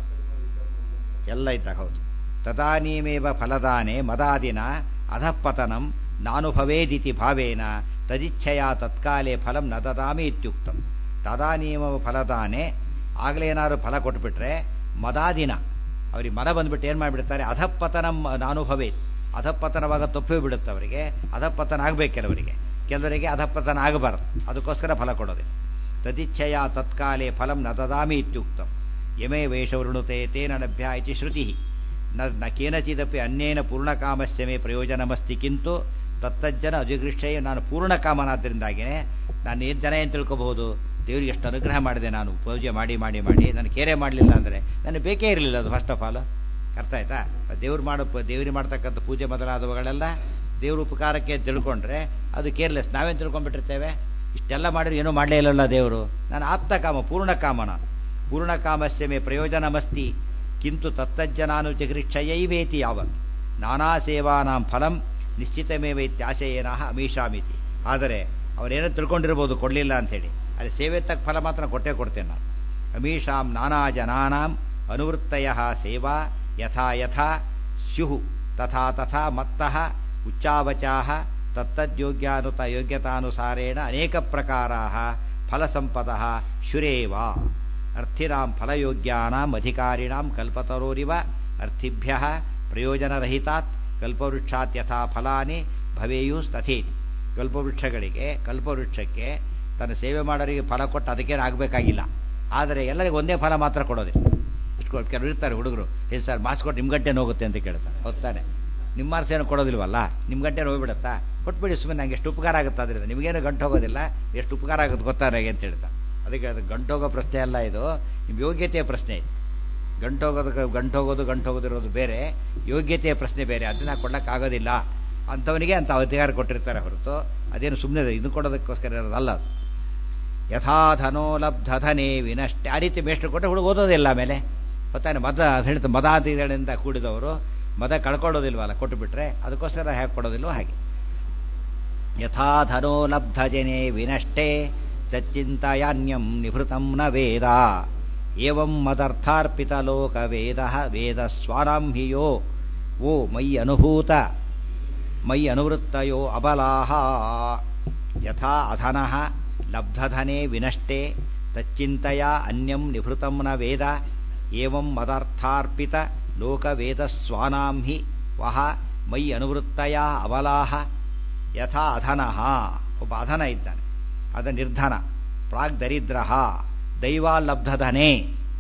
ಎಲ್ಲ ಇದ್ದಾಗ ಹೌದು ತದಾನೀಮೇವ ಫಲದಾನೆ ಮದಾದಿನ ಅಧಃಪತನಂ ನಾನುಭವೇದಿತಿ ಭಾವೇನ ತದಿಚ್ಛೆಯ ತತ್ಕಾಲೇ ಫಲಂ ನ ದದಾಮಿ ಇತ್ಯುಕ್ತಂ ತದಾನೀಮವ ಫಲದಾನೆ ಆಗಲೇನಾದ್ರು ಫಲ ಕೊಟ್ಬಿಟ್ರೆ ಮದಾದಿನ ಅವ್ರಿಗೆ ಮನ ಬಂದ್ಬಿಟ್ಟು ಏನು ಮಾಡಿಬಿಡ್ತಾರೆ ಅಧಃಪತನಂ ನಾನುಭವೇ ಅಧಃಪತನವಾಗ ತಪ್ಪೇ ಬಿಡುತ್ತೆ ಅವರಿಗೆ ಅಧಃಪತನ ಆಗಬೇಕು ಕೆಲವರಿಗೆ ಕೆಲವರಿಗೆ ಅಧಃಪತನ ಆಗಬಾರ್ದು ಅದಕ್ಕೋಸ್ಕರ ಫಲ ಕೊಡೋದಿಲ್ಲ ತದಿಚ್ಛೆಯ ತತ್ಕಾಲೇ ಫಲಂ ನ ದದಾಮಿ ಇತ್ಯುಕ್ತಂ ಯಮೇ ವೇಷವೃಣುತೆ ತೇನ ಲಭ್ಯ ಇತಿ ಶ್ರುತಿ ನ ನ ಕೇನಚಿದಪಿ ಅನ್ಯೇನ ಪೂರ್ಣಕಾಮಸ್ಯ ಮೇ ಪ್ರಯೋಜನಮಸ್ತಿ ಕಿಂತು ತತ್ತಜ್ಜನ ಅಜಿಗೃಷ್ಟೇ ನಾನು ಪೂರ್ಣಕಾಮನಾದ್ದರಿಂದಾಗಿಯೇ ನಾನು ಏನು ಜನ ಏನು ತಿಳ್ಕೊಬಹುದು ದೇವ್ರಿಗೆ ಎಷ್ಟು ಅನುಗ್ರಹ ಮಾಡಿದೆ ನಾನು ಪೂಜೆ ಮಾಡಿ ಮಾಡಿ ಮಾಡಿ ನಾನು ಕೇರೆ ಮಾಡಲಿಲ್ಲ ಅಂದರೆ ನನಗೆ ಬೇಕೇ ಇರಲಿಲ್ಲ ಅದು ಫಸ್ಟ್ ಆಫ್ ಆಲ್ ಅರ್ಥ ಆಯ್ತಾ ದೇವ್ರು ಮಾಡೋ ದೇವ್ರಿಗೆ ಮಾಡ್ತಕ್ಕಂಥ ಪೂಜೆ ಮೊದಲಾದವುಗಳೆಲ್ಲ ದೇವ್ರ ಉಪಕಾರಕ್ಕೆ ಅಂತ ತಿಳ್ಕೊಂಡ್ರೆ ಅದು ಕೇರ್ಲೆಸ್ ನಾವೇನು ತಿಳ್ಕೊಂಡ್ಬಿಟ್ಟಿರ್ತೇವೆ ಇಷ್ಟೆಲ್ಲ ಮಾಡಿದ್ರೆ ಏನೂ ಮಾಡಲೇ ಇಲ್ಲಲ್ಲ ದೇವರು ನಾನು ಆಪ್ತ ಕಾಮ ಪೂರ್ಣ ಕಾಮ ನಾನು ಪೂರ್ಣಕಾಮಸ್ಯ ಮೇ ಪ್ರಯೋಜನಮಸ್ತಿ ಕಿಂತು ತತ್ತಜ್ಜನಾನು ಜಗೃಕ್ಷಯೈವೇತಿ ಯಾವತ್ ನಾನಾ ಸೇವಾನಾಂ ಫಲಂ ನಿಶ್ಚಿತಮೇವ ಇತ್ಯಾಶಯೇನ ಅಮೀಷಾಮಿತಿ ಆದರೆ ಅವರೇನೋ ತಿಳ್ಕೊಂಡಿರ್ಬೋದು ಕೊಡಲಿಲ್ಲ ಅಂಥೇಳಿ ಅಲ್ಲಿ ಸೇವೆ ತಕ್ಕ ಫಲ ಮಾತ್ರ ಕೊಟ್ಟೇ ಕೊಡ್ತೇನೆ ನಾನು ಅಮೀಷಾಂ ನಾನಾ ಜನಾನಾಂ ಅನುವೃತ್ತಯ ಸೇವಾ ಯಥಾ ಯಥಾ ಸ್ಯುಹು ತಥಾ ತಥಾ ಮತ್ತಃ ಉಚ್ಚಾವಚಾಹ ತತ್ತದ್ಯೋಗ್ಯಾನುತ ಯೋಗ್ಯತಾನುಸಾರೇಣ ಅನೇಕ ಪ್ರಕಾರಾ ಫಲಸಂಪದ ಶುರೇವ ಅರ್ಥಿನಾಂ ಫಲಯೋಗ್ಯಾನಾಂ ಅಧಿಕಾರಿಣಾಂ ಕಲ್ಪತರೋರಿವ ಅರ್ಥಿಭ್ಯ ಪ್ರಯೋಜನರಹಿತಾತ್ ಕಲ್ಪವೃಕ್ಷಾತ್ ಯಥಾ ಫಲಾನಿ ಭವೇಯು ತಥೇತಿ ಕಲ್ಪವೃಕ್ಷಗಳಿಗೆ ಕಲ್ಪವೃಕ್ಷಕ್ಕೆ ತನ್ನ ಸೇವೆ ಮಾಡೋರಿಗೆ ಫಲ ಕೊಟ್ಟು ಅದಕ್ಕೇನು ಆಗಬೇಕಾಗಿಲ್ಲ ಆದರೆ ಎಲ್ಲರಿಗೂ ಒಂದೇ ಫಲ ಮಾತ್ರ ಕೊಡೋದಿಲ್ಲ ಇಷ್ಟು ಕೊಟ್ಟು ಕೆಲವರು ಇರ್ತಾರೆ ಹುಡುಗರು ಏನು ಸರ್ ಮಾಸ್ ಕೊಟ್ಟು ನಿಮ್ಮ ಗಂಟೆ ಹೋಗುತ್ತೆ ಅಂತ ಕೇಳ್ತಾರೆ ಹೊತ್ತಾನೆ ನಿಮ್ಮ ಮಾರ್ಕ್ಸ್ ಏನು ಕೊಡೋದಿಲ್ವಲ್ಲ ನಿಮ್ಮ ಗಂಟೆ ಹೋಗ್ಬಿಡುತ್ತಾ ಕೊಟ್ಬಿಡಿ ಸುಮ್ಮನೆ ನಂಗೆ ಎಷ್ಟು ಉಪಕಾರ ಆಗುತ್ತೆ ಅದರಿಂದ ನಿಮಗೇನು ಗಂಟು ಹೋಗೋದಿಲ್ಲ ಎಷ್ಟು ಉಪಕಾರ ಆಗುತ್ತೆ ಗೊತ್ತಾ ನನಗೆ ಅಂತ ಹೇಳ್ತಾ ಅದಕ್ಕೆ ಅದು ಗಂಟು ಹೋಗೋ ಪ್ರಶ್ನೆ ಅಲ್ಲ ಇದು ನಿಮ್ಮ ಯೋಗ್ಯತೆಯ ಪ್ರಶ್ನೆ ಇದು ಗಂಟು ಹೋಗೋದಕ್ಕೆ ಗಂಟು ಹೋಗೋದು ಗಂಟು ಹೋಗೋದಿರೋದು ಬೇರೆ ಯೋಗ್ಯತೆಯ ಪ್ರಶ್ನೆ ಬೇರೆ ಅದನ್ನ ಕೊಡೋಕ್ಕಾಗೋದಿಲ್ಲ ಅಂಥವನಿಗೆ ಅಂಥ ಅಧಿಕಾರ ಕೊಟ್ಟಿರ್ತಾರೆ ಹೊರತು ಅದೇನು ಸುಮ್ಮನೆ ಇದು ಕೊಡೋದಕ್ಕೋಸ್ಕರ ಇರೋದಲ್ಲ ಅದು ಯಥಾಧನೋ ಲಬ್ಧಧನೇ ವಿನಷ್ಟೇ ಆ ರೀತಿ ಮೇಷ್ಟ್ರು ಕೊಟ್ಟರೆ ಹುಡುಗ ಓದೋದಿಲ್ಲ ಆಮೇಲೆ ಗೊತ್ತಾನೆ ಮದ ಹೇಳ್ತಾ ಮದಾದಿಗಳಿಂದ ಕೂಡಿದವರು ಮದ ಕಳ್ಕೊಳ್ಳೋದಿಲ್ವಲ್ಲ ಕೊಟ್ಟು ಬಿಟ್ರೆ ಅದಕ್ಕೋಸ್ಕರ ಹೇಗೆ ಕೊಡೋದಿಲ್ವೋ ಹಾಗೆ ಯಥಾಧನೋ ಲಬ್ಧಜನೆ ವಿನಷ್ಟೇ ಚಚ್ಚಿಂತಯಾನ್ಯಂ ನಿಭೃತಂ ನ ವೇದ ಏವಂ ಮದರ್ಥಾರ್ಪಿತ ಲೋಕ ವೇದ ವೇದ ಸ್ವಾನಾಂ ಹಿಯೋ ಓ ಮೈ ಅನುಭೂತ ಮೈ ಅನುವೃತ್ತಯೋ ಅಬಲಾಹ ಯಥಾ ಅಧನಃ ಲಬ್ಧಧನೆ ವಿನಷ್ಟೇ ತಚ್ಚಿಂತೆಯ ಅನ್ಯಂ ನಿಭೃತಂ ನ ವೇದ ಏವಂ ಮದರ್ಥಾರ್ಪಿತ ಲೋಕವೇದ ಸ್ವಾನಾಂ ಹಿ ವಹ ಮೈ ಅನುವೃತ್ತಯ ಅಬಲಾಹ ಯಥಾ ಅಧನಃ ಒಬ್ಬ ಅಧನ ಇದ್ದಾನೆ ಅದ ನಿರ್ಧನ ಪ್ರಾಗ್ ದರಿದ್ರ ದೈವಾಲಬ್ಧಧನೆ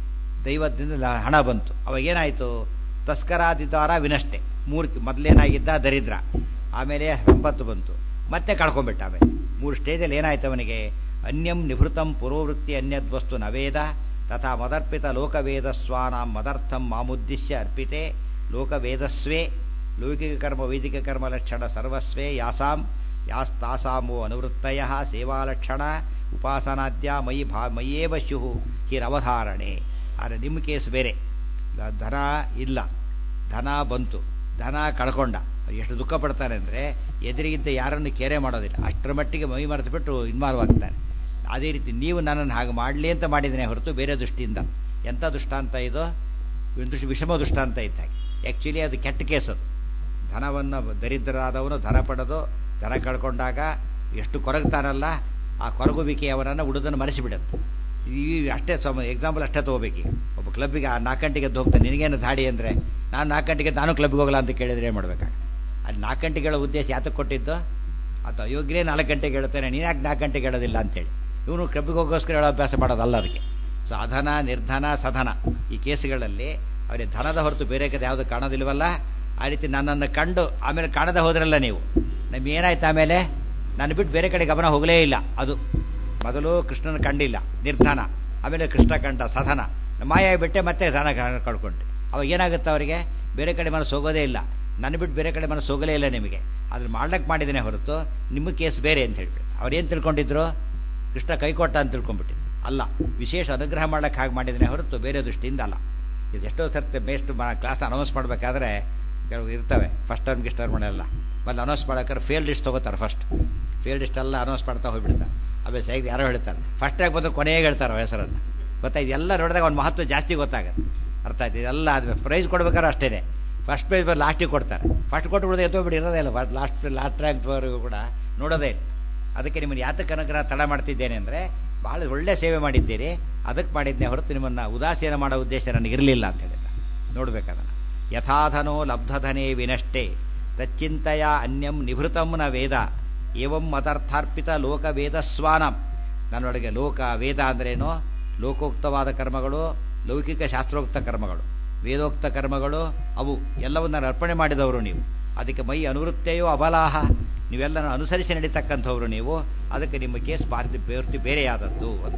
ದೈವದಿಂದ ಲ- ಹಣ ಬಂತು ಅವಾಗ ಏನಾಯಿತು ತಸ್ಕರಾದಿದ್ವಾರ ವಿನಷ್ಟೆ ಮೂರು ಮೊದಲೇನಾಗಿದ್ದ ದರಿದ್ರ ಆಮೇಲೆ ಸಂಪತ್ತು ಬಂತು ಮತ್ತೆ ಕಳ್ಕೊಂಡ್ಬಿಟ್ಟ ಆಮೇಲೆ ಮೂರು ಸ್ಟೇಜಲ್ಲಿ ಏನಾಯ್ತು ಅವನಿಗೆ ಅನ್ಯಂ ನಿಭೃತಂ ಪುರೋವೃತ್ತಿ ಅನ್ಯದ್ವಸ್ತು ನವೇದ ತಥಾ ಮದರ್ಪಿತ ಲೋಕವೇದ ಸ್ವಾನಾಂ ಮದರ್ಥಂ ಮಾಮುದ್ದಿಶ್ಯ ಅರ್ಪಿತೆ ಲೋಕವೇದಸ್ವೇ ಲೌಕಿಕ ಕರ್ಮ ವೈದಿಕ ಕರ್ಮ ಲಕ್ಷಣ ಸರ್ವಸ್ವೇ ಯಾಸಾಂ ಯಾಸ್ತಾಸಾಮೋ ಅನುವೃತ್ತಯ ಸೇವಾಲಕ್ಷಣ ಉಪಾಸನಾದ್ಯ ಮಯಿ ಭಾ ಮಯ್ಯೇವ ಶುಹು ಹಿರವಧಾರಣೆ ಆದರೆ ನಿಮ್ಮ ಕೇಸ್ ಬೇರೆ ದ- ಧನ ಇಲ್ಲ ಧನ ಬಂತು ಧನ ಕಳ್ಕೊಂಡ ಎಷ್ಟು ದುಃಖ ಪಡ್ತಾನೆ ಅಂದರೆ ಎದುರಿಗಿದ್ದ ಯಾರನ್ನು ಕೇರೆ ಮಾಡೋದಿಲ್ಲ ಅಷ್ಟರ ಮಟ್ಟಿಗೆ ಮೈ ಮರೆತು ಬಿಟ್ಟು ಇನ್ವಾಲ್ವ್ ಆಗ್ತಾನೆ ಅದೇ ರೀತಿ ನೀವು ನನ್ನನ್ನು ಹಾಗೆ ಮಾಡಲಿ ಅಂತ ಮಾಡಿದ್ದೇನೆ ಹೊರತು ಬೇರೆ ದೃಷ್ಟಿಯಿಂದ ಎಂಥ ದುಷ್ಟಾಂತ ಇದು ಒಂದು ದೃಷ್ಟಿ ವಿಷಮ ದುಷ್ಟಾಂತ ಇದ್ದಾಗ ಆ್ಯಕ್ಚುಲಿ ಅದು ಕೆಟ್ಟ ಕೇಸ್ ಅದು ಧನವನ್ನು ದರಿದ್ರರಾದವನು ಧನ ಪಡೆದು ಧನ ಕಳ್ಕೊಂಡಾಗ ಎಷ್ಟು ಕೊರಗ್ತಾನಲ್ಲ ಆ ಕೊರಗುವಿಕೆ ಅವನನ್ನು ಉಡುದನ್ನು ಮರೆಸಿಬಿಡುತ್ತೆ ಈ ಅಷ್ಟೇ ಸಮ ಎಕ್ಸಾಂಪಲ್ ಅಷ್ಟೇ ತೊಗೋಬೇಕು ಈಗ ಒಬ್ಬ ಕ್ಲಬ್ಬಿಗೆ ಆ ನಾಲ್ಕು ಗಂಟೆಗೆ ಎದ್ದು ಹೋಗ್ತಾನೆ ನಿನಗೇನು ದಾಡಿ ಅಂದರೆ ನಾನು ನಾಲ್ಕು ಗಂಟೆಗೆ ನಾನು ಕ್ಲಬ್ಗೆ ಹೋಗಲ್ಲ ಅಂತ ಕೇಳಿದ್ರೆ ಏನು ಮಾಡ್ಬೇಕಾಗ ಅಲ್ಲಿ ನಾಲ್ಕು ಗಂಟೆಗೆ ಹೇಳೋ ಉದ್ದೇಶ ಯಾತಕ್ಕೆ ಕೊಟ್ಟಿದ್ದು ಅಥವಾ ಅಯೋಗ್ಯನೇ ನಾಲ್ಕು ಗಂಟೆಗೆ ಹೇಳ್ತಾನೆ ನೀನು ಯಾಕೆ ನಾಲ್ಕು ಗಂಟೆಗೆ ಹೇಳೋದಿಲ್ಲ ಅಂತೇಳಿ ಇವನು ಕ್ಲಬ್ಬಿಗೆ ಹೋಗೋಸ್ಕರ ಹೇಳೋ ಅಭ್ಯಾಸ ಮಾಡೋದಲ್ಲ ಅದಕ್ಕೆ ಸೊ ಅಧನ ನಿರ್ಧನ ಸಧನ ಈ ಕೇಸುಗಳಲ್ಲಿ ಅವರಿಗೆ ಧನದ ಹೊರತು ಬೇರೆ ಕಡೆ ಯಾವುದು ಕಾಣೋದಿಲ್ವಲ್ಲ ಆ ರೀತಿ ನನ್ನನ್ನು ಕಂಡು ಆಮೇಲೆ ಕಾಣದೆ ಹೋದ್ರಲ್ಲ ನೀವು ನಮ್ಗೆ ಏನಾಯ್ತು ಆಮೇಲೆ ನಾನು ಬಿಟ್ಟು ಬೇರೆ ಕಡೆ ಗಮನ ಹೋಗಲೇ ಇಲ್ಲ ಅದು ಮೊದಲು ಕೃಷ್ಣನ ಕಂಡಿಲ್ಲ ನಿರ್ಧನ ಆಮೇಲೆ ಕೃಷ್ಣ ಕಂಡ ಸಧನ ಮಾಯ ಬಿಟ್ಟೆ ಮತ್ತೆ ಧನ ಕ- ಕಳ್ಕೊಂಡೆ ಅವಾಗ ಏನಾಗುತ್ತೆ ಅವರಿಗೆ ಬೇರೆ ಕಡೆ ಮನಸ್ಸು ಹೋಗೋದೇ ಇಲ್ಲ ನನ್ನ ಬಿಟ್ಟು ಬೇರೆ ಕಡೆ ಮನಸ್ಸು ಹೋಗಲೇ ಇಲ್ಲ ನಿಮಗೆ ಅದ್ರ ಮಾಡ್ಲಿಕ್ಕೆ ಮಾಡಿದ್ದೇನೆ ಹೊರತು ನಿಮ್ಮ ಕೇಸ್ ಬೇರೆ ಅಂತ ಹೇಳ್ಬಿಟ್ಟು ಅವ್ರು ಏನು ತಿಳ್ಕೊಂಡಿದ್ರು ಕೃಷ್ಣ ಕೈಕೊಟ್ಟ ಅಂತ ತಿಳ್ಕೊಂಡ್ಬಿಟ್ಟಿದ್ರು ಅಲ್ಲ ವಿಶೇಷ ಅನುಗ್ರಹ ಮಾಡ್ಲಿಕ್ಕೆ ಹಾಗೆ ಮಾಡಿದ್ದೇನೆ ಹೊರತು ಬೇರೆ ದೃಷ್ಟಿಯಿಂದ ಅಲ್ಲ ಇದು ಎಷ್ಟೋ ಸರ್ತಿ ಮೇಸ್ಟ್ ಕ್ಲಾಸ್ ಅನೌನ್ಸ್ ಮಾಡಬೇಕಾದ್ರೆ ಕೆಲವು ಇರ್ತವೆ ಫಸ್ಟ್ ಟರ್ಮ್ ಗಿಸ್ಟ್ ಟರ್ಮ್ ಎಲ್ಲ ಮೊದಲು ಅನೌನ್ಸ್ ಮಾಡೋಕ್ಕಾದ್ರೆ ಫೇಲ್ ಲಿಸ್ಟ್ ತೊಗೋತಾರೆ ಫಸ್ಟ್ ಫೇಲ್ ಲಿಸ್ಟ್ ಎಲ್ಲ ಅನೌನ್ಸ್ ಮಾಡ್ತಾ ಹೋಗ್ಬಿಡ್ತಾರೆ ಆಮೇಲೆ ಸೈಡ್ ಯಾರೋ ಹೇಳ್ತಾರೆ ಫಸ್ಟ್ ಆಗಿ ಬಂದು ಕೊನೆಗೆ ಹೇಳ್ತಾರೆ ಅವ್ರ ಹೆಸರನ್ನು ಗೊತ್ತಾಯ್ತು ಎಲ್ಲ ನೋಡಿದಾಗ ಅವ್ನ ಮಹತ್ವ ಜಾಸ್ತಿ ಗೊತ್ತಾಗುತ್ತೆ ಅರ್ಥ ಆಯ್ತು ಇದೆಲ್ಲ ಆದ್ಮೇಲೆ ಪ್ರೈಸ್ ಕೊಡ್ಬೇಕಾದ್ರೆ ಅಷ್ಟೇ ಫಸ್ಟ್ ಪ್ರೈಸ್ ಬಂದು ಲಾಸ್ಟಿಗೆ ಕೊಡ್ತಾರೆ ಫಸ್ಟ್ ಕೊಟ್ಟು ಬಿಡೋದು ಎತ್ತೋಗ್ಬಿಟ್ಟು ಇರೋದೇ ಇಲ್ಲ ಲಾಸ್ಟ್ ಲಾಸ್ಟ್ ರ್ಯಾಂಕ್ವರೆಗೂ ಕೂಡ ನೋಡೋದೇ ಇಲ್ಲ ಅದಕ್ಕೆ ನಿಮ್ಮನ್ನು ಯಾತಕ್ಕೆ ಅನುಗ್ರಹ ತಡ ಮಾಡ್ತಿದ್ದೇನೆ ಅಂದರೆ ಭಾಳ ಒಳ್ಳೆ ಸೇವೆ ಮಾಡಿದ್ದೀರಿ ಅದಕ್ಕೆ ಮಾಡಿದ್ದೆ ಹೊರತು ನಿಮ್ಮನ್ನು ಉದಾಸೀನ ಮಾಡೋ ಉದ್ದೇಶ ನನಗಿರಲಿಲ್ಲ ಅಂತ ಹೇಳಿದ ನೋಡ್ಬೇಕದನ್ನು ಯಥಾಧನೋ ಲಬ್ಧಧನೇ ವಿನಷ್ಟೇ ತಚ್ಚಿಂತೆಯ ಅನ್ಯಂ ನಿಭೃತಂ ನ ವೇದ ಏವಂ ಮತರ್ಥಾರ್ಪಿತ ಲೋಕ ವೇದಸ್ವಾನಂ ನನ್ನೊಳಗೆ ಲೋಕ ವೇದ ಅಂದ್ರೇನು ಲೋಕೋಕ್ತವಾದ ಕರ್ಮಗಳು ಲೌಕಿಕ ಶಾಸ್ತ್ರೋಕ್ತ ಕರ್ಮಗಳು ವೇದೋಕ್ತ ಕರ್ಮಗಳು ಅವು ಎಲ್ಲವನ್ನ ಅರ್ಪಣೆ ಮಾಡಿದವರು ನೀವು ಅದಕ್ಕೆ ಮೈ ಅನುವೃತ್ತೆಯೋ ಅಬಲಾಹ ನೀವೆಲ್ಲನ ಅನುಸರಿಸಿ ನಡೀತಕ್ಕಂಥವ್ರು ನೀವು ಅದಕ್ಕೆ ನಿಮ್ಮ ಕೇಸ್ ಪಾರ್ಟಿ ಬೇರ್ತಿ ಬೇರೆಯಾದದ್ದು ಅಂತ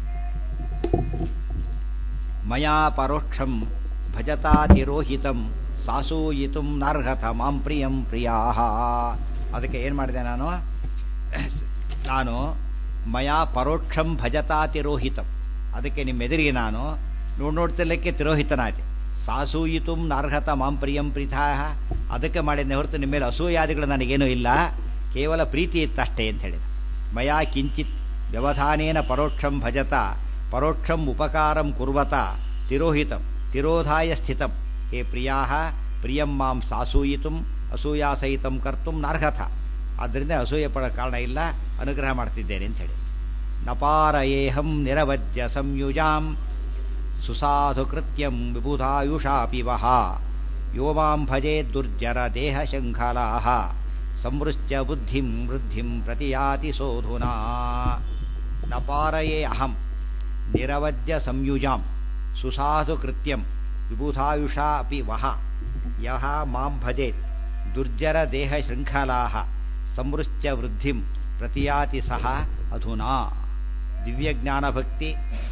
ಮಯಾ ಪರೋಕ್ಷಂ ಭಜತಾತಿರೋಹಿತಂ ಸಾಸೂಯಿತುಂ ನಾರ್ಹತ ಮಾಂ ಪ್ರಿಯಂ ಪ್ರಿಯಾ ಅದಕ್ಕೆ ಏನು ಮಾಡಿದೆ ನಾನು ನಾನು ಮಯಾ ಪರೋಕ್ಷಂ ಭಜತಾತಿರೋಹಿತಂ ಅದಕ್ಕೆ ನಿಮ್ಮ ಎದುರಿಗೆ ನಾನು ನೋಡ್ ನೋಡ್ತಿರ್ಲಿಕ್ಕೆ ತಿರೋಹಿತನಾದೆ ಸಾಸೂಯಿತುಂ ನಾರ್ಹತ ಮಾಂ ಪ್ರಿಯಂ ಪ್ರೀತಾ ಅದಕ್ಕೆ ಮಾಡಿದ್ದೆ ಹೊರತು ನಿಮ್ಮ ಮೇಲೆ ಅಸೂಯಾದಿಗಳು ನನಗೇನೂ ಇಲ್ಲ ಕೇವಲ ಪ್ರೀತಿ ಇತ್ತಷ್ಟೇ ಅಂತ ಹೇಳಿದ ಮಯಾ ಕಿಂಚಿತ್ ವ್ಯವಧಾನೇನ ಪರೋಕ್ಷಂ ಭಜತ ಪರೋಕ್ಷಂ ಉಪಕಾರಂ ಕುರ್ವತ ತಿರೋಹಿತಂ ತಿರೋಧಾಯ ಸ್ಥಿತಂ ಹೇ ಪ್ರಿಯಾ ಪ್ರಿಯಂ ಮಾಂ ಸಾಸೂಯಿತುಂ ಅಸೂಯಾಸಹಿತಂ ಕರ್ತುಂ ನಾರ್ಹಥ ಆದ್ದರಿಂದ ಅಸೂಯೆ ಪಡೋ ಕಾರಣ ಇಲ್ಲ ಅನುಗ್ರಹ ಮಾಡ್ತಿದ್ದೇನೆ ಅಂತ ಹೇಳಿ ನಪಾರಯೇಹಂ ನಿರವದ್ಯ ಸಂಯುಜಾಂ ಸುಸಾಧುಕೃತ್ಯಂ ವಿಬುಧಾಯುಷಾಪಿ ವಹ ಯೋ ಮಾಂ ಭಜೆ ದುರ್ಜರ ದೇಹ ಶೃಂಖಲಾಹ ಸಂವೃಶ್ಯ ಬುದ್ಧಿಂ ವೃದ್ಧಿಂ ಪ್ರತಿಯಾತಿ ಸೋಧುನಾ ನಪಾರಯೇ ಅಹಂ ನಿರವದ್ಯ ಸಂಯುಜಾಂ ಸುಸಾಧುಕೃತ್ಯಂ ವಿಬುಧಾಯುಷಾ ಅಪಿ ವಹ ಯಹ ಮಾಂ ಭಜೇತ್ ದುರ್ಜರ ದೇಹ ಶೃಂಖಲಾಹ ಸಂವೃಶ್ಯ ವೃದ್ಧಿಂ ಪ್ರತಿಯಾತಿ ಸಹ ಅಧುನಾ ದಿವ್ಯಜ್ಞಾನಭಕ್ತಿ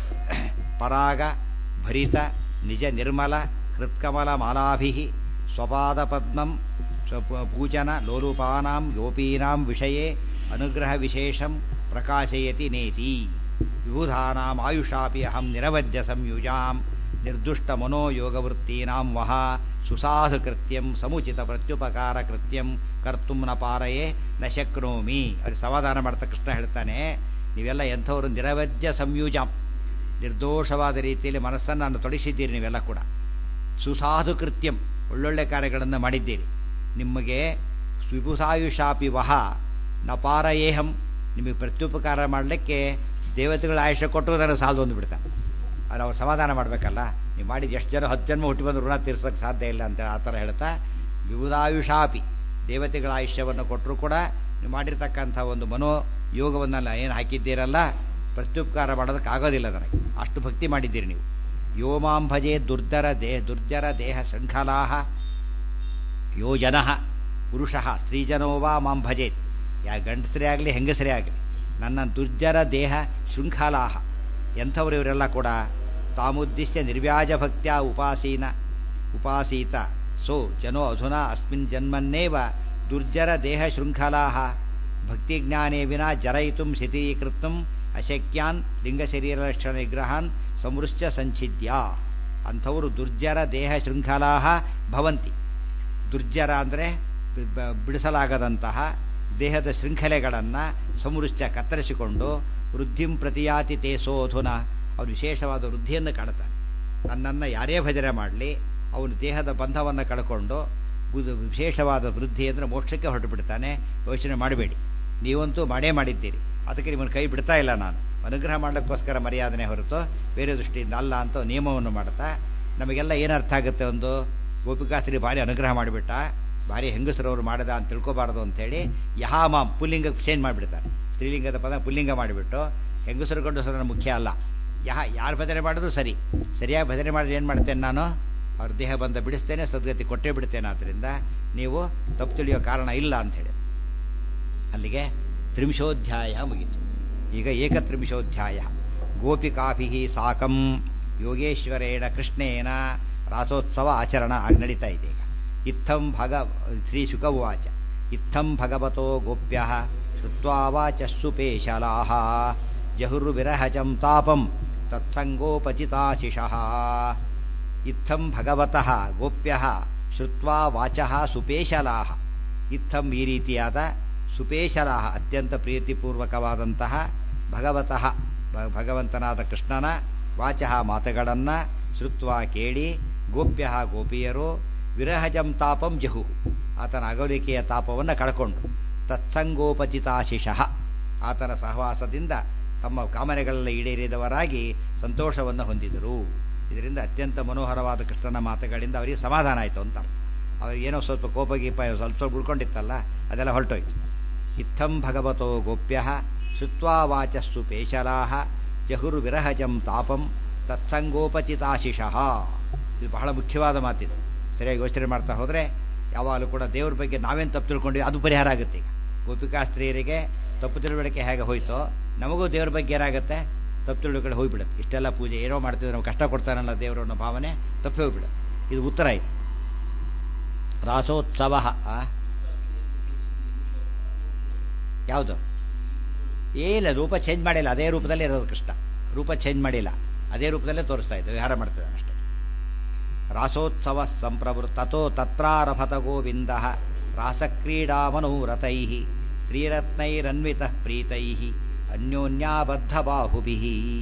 ಪರಾಗ ಭರಿತ ನಿಜ ನಿರ್ಮಲ ಹೃತ್ಕಮಲ ಮಾಲಾಭಿ ಸ್ವಪಾದ ಪದ್ಮಂ ಪೂಜನ ಲೋಲುಪಾನಾಂ ಯೋಪೀನಾಂ ವಿಷಯೇ ಅನುಗ್ರಹ ವಿಶೇಷಂ ಪ್ರಕಾಶಯತಿ ನೇತಿ ವಿಬುಧಾನಾಂ ಆಯುಷಾಪಿ ಅಹಂ ನಿರವದ್ಯ ಸಂಯುಜಾಂ ನಿರ್ದುಷ್ಟ ಮನೋಯೋಗವೃತ್ತೀನಾಂ ವಹ ಸುಸಾಧು ಕೃತ್ಯಂ ಸಮುಚಿತ ಪ್ರತ್ಯುಪಕಾರ ಕೃತ್ಯಂ ಕರ್ತುಂ ನ ಪಾರಯೇ ನ ಶಕ್ನೋಮಿ ಅವ್ರಿಗೆ ಸಮಾಧಾನ ಮಾಡ್ತಾ ಕೃಷ್ಣ ಹೇಳ್ತಾನೆ ನೀವೆಲ್ಲ ಎಂಥವರು ನಿರವದ್ಯ ಸಂಯುಜಾಂ ನಿರ್ದೋಷವಾದ ರೀತಿಯಲ್ಲಿ ಮನಸ್ಸನ್ನು ನಾನು ತೊಡಗಿಸಿದ್ದೀರಿ ನೀವೆಲ್ಲ ಕೂಡ ಸುಸಾಧು ಕೃತ್ಯಂ ಒಳ್ಳೊಳ್ಳೆ ಕಾರ್ಯಗಳನ್ನು ಮಾಡಿದ್ದೀರಿ ನಿಮಗೆ ವಿಭುಸಾಯುಷಾಪಿ ವಹ ನಪಾರಯೇಹಂ ನಿಮಗೆ ಪ್ರತ್ಯುಪಕಾರ ಮಾಡಲಿಕ್ಕೆ ದೇವತೆಗಳ ಆಯುಷ್ಯ ಕೊಟ್ಟು ನನಗೆ ಸಾಲದು ಒಂದು ಬಿಡ್ತಾನೆ ಅದು ಅವ್ರು ಸಮಾಧಾನ ಮಾಡಬೇಕಲ್ಲ ನೀವು ಮಾಡಿದ ಎಷ್ಟು ಜನ ಹತ್ತು ಜನ್ಮ ಹುಟ್ಟಿ ಬಂದು ಋಣ ತೀರ್ಸೋಕ್ಕೆ ಸಾಧ್ಯ ಇಲ್ಲ ಅಂತ ಆ ಥರ ಹೇಳ್ತಾ ವಿಭುಧಾಯುಷಾಪಿ ದೇವತೆಗಳ ಆಯುಷ್ಯವನ್ನು ಕೊಟ್ಟರು ಕೂಡ ನೀವು ಮಾಡಿರ್ತಕ್ಕಂಥ ಒಂದು ಮನೋ ಯೋಗವನ್ನೆಲ್ಲ ಏನು ಹಾಕಿದ್ದೀರಲ್ಲ ಪ್ರತ್ಯುಪಕಾರ ಮಾಡೋದಕ್ಕೆ ಆಗೋದಿಲ್ಲ ನನಗೆ ಅಷ್ಟು ಭಕ್ತಿ ಮಾಡಿದ್ದೀರಿ ನೀವು ಯೋ ಮಾಂ ಭಜೆ ದುರ್ಧರ ದೇಹ ದುರ್ಜರ ದೇಹ ಶೃಂಖಲಾ ಯೋ ಜನ ಪುರುಷ ಸ್ತ್ರೀಜನೋ ವಾ ಮಾಂ ಭಜೇತ್ ಯಾ ಗಂಡಸರೇ ಆಗಲಿ ಹೆಂಗಸರೇ ಆಗಲಿ ನನ್ನ ದುರ್ಜರ ದೇಹ ಶೃಂಖಲಾ ಎಂಥವ್ರು ಇವರೆಲ್ಲ ಕೂಡ ತಾಮುದ್ದಿಶ್ಯ ನಿರ್ವ್ಯಾಜ ಭಕ್ತ್ಯ ಉಪಾಸೀನ ಉಪಾಸೀತ ಸೋ ಜನೋ ಅಧುನಾ ಅಸ್ಮಿನ್ ಜನ್ಮನ್ನೇವ ದುರ್ಜರ ದೇಹ ಶೃಂಖಲಾ ಭಕ್ತಿಜ್ಞಾನೇ ವಿನಾ ಜರಯಿತು ಶಿಥೀಕೃತು ಅಶಕ್ಯಾನ್ ಲಿಂಗಶರೀರಲಕ್ಷಣ ನಿಗ್ರಹಾನ್ ಸಂವೃಶ್ಯ ಸಂಛಿದ್ಯ ಅಂಥವರು ದುರ್ಜರ ದೇಹ ಶೃಂಖಲಾ ಭವಂತಿ ದುರ್ಜರ ಅಂದರೆ ಬಿಡಿಸಲಾಗದಂತಹ ದೇಹದ ಶೃಂಖಲೆಗಳನ್ನು ಸಂವೃಶ್ಯ ಕತ್ತರಿಸಿಕೊಂಡು ವೃದ್ಧಿಂ ಪ್ರತಿಯಾತಿ ತೇಸೋಧುನ ಅವನು ವಿಶೇಷವಾದ ವೃದ್ಧಿಯನ್ನು ಕಾಣ್ತಾನೆ ನನ್ನನ್ನು ಯಾರೇ ಭಜನೆ ಮಾಡಲಿ ಅವನು ದೇಹದ ಬಂಧವನ್ನು ಕಳ್ಕೊಂಡು ಬುದ್- ವಿಶೇಷವಾದ ವೃದ್ಧಿ ಅಂದರೆ ಮೋಕ್ಷಕ್ಕೆ ಹೊರಟು ಬಿಡ್ತಾನೆ ಯೋಚನೆ ಮಾಡಬೇಡಿ ನೀವಂತೂ ಮಾಡೇ ಮಾಡಿದ್ದೀರಿ ಅದಕ್ಕೆ ನಿಮ್ಮನ್ನು ಕೈ ಬಿಡ್ತಾ ಇಲ್ಲ ನಾನು ಅನುಗ್ರಹ ಮಾಡಲಿಕ್ಕೋಸ್ಕರ ಮರ್ಯಾದನೆ ಹೊರತು ಬೇರೆ ದೃಷ್ಟಿಯಿಂದ ಅಲ್ಲ ಅಂತ ನಿಯಮವನ್ನು ಮಾಡ್ತಾ ನಮಗೆಲ್ಲ ಏನು ಅರ್ಥ ಆಗುತ್ತೆ ಒಂದು ಗೋಪಿಕಾಸ್ತ್ರೀ ಭಾರಿ ಅನುಗ್ರಹ ಮಾಡಿಬಿಟ್ಟ ಭಾರಿ ಹೆಂಗಸರವರು ಮಾಡದ ಅಂತ ತಿಳ್ಕೊಬಾರ್ದು ಅಂತೇಳಿ ಯಹಾಮಾಮ್ ಪುಲ್ಲಿಂಗಕ್ಕೆ ಚೇಂಜ್ ಮಾಡಿಬಿಡ್ತಾರೆ ಸ್ತ್ರೀಲಿಂಗದ ಪದ ಪುಲ್ಲಿಂಗ ಮಾಡಿಬಿಟ್ಟು ಹೆಂಗಸರು ಗಂಡಸರ ಮುಖ್ಯ ಅಲ್ಲ ಯಹ ಯಾರು ಭಜನೆ ಮಾಡಿದ್ರು ಸರಿ ಸರಿಯಾಗಿ ಭಜನೆ ಮಾಡಿದ್ರೆ ಏನು ಮಾಡ್ತೇನೆ ನಾನು ಅವ್ರ ದೇಹ ಬಂದ ಬಿಡಿಸ್ತೇನೆ ಸದ್ಗತಿ ಕೊಟ್ಟೇ ಬಿಡ್ತೇನೆ ಆದ್ದರಿಂದ ನೀವು ತಪ್ಪು ತಿಳಿಯೋ ಕಾರಣ ಇಲ್ಲ ಅಂಥೇಳಿ ಅಲ್ಲಿಗೆ ತ್ರಿಂಶೋಧ್ಯಾಯ ಮುಗೀತು ಈಗ ಏಕತ್ರಿಂಶೋಧ್ಯಾಯ ಗೋಪಿಕಾಭಿ ಸಾಕಂ ಯೋಗೇಶ್ವರೇಣ ಕೃಷ್ಣೇನ ರಾಸೋತ್ಸವ ಆಚರಣ ಆಗಿ ನಡೀತಾ ಇದೆ ಈಗ ಇತ್ತಂ ಭಗ ಶ್ರೀ ಶುಕವಾಚ ಇತ್ತಂ ಭಗವತೋ ಗೋಪ್ಯ ಶ್ರುತ್ವಾವಾಚ ಸುಪೇಶಲಾ ಜಹುರ್ವಿರಹಜಂ ತಾಪಂ ತತ್ಸಂಗೋಪಚಿತಾಶಿಷಃ ಇತ್ತಂ ಭಗವತಃ ಗೋಪ್ಯ ಶ್ರುತ್ವಾ ವಾಚಃ ಸುಪೇಶಲಾ ಇತ್ತಂ ಈ ರೀತಿಯಾದ ಸುಪೇಶಲಾ ಅತ್ಯಂತ ಪ್ರೀತಿಪೂರ್ವಕವಾದಂತಹ ಭಗವತಃ ಭ- ಭಗವಂತನಾದ ಕೃಷ್ಣನ ವಾಚಃ ಮಾತುಗಳನ್ನು ಶ್ರುತ್ವ ಕೇಳಿ ಗೋಪ್ಯ ಗೋಪಿಯರು ವಿರಹಜಂ ತಾಪಂ ಜಹು ಆತನ ಅಗಲಿಕೆಯ ತಾಪವನ್ನು ಕಳ್ಕೊಂಡು ತತ್ಸಂಗೋಪಚಿತಾಶಿಷಃ ಆತನ ಸಹವಾಸದಿಂದ ತಮ್ಮ ಕಾಮನೆಗಳೆಲ್ಲ ಈಡೇರಿದವರಾಗಿ ಸಂತೋಷವನ್ನು ಹೊಂದಿದರು ಇದರಿಂದ ಅತ್ಯಂತ ಮನೋಹರವಾದ ಕೃಷ್ಣನ ಮಾತುಗಳಿಂದ ಅವರಿಗೆ ಸಮಾಧಾನ ಆಯಿತು ಅಂತ ಅರ್ಥ. ಅವರಿಗೇನೋ ಸ್ವಲ್ಪ ಕೋಪ ಗೀಪ ಸ್ವಲ್ಪ ಸ್ವಲ್ಪ ಉಳ್ಕೊಂಡಿತ್ತಲ್ಲ ಅದೆಲ್ಲ ಹೊರಟೋಯ್ತು ಇತ್ತಂ ಭಗವತೋ ಗೋಪ್ಯ ಶ್ರುತ್ವಾ ವಾಚಸ್ಸು ಪೇಶಲಾ ಜಹುರ್ವಿರಹಜಂ ತಾಪಂ ತತ್ಸಂಗೋಪಚಿತಾಶಿಷಃ ಇದು ಬಹಳ ಮುಖ್ಯವಾದ ಮಾತಿದು ಸರಿಯಾಗಿ ಯೋಚನೆ ಮಾಡ್ತಾ ಹೋದರೆ ಯಾವಾಗಲೂ ಕೂಡ ದೇವ್ರ ಬಗ್ಗೆ ನಾವೇನು ತಪ್ಪು ತಿಳ್ಕೊಂಡ್ವಿ ಅದು ಪರಿಹಾರ ಆಗುತ್ತೆ ಈಗ ಗೋಪಿಕಾ ಸ್ತ್ರೀಯರಿಗೆ ತಪ್ಪು ತಿಳುವಳಿಕೆ ಹೇಗೆ ಹೋಯ್ತೋ ನಮಗೂ ದೇವ್ರ ಬಗ್ಗೆ ಏನಾಗುತ್ತೆ ತಪ್ಪು ತಿಳುವಳಿಕೆ ಹೋಗ್ಬಿಡುತ್ತೆ ಇಷ್ಟೆಲ್ಲ ಪೂಜೆ ಏನೋ ಮಾಡ್ತಿದ್ರೆ ನಾವು ಕಷ್ಟ ಕೊಡ್ತಾನಲ್ಲ ದೇವರು ಅನ್ನೋ ಭಾವನೆ ತಪ್ಪಿ ಹೋಗ್ಬಿಡುತ್ತೆ ಇದು ಉತ್ತರ ಆಯಿತು ರಾಸೋತ್ಸವ ಯಾವುದು ಏನಿಲ್ಲ ರೂಪ ಚೇಂಜ್ ಮಾಡಿಲ್ಲ ಅದೇ ರೂಪದಲ್ಲೇ ಇರೋದು ಕೃಷ್ಣ ರೂಪ ಚೇಂಜ್ ಮಾಡಿಲ್ಲ ಅದೇ ರೂಪದಲ್ಲೇ ತೋರಿಸ್ತಾ ಇದ್ದೆ ವಿಹಾರ ಮಾಡ್ತಿದ್ದಾನೆ ಅಷ್ಟೇ ರಾಸೋತ್ಸವ ಸಂಪ್ರವೃತ್ತತೋ ತತ್ರಾರಭತ ಗೋವಿಂದ ರಾಸಕ್ರೀಡಾಮನೋರಥೈ ಸ್ತ್ರೀರತ್ನೈರನ್ವಿತ ಪ್ರೀತೈ ಅನ್ಯೋನ್ಯಾಬದ್ಧ ಬಾಹುಭಿ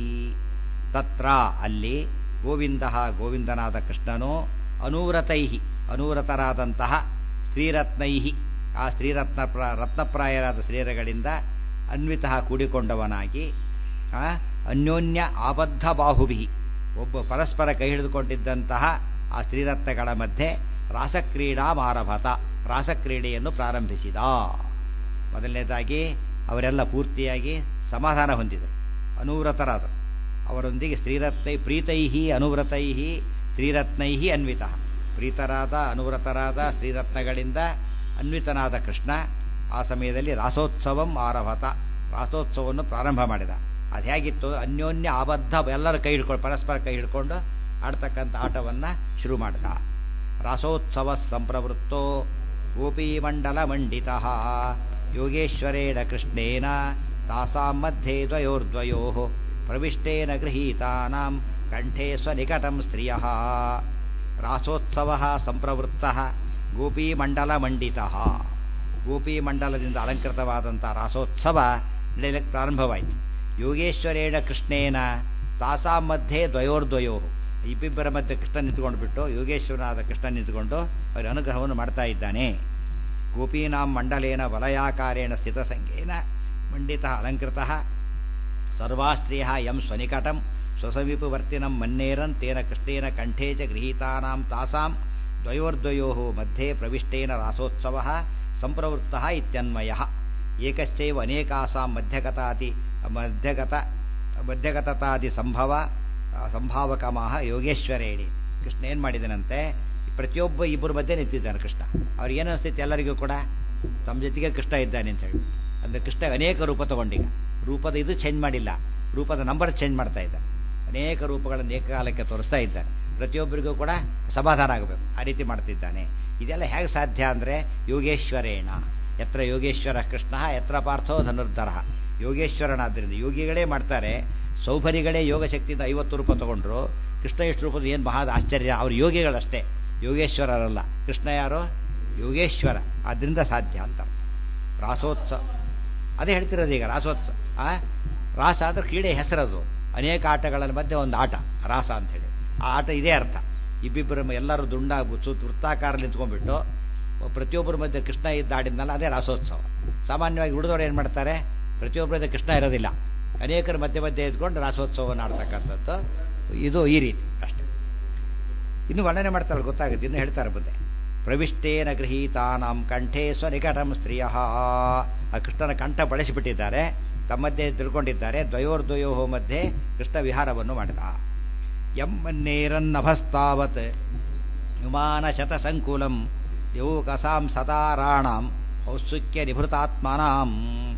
ತತ್ರ ಅಲ್ಲಿ ಗೋವಿಂದ ಗೋವಿಂದನಾದ ಕೃಷ್ಣನು ಅನೂರತೈ ಅನೂರತರಾದಂತಹ ಸ್ತ್ರೀರತ್ನೈ ಆ ಸ್ತ್ರೀರತ್ನ ಪ್ರ ರತ್ನಪ್ರಾಯರಾದ ಸ್ತ್ರೀಯರುಗಳಿಂದ ಅನ್ವಿತ ಕೂಡಿಕೊಂಡವನಾಗಿ ಆ, ಅನ್ಯೋನ್ಯ ಆಬದ್ಧ ಬಾಹುಭಿ ಒಬ್ಬ ಪರಸ್ಪರ ಕೈ ಹಿಡಿದುಕೊಂಡಿದ್ದಂತಹ ಆ ಸ್ತ್ರೀರತ್ನಗಳ ಮಧ್ಯೆ ರಾಸಕ್ರೀಡಾ ಮಾರಭತ ರಾಸಕ್ರೀಡೆಯನ್ನು ಪ್ರಾರಂಭಿಸಿದ ಮೊದಲನೇದಾಗಿ ಅವರೆಲ್ಲ ಪೂರ್ತಿಯಾಗಿ ಸಮಾಧಾನ ಹೊಂದಿದರು ಅನುವ್ರತರಾದರು ಅವರೊಂದಿಗೆ ಸ್ತ್ರೀರತ್ನೈ ಪ್ರೀತೈ ಅನುವ್ರತೈ ಸ್ತ್ರೀರತ್ನೈ ಅನ್ವಿತ ಪ್ರೀತರಾದ ಅನುವ್ರತರಾದ ಸ್ತ್ರೀರತ್ನಗಳಿಂದ ಅನ್ವಿತನಾದ ಕೃಷ್ಣ ಆ ಸಮಯದಲ್ಲಿ ರಾಸೋತ್ಸವಂ ಆರಭತ ರಾಸೋತ್ಸವವನ್ನು ಪ್ರಾರಂಭ ಮಾಡಿದ ಅದು ಹೇಗಿತ್ತು ಅನ್ಯೋನ್ಯ ಆಬದ್ಧ ಎಲ್ಲರೂ ಕೈ ಹಿಡ್ಕೊಂಡು ಪರಸ್ಪರ ಕೈ ಹಿಡ್ಕೊಂಡು ಆಡ್ತಕ್ಕಂಥ ಆಟವನ್ನು ಶುರು ಮಾಡಿದ ರಾಸೋತ್ಸವ ಸಂಪ್ರವೃತ್ತೋ ಗೋಪೀಮಂಡಲ ಮಂಡಿತ ಯೋಗೇಶ್ವರೇಣ ಕೃಷ್ಣೇನ ತಾಸಾಂ ಮಧ್ಯೆ ದ್ವಯೋರ್ದ್ವಯೋ ಪ್ರವಿಷ್ಟೇನ ಗೃಹೀತಾನಾಂ ಕಂಠೇ ಸ್ವನಿಕಟಂ ಸ್ತ್ರಿಯ ರಾಸೋತ್ಸವ ಸಂಪ್ರವೃತ್ತ ಗೋಪೀಮಂಡಲ ಮಂಡಿತ ಗೋಪೀಮಂಡಲದಿಂದ ಅಲಂಕೃತವಾದಂಥ ರಾಸೋತ್ಸವ ನಡೆಯಲಿಕ್ಕೆ ಪ್ರಾರಂಭವಾಯಿತು ಯೋಗೇಶ್ವರೇಣ ಕೃಷ್ಣೇನ ತಾಸಾಂ ಮಧ್ಯೆ ದ್ವಯೋರ್ದ್ವಯೋ ಇಬ್ಬಿಬ್ಬರ ಮಧ್ಯೆ ಕೃಷ್ಣ ನಿಂತ್ಕೊಂಡು ಬಿಟ್ಟು ಯೋಗೇಶ್ವರನಾದ ಕೃಷ್ಣ ನಿಂತುಕೊಂಡು ಅವರ ಅನುಗ್ರಹವನ್ನು ಮಾಡ್ತಾ ಇದ್ದಾನೆ ಗೋಪೀನಾಂ ಮಂಡಲೇನ ವಲಯಾಕಾರೇಣ ಸ್ಥಿತಸಂಖ್ಯೇನ ಮಂಡಿತ ಅಲಂಕೃತ ಸರ್ವಾ ಸ್ತ್ರೀಯ ಯಂ ಸ್ವನಿಕಟಂ ಸ್ವಸಮೀಪವರ್ತಿನಂ ಮನ್ನೇರನ್ ತೇನ ಕೃಷ್ಣೇನ ಕಂಠೇ ಚ ಗೃಹೀತಾನಾಂ ತಾಸಾಂ ದ್ವಯೋರ್ದ್ವಯೋ ಮಧ್ಯೆ ಪ್ರವಿಷ್ಟೇನ ರಾಸೋತ್ಸವ ಸಂಪ್ರವೃತ್ತ ಇತ್ಯನ್ವಯ ಏಕಶ್ಚೈವ ಅನೇಕಾಸಾಂ ಮಧ್ಯಗತಾತಿ ಮಧ್ಯಗತ ಮಧ್ಯಗತತಾದಿ ಸಂಭವ ಸಂಭಾವಕ ಮಾಹ ಯೋಗೇಶ್ವರೇಣಿ ಕೃಷ್ಣ ಏನು ಮಾಡಿದನಂತೆ ಪ್ರತಿಯೊಬ್ಬ ಇಬ್ಬರ ಮಧ್ಯೆ ನಿಂತಿದ್ದಾನೆ ಕೃಷ್ಣ ಅವ್ರಿಗೆ ಏನು ಅನಿಸ್ತೈತೆ ಎಲ್ಲರಿಗೂ ಕೂಡ ತಮ್ಮ ಜೊತೆಗೆ ಕೃಷ್ಣ ಇದ್ದಾನೆ ಅಂತ ಹೇಳಿ ಅಂದರೆ ಕೃಷ್ಣ ಅನೇಕ ರೂಪ ತಗೊಂಡೀಗ ರೂಪದ ಇದು ಚೇಂಜ್ ಮಾಡಿಲ್ಲ ರೂಪದ ನಂಬರ್ ಚೇಂಜ್ ಮಾಡ್ತಾ ಇದ್ದ ಅನೇಕ ರೂಪಗಳನ್ನು ಏಕಕಾಲಕ್ಕೆ ತೋರಿಸ್ತಾ ಇದ್ದಾನೆ ಪ್ರತಿಯೊಬ್ಬರಿಗೂ ಕೂಡ ಸಮಾಧಾನ ಆಗಬೇಕು ಆ ರೀತಿ ಮಾಡ್ತಿದ್ದಾನೆ ಇದೆಲ್ಲ ಹೇಗೆ ಸಾಧ್ಯ ಅಂದರೆ ಯೋಗೇಶ್ವರೇಣ ಎತ್ರ ಯೋಗೇಶ್ವರ ಕೃಷ್ಣ ಎತ್ರ ಪಾರ್ಥೋ ಧನುರ್ಧರ ಯೋಗೇಶ್ವರನಾದ್ದರಿಂದ ಯೋಗಿಗಳೇ ಮಾಡ್ತಾರೆ ಸೌಭರಿಗಳೇ ಯೋಗ ಶಕ್ತಿಯಿಂದ ಐವತ್ತು ರೂಪ ತಗೊಂಡ್ರು ಕೃಷ್ಣ ಎಷ್ಟು ರೂಪದ ಏನು ಮಹಾ ಆಶ್ಚರ್ಯ ಅವ್ರು ಯೋಗಿಗಳಷ್ಟೇ ಯೋಗೇಶ್ವರರಲ್ಲ ಕೃಷ್ಣ ಯಾರೋ ಯೋಗೇಶ್ವರ ಆದ್ದರಿಂದ ಸಾಧ್ಯ ಅಂತ ರಾಸೋತ್ಸವ ಅದೇ ಹೇಳ್ತಿರೋದು ಈಗ ರಾಸೋತ್ಸವ ಆ ರಾಸ ಅಂದ್ರೆ ಕ್ರೀಡೆ ಹೆಸರದು ಅನೇಕ ಆಟಗಳ ಮಧ್ಯೆ ಒಂದು ಆಟ ರಾಸ ಅಂಥೇಳಿ ಆ ಆಟ ಇದೇ ಅರ್ಥ ಇಬ್ಬಿಬ್ಬರ ಎಲ್ಲರೂ ದುಂಡ ಸುತ್ತ ವೃತ್ತಾಕಾರ ನಿಂತ್ಕೊಂಡ್ಬಿಟ್ಟು ಪ್ರತಿಯೊಬ್ಬರ ಮಧ್ಯೆ ಕೃಷ್ಣ ಇದ್ದ ಆಡಿದ್ನಲ್ಲ ಅದೇ ರಾಸೋತ್ಸವ ಸಾಮಾನ್ಯವಾಗಿ ಹುಡುಗರು ಏನು ಮಾಡ್ತಾರೆ ಪ್ರತಿಯೊಬ್ಬರ ಮಧ್ಯೆ ಕೃಷ್ಣ ಇರೋದಿಲ್ಲ ಅನೇಕರ ಮಧ್ಯೆ ಮಧ್ಯೆ ಇದ್ಕೊಂಡು ರಾಸೋತ್ಸವವನ್ನು ಆಡ್ತಕ್ಕಂಥದ್ದು ಇದು ಈ ರೀತಿ ಅಷ್ಟೇ ಇನ್ನು ವರ್ಣನೆ ಮಾಡ್ತಾರೆ ಗೊತ್ತಾಗುತ್ತೆ ಇನ್ನು ಹೇಳ್ತಾರೆ ಮುಂದೆ ಪ್ರವಿಷ್ಟೇನ ಗೃಹೀತಾನಾಂ ಕಂಠೇ ಸ್ವನಿಕಟಂ ಸ್ತ್ರೀಯ ಆ ಕೃಷ್ಣನ ಕಂಠ ಬಳಸಿಬಿಟ್ಟಿದ್ದಾರೆ ತಮ್ಮದ್ದೇ ತಿಳ್ಕೊಂಡಿದ್ದಾರೆ ದ್ವಯೋರ್ದ್ವಯೋ ಮಧ್ಯೆ ಕೃಷ್ಣ ವಿಹಾರವನ್ನು ಮಾಡಿದ ಎಮ್ಮನ್ನೇರನ್ನಭಸ್ತಾವತ್ ವಿಮಾನ ಶತಸಂಕುಲಂ ಯೌಕಸಾಂ ಸತಾರಾಣಾಂ ಔತ್ಸುಕ್ಯ ನಿಭೃತಾತ್ಮನಾಂ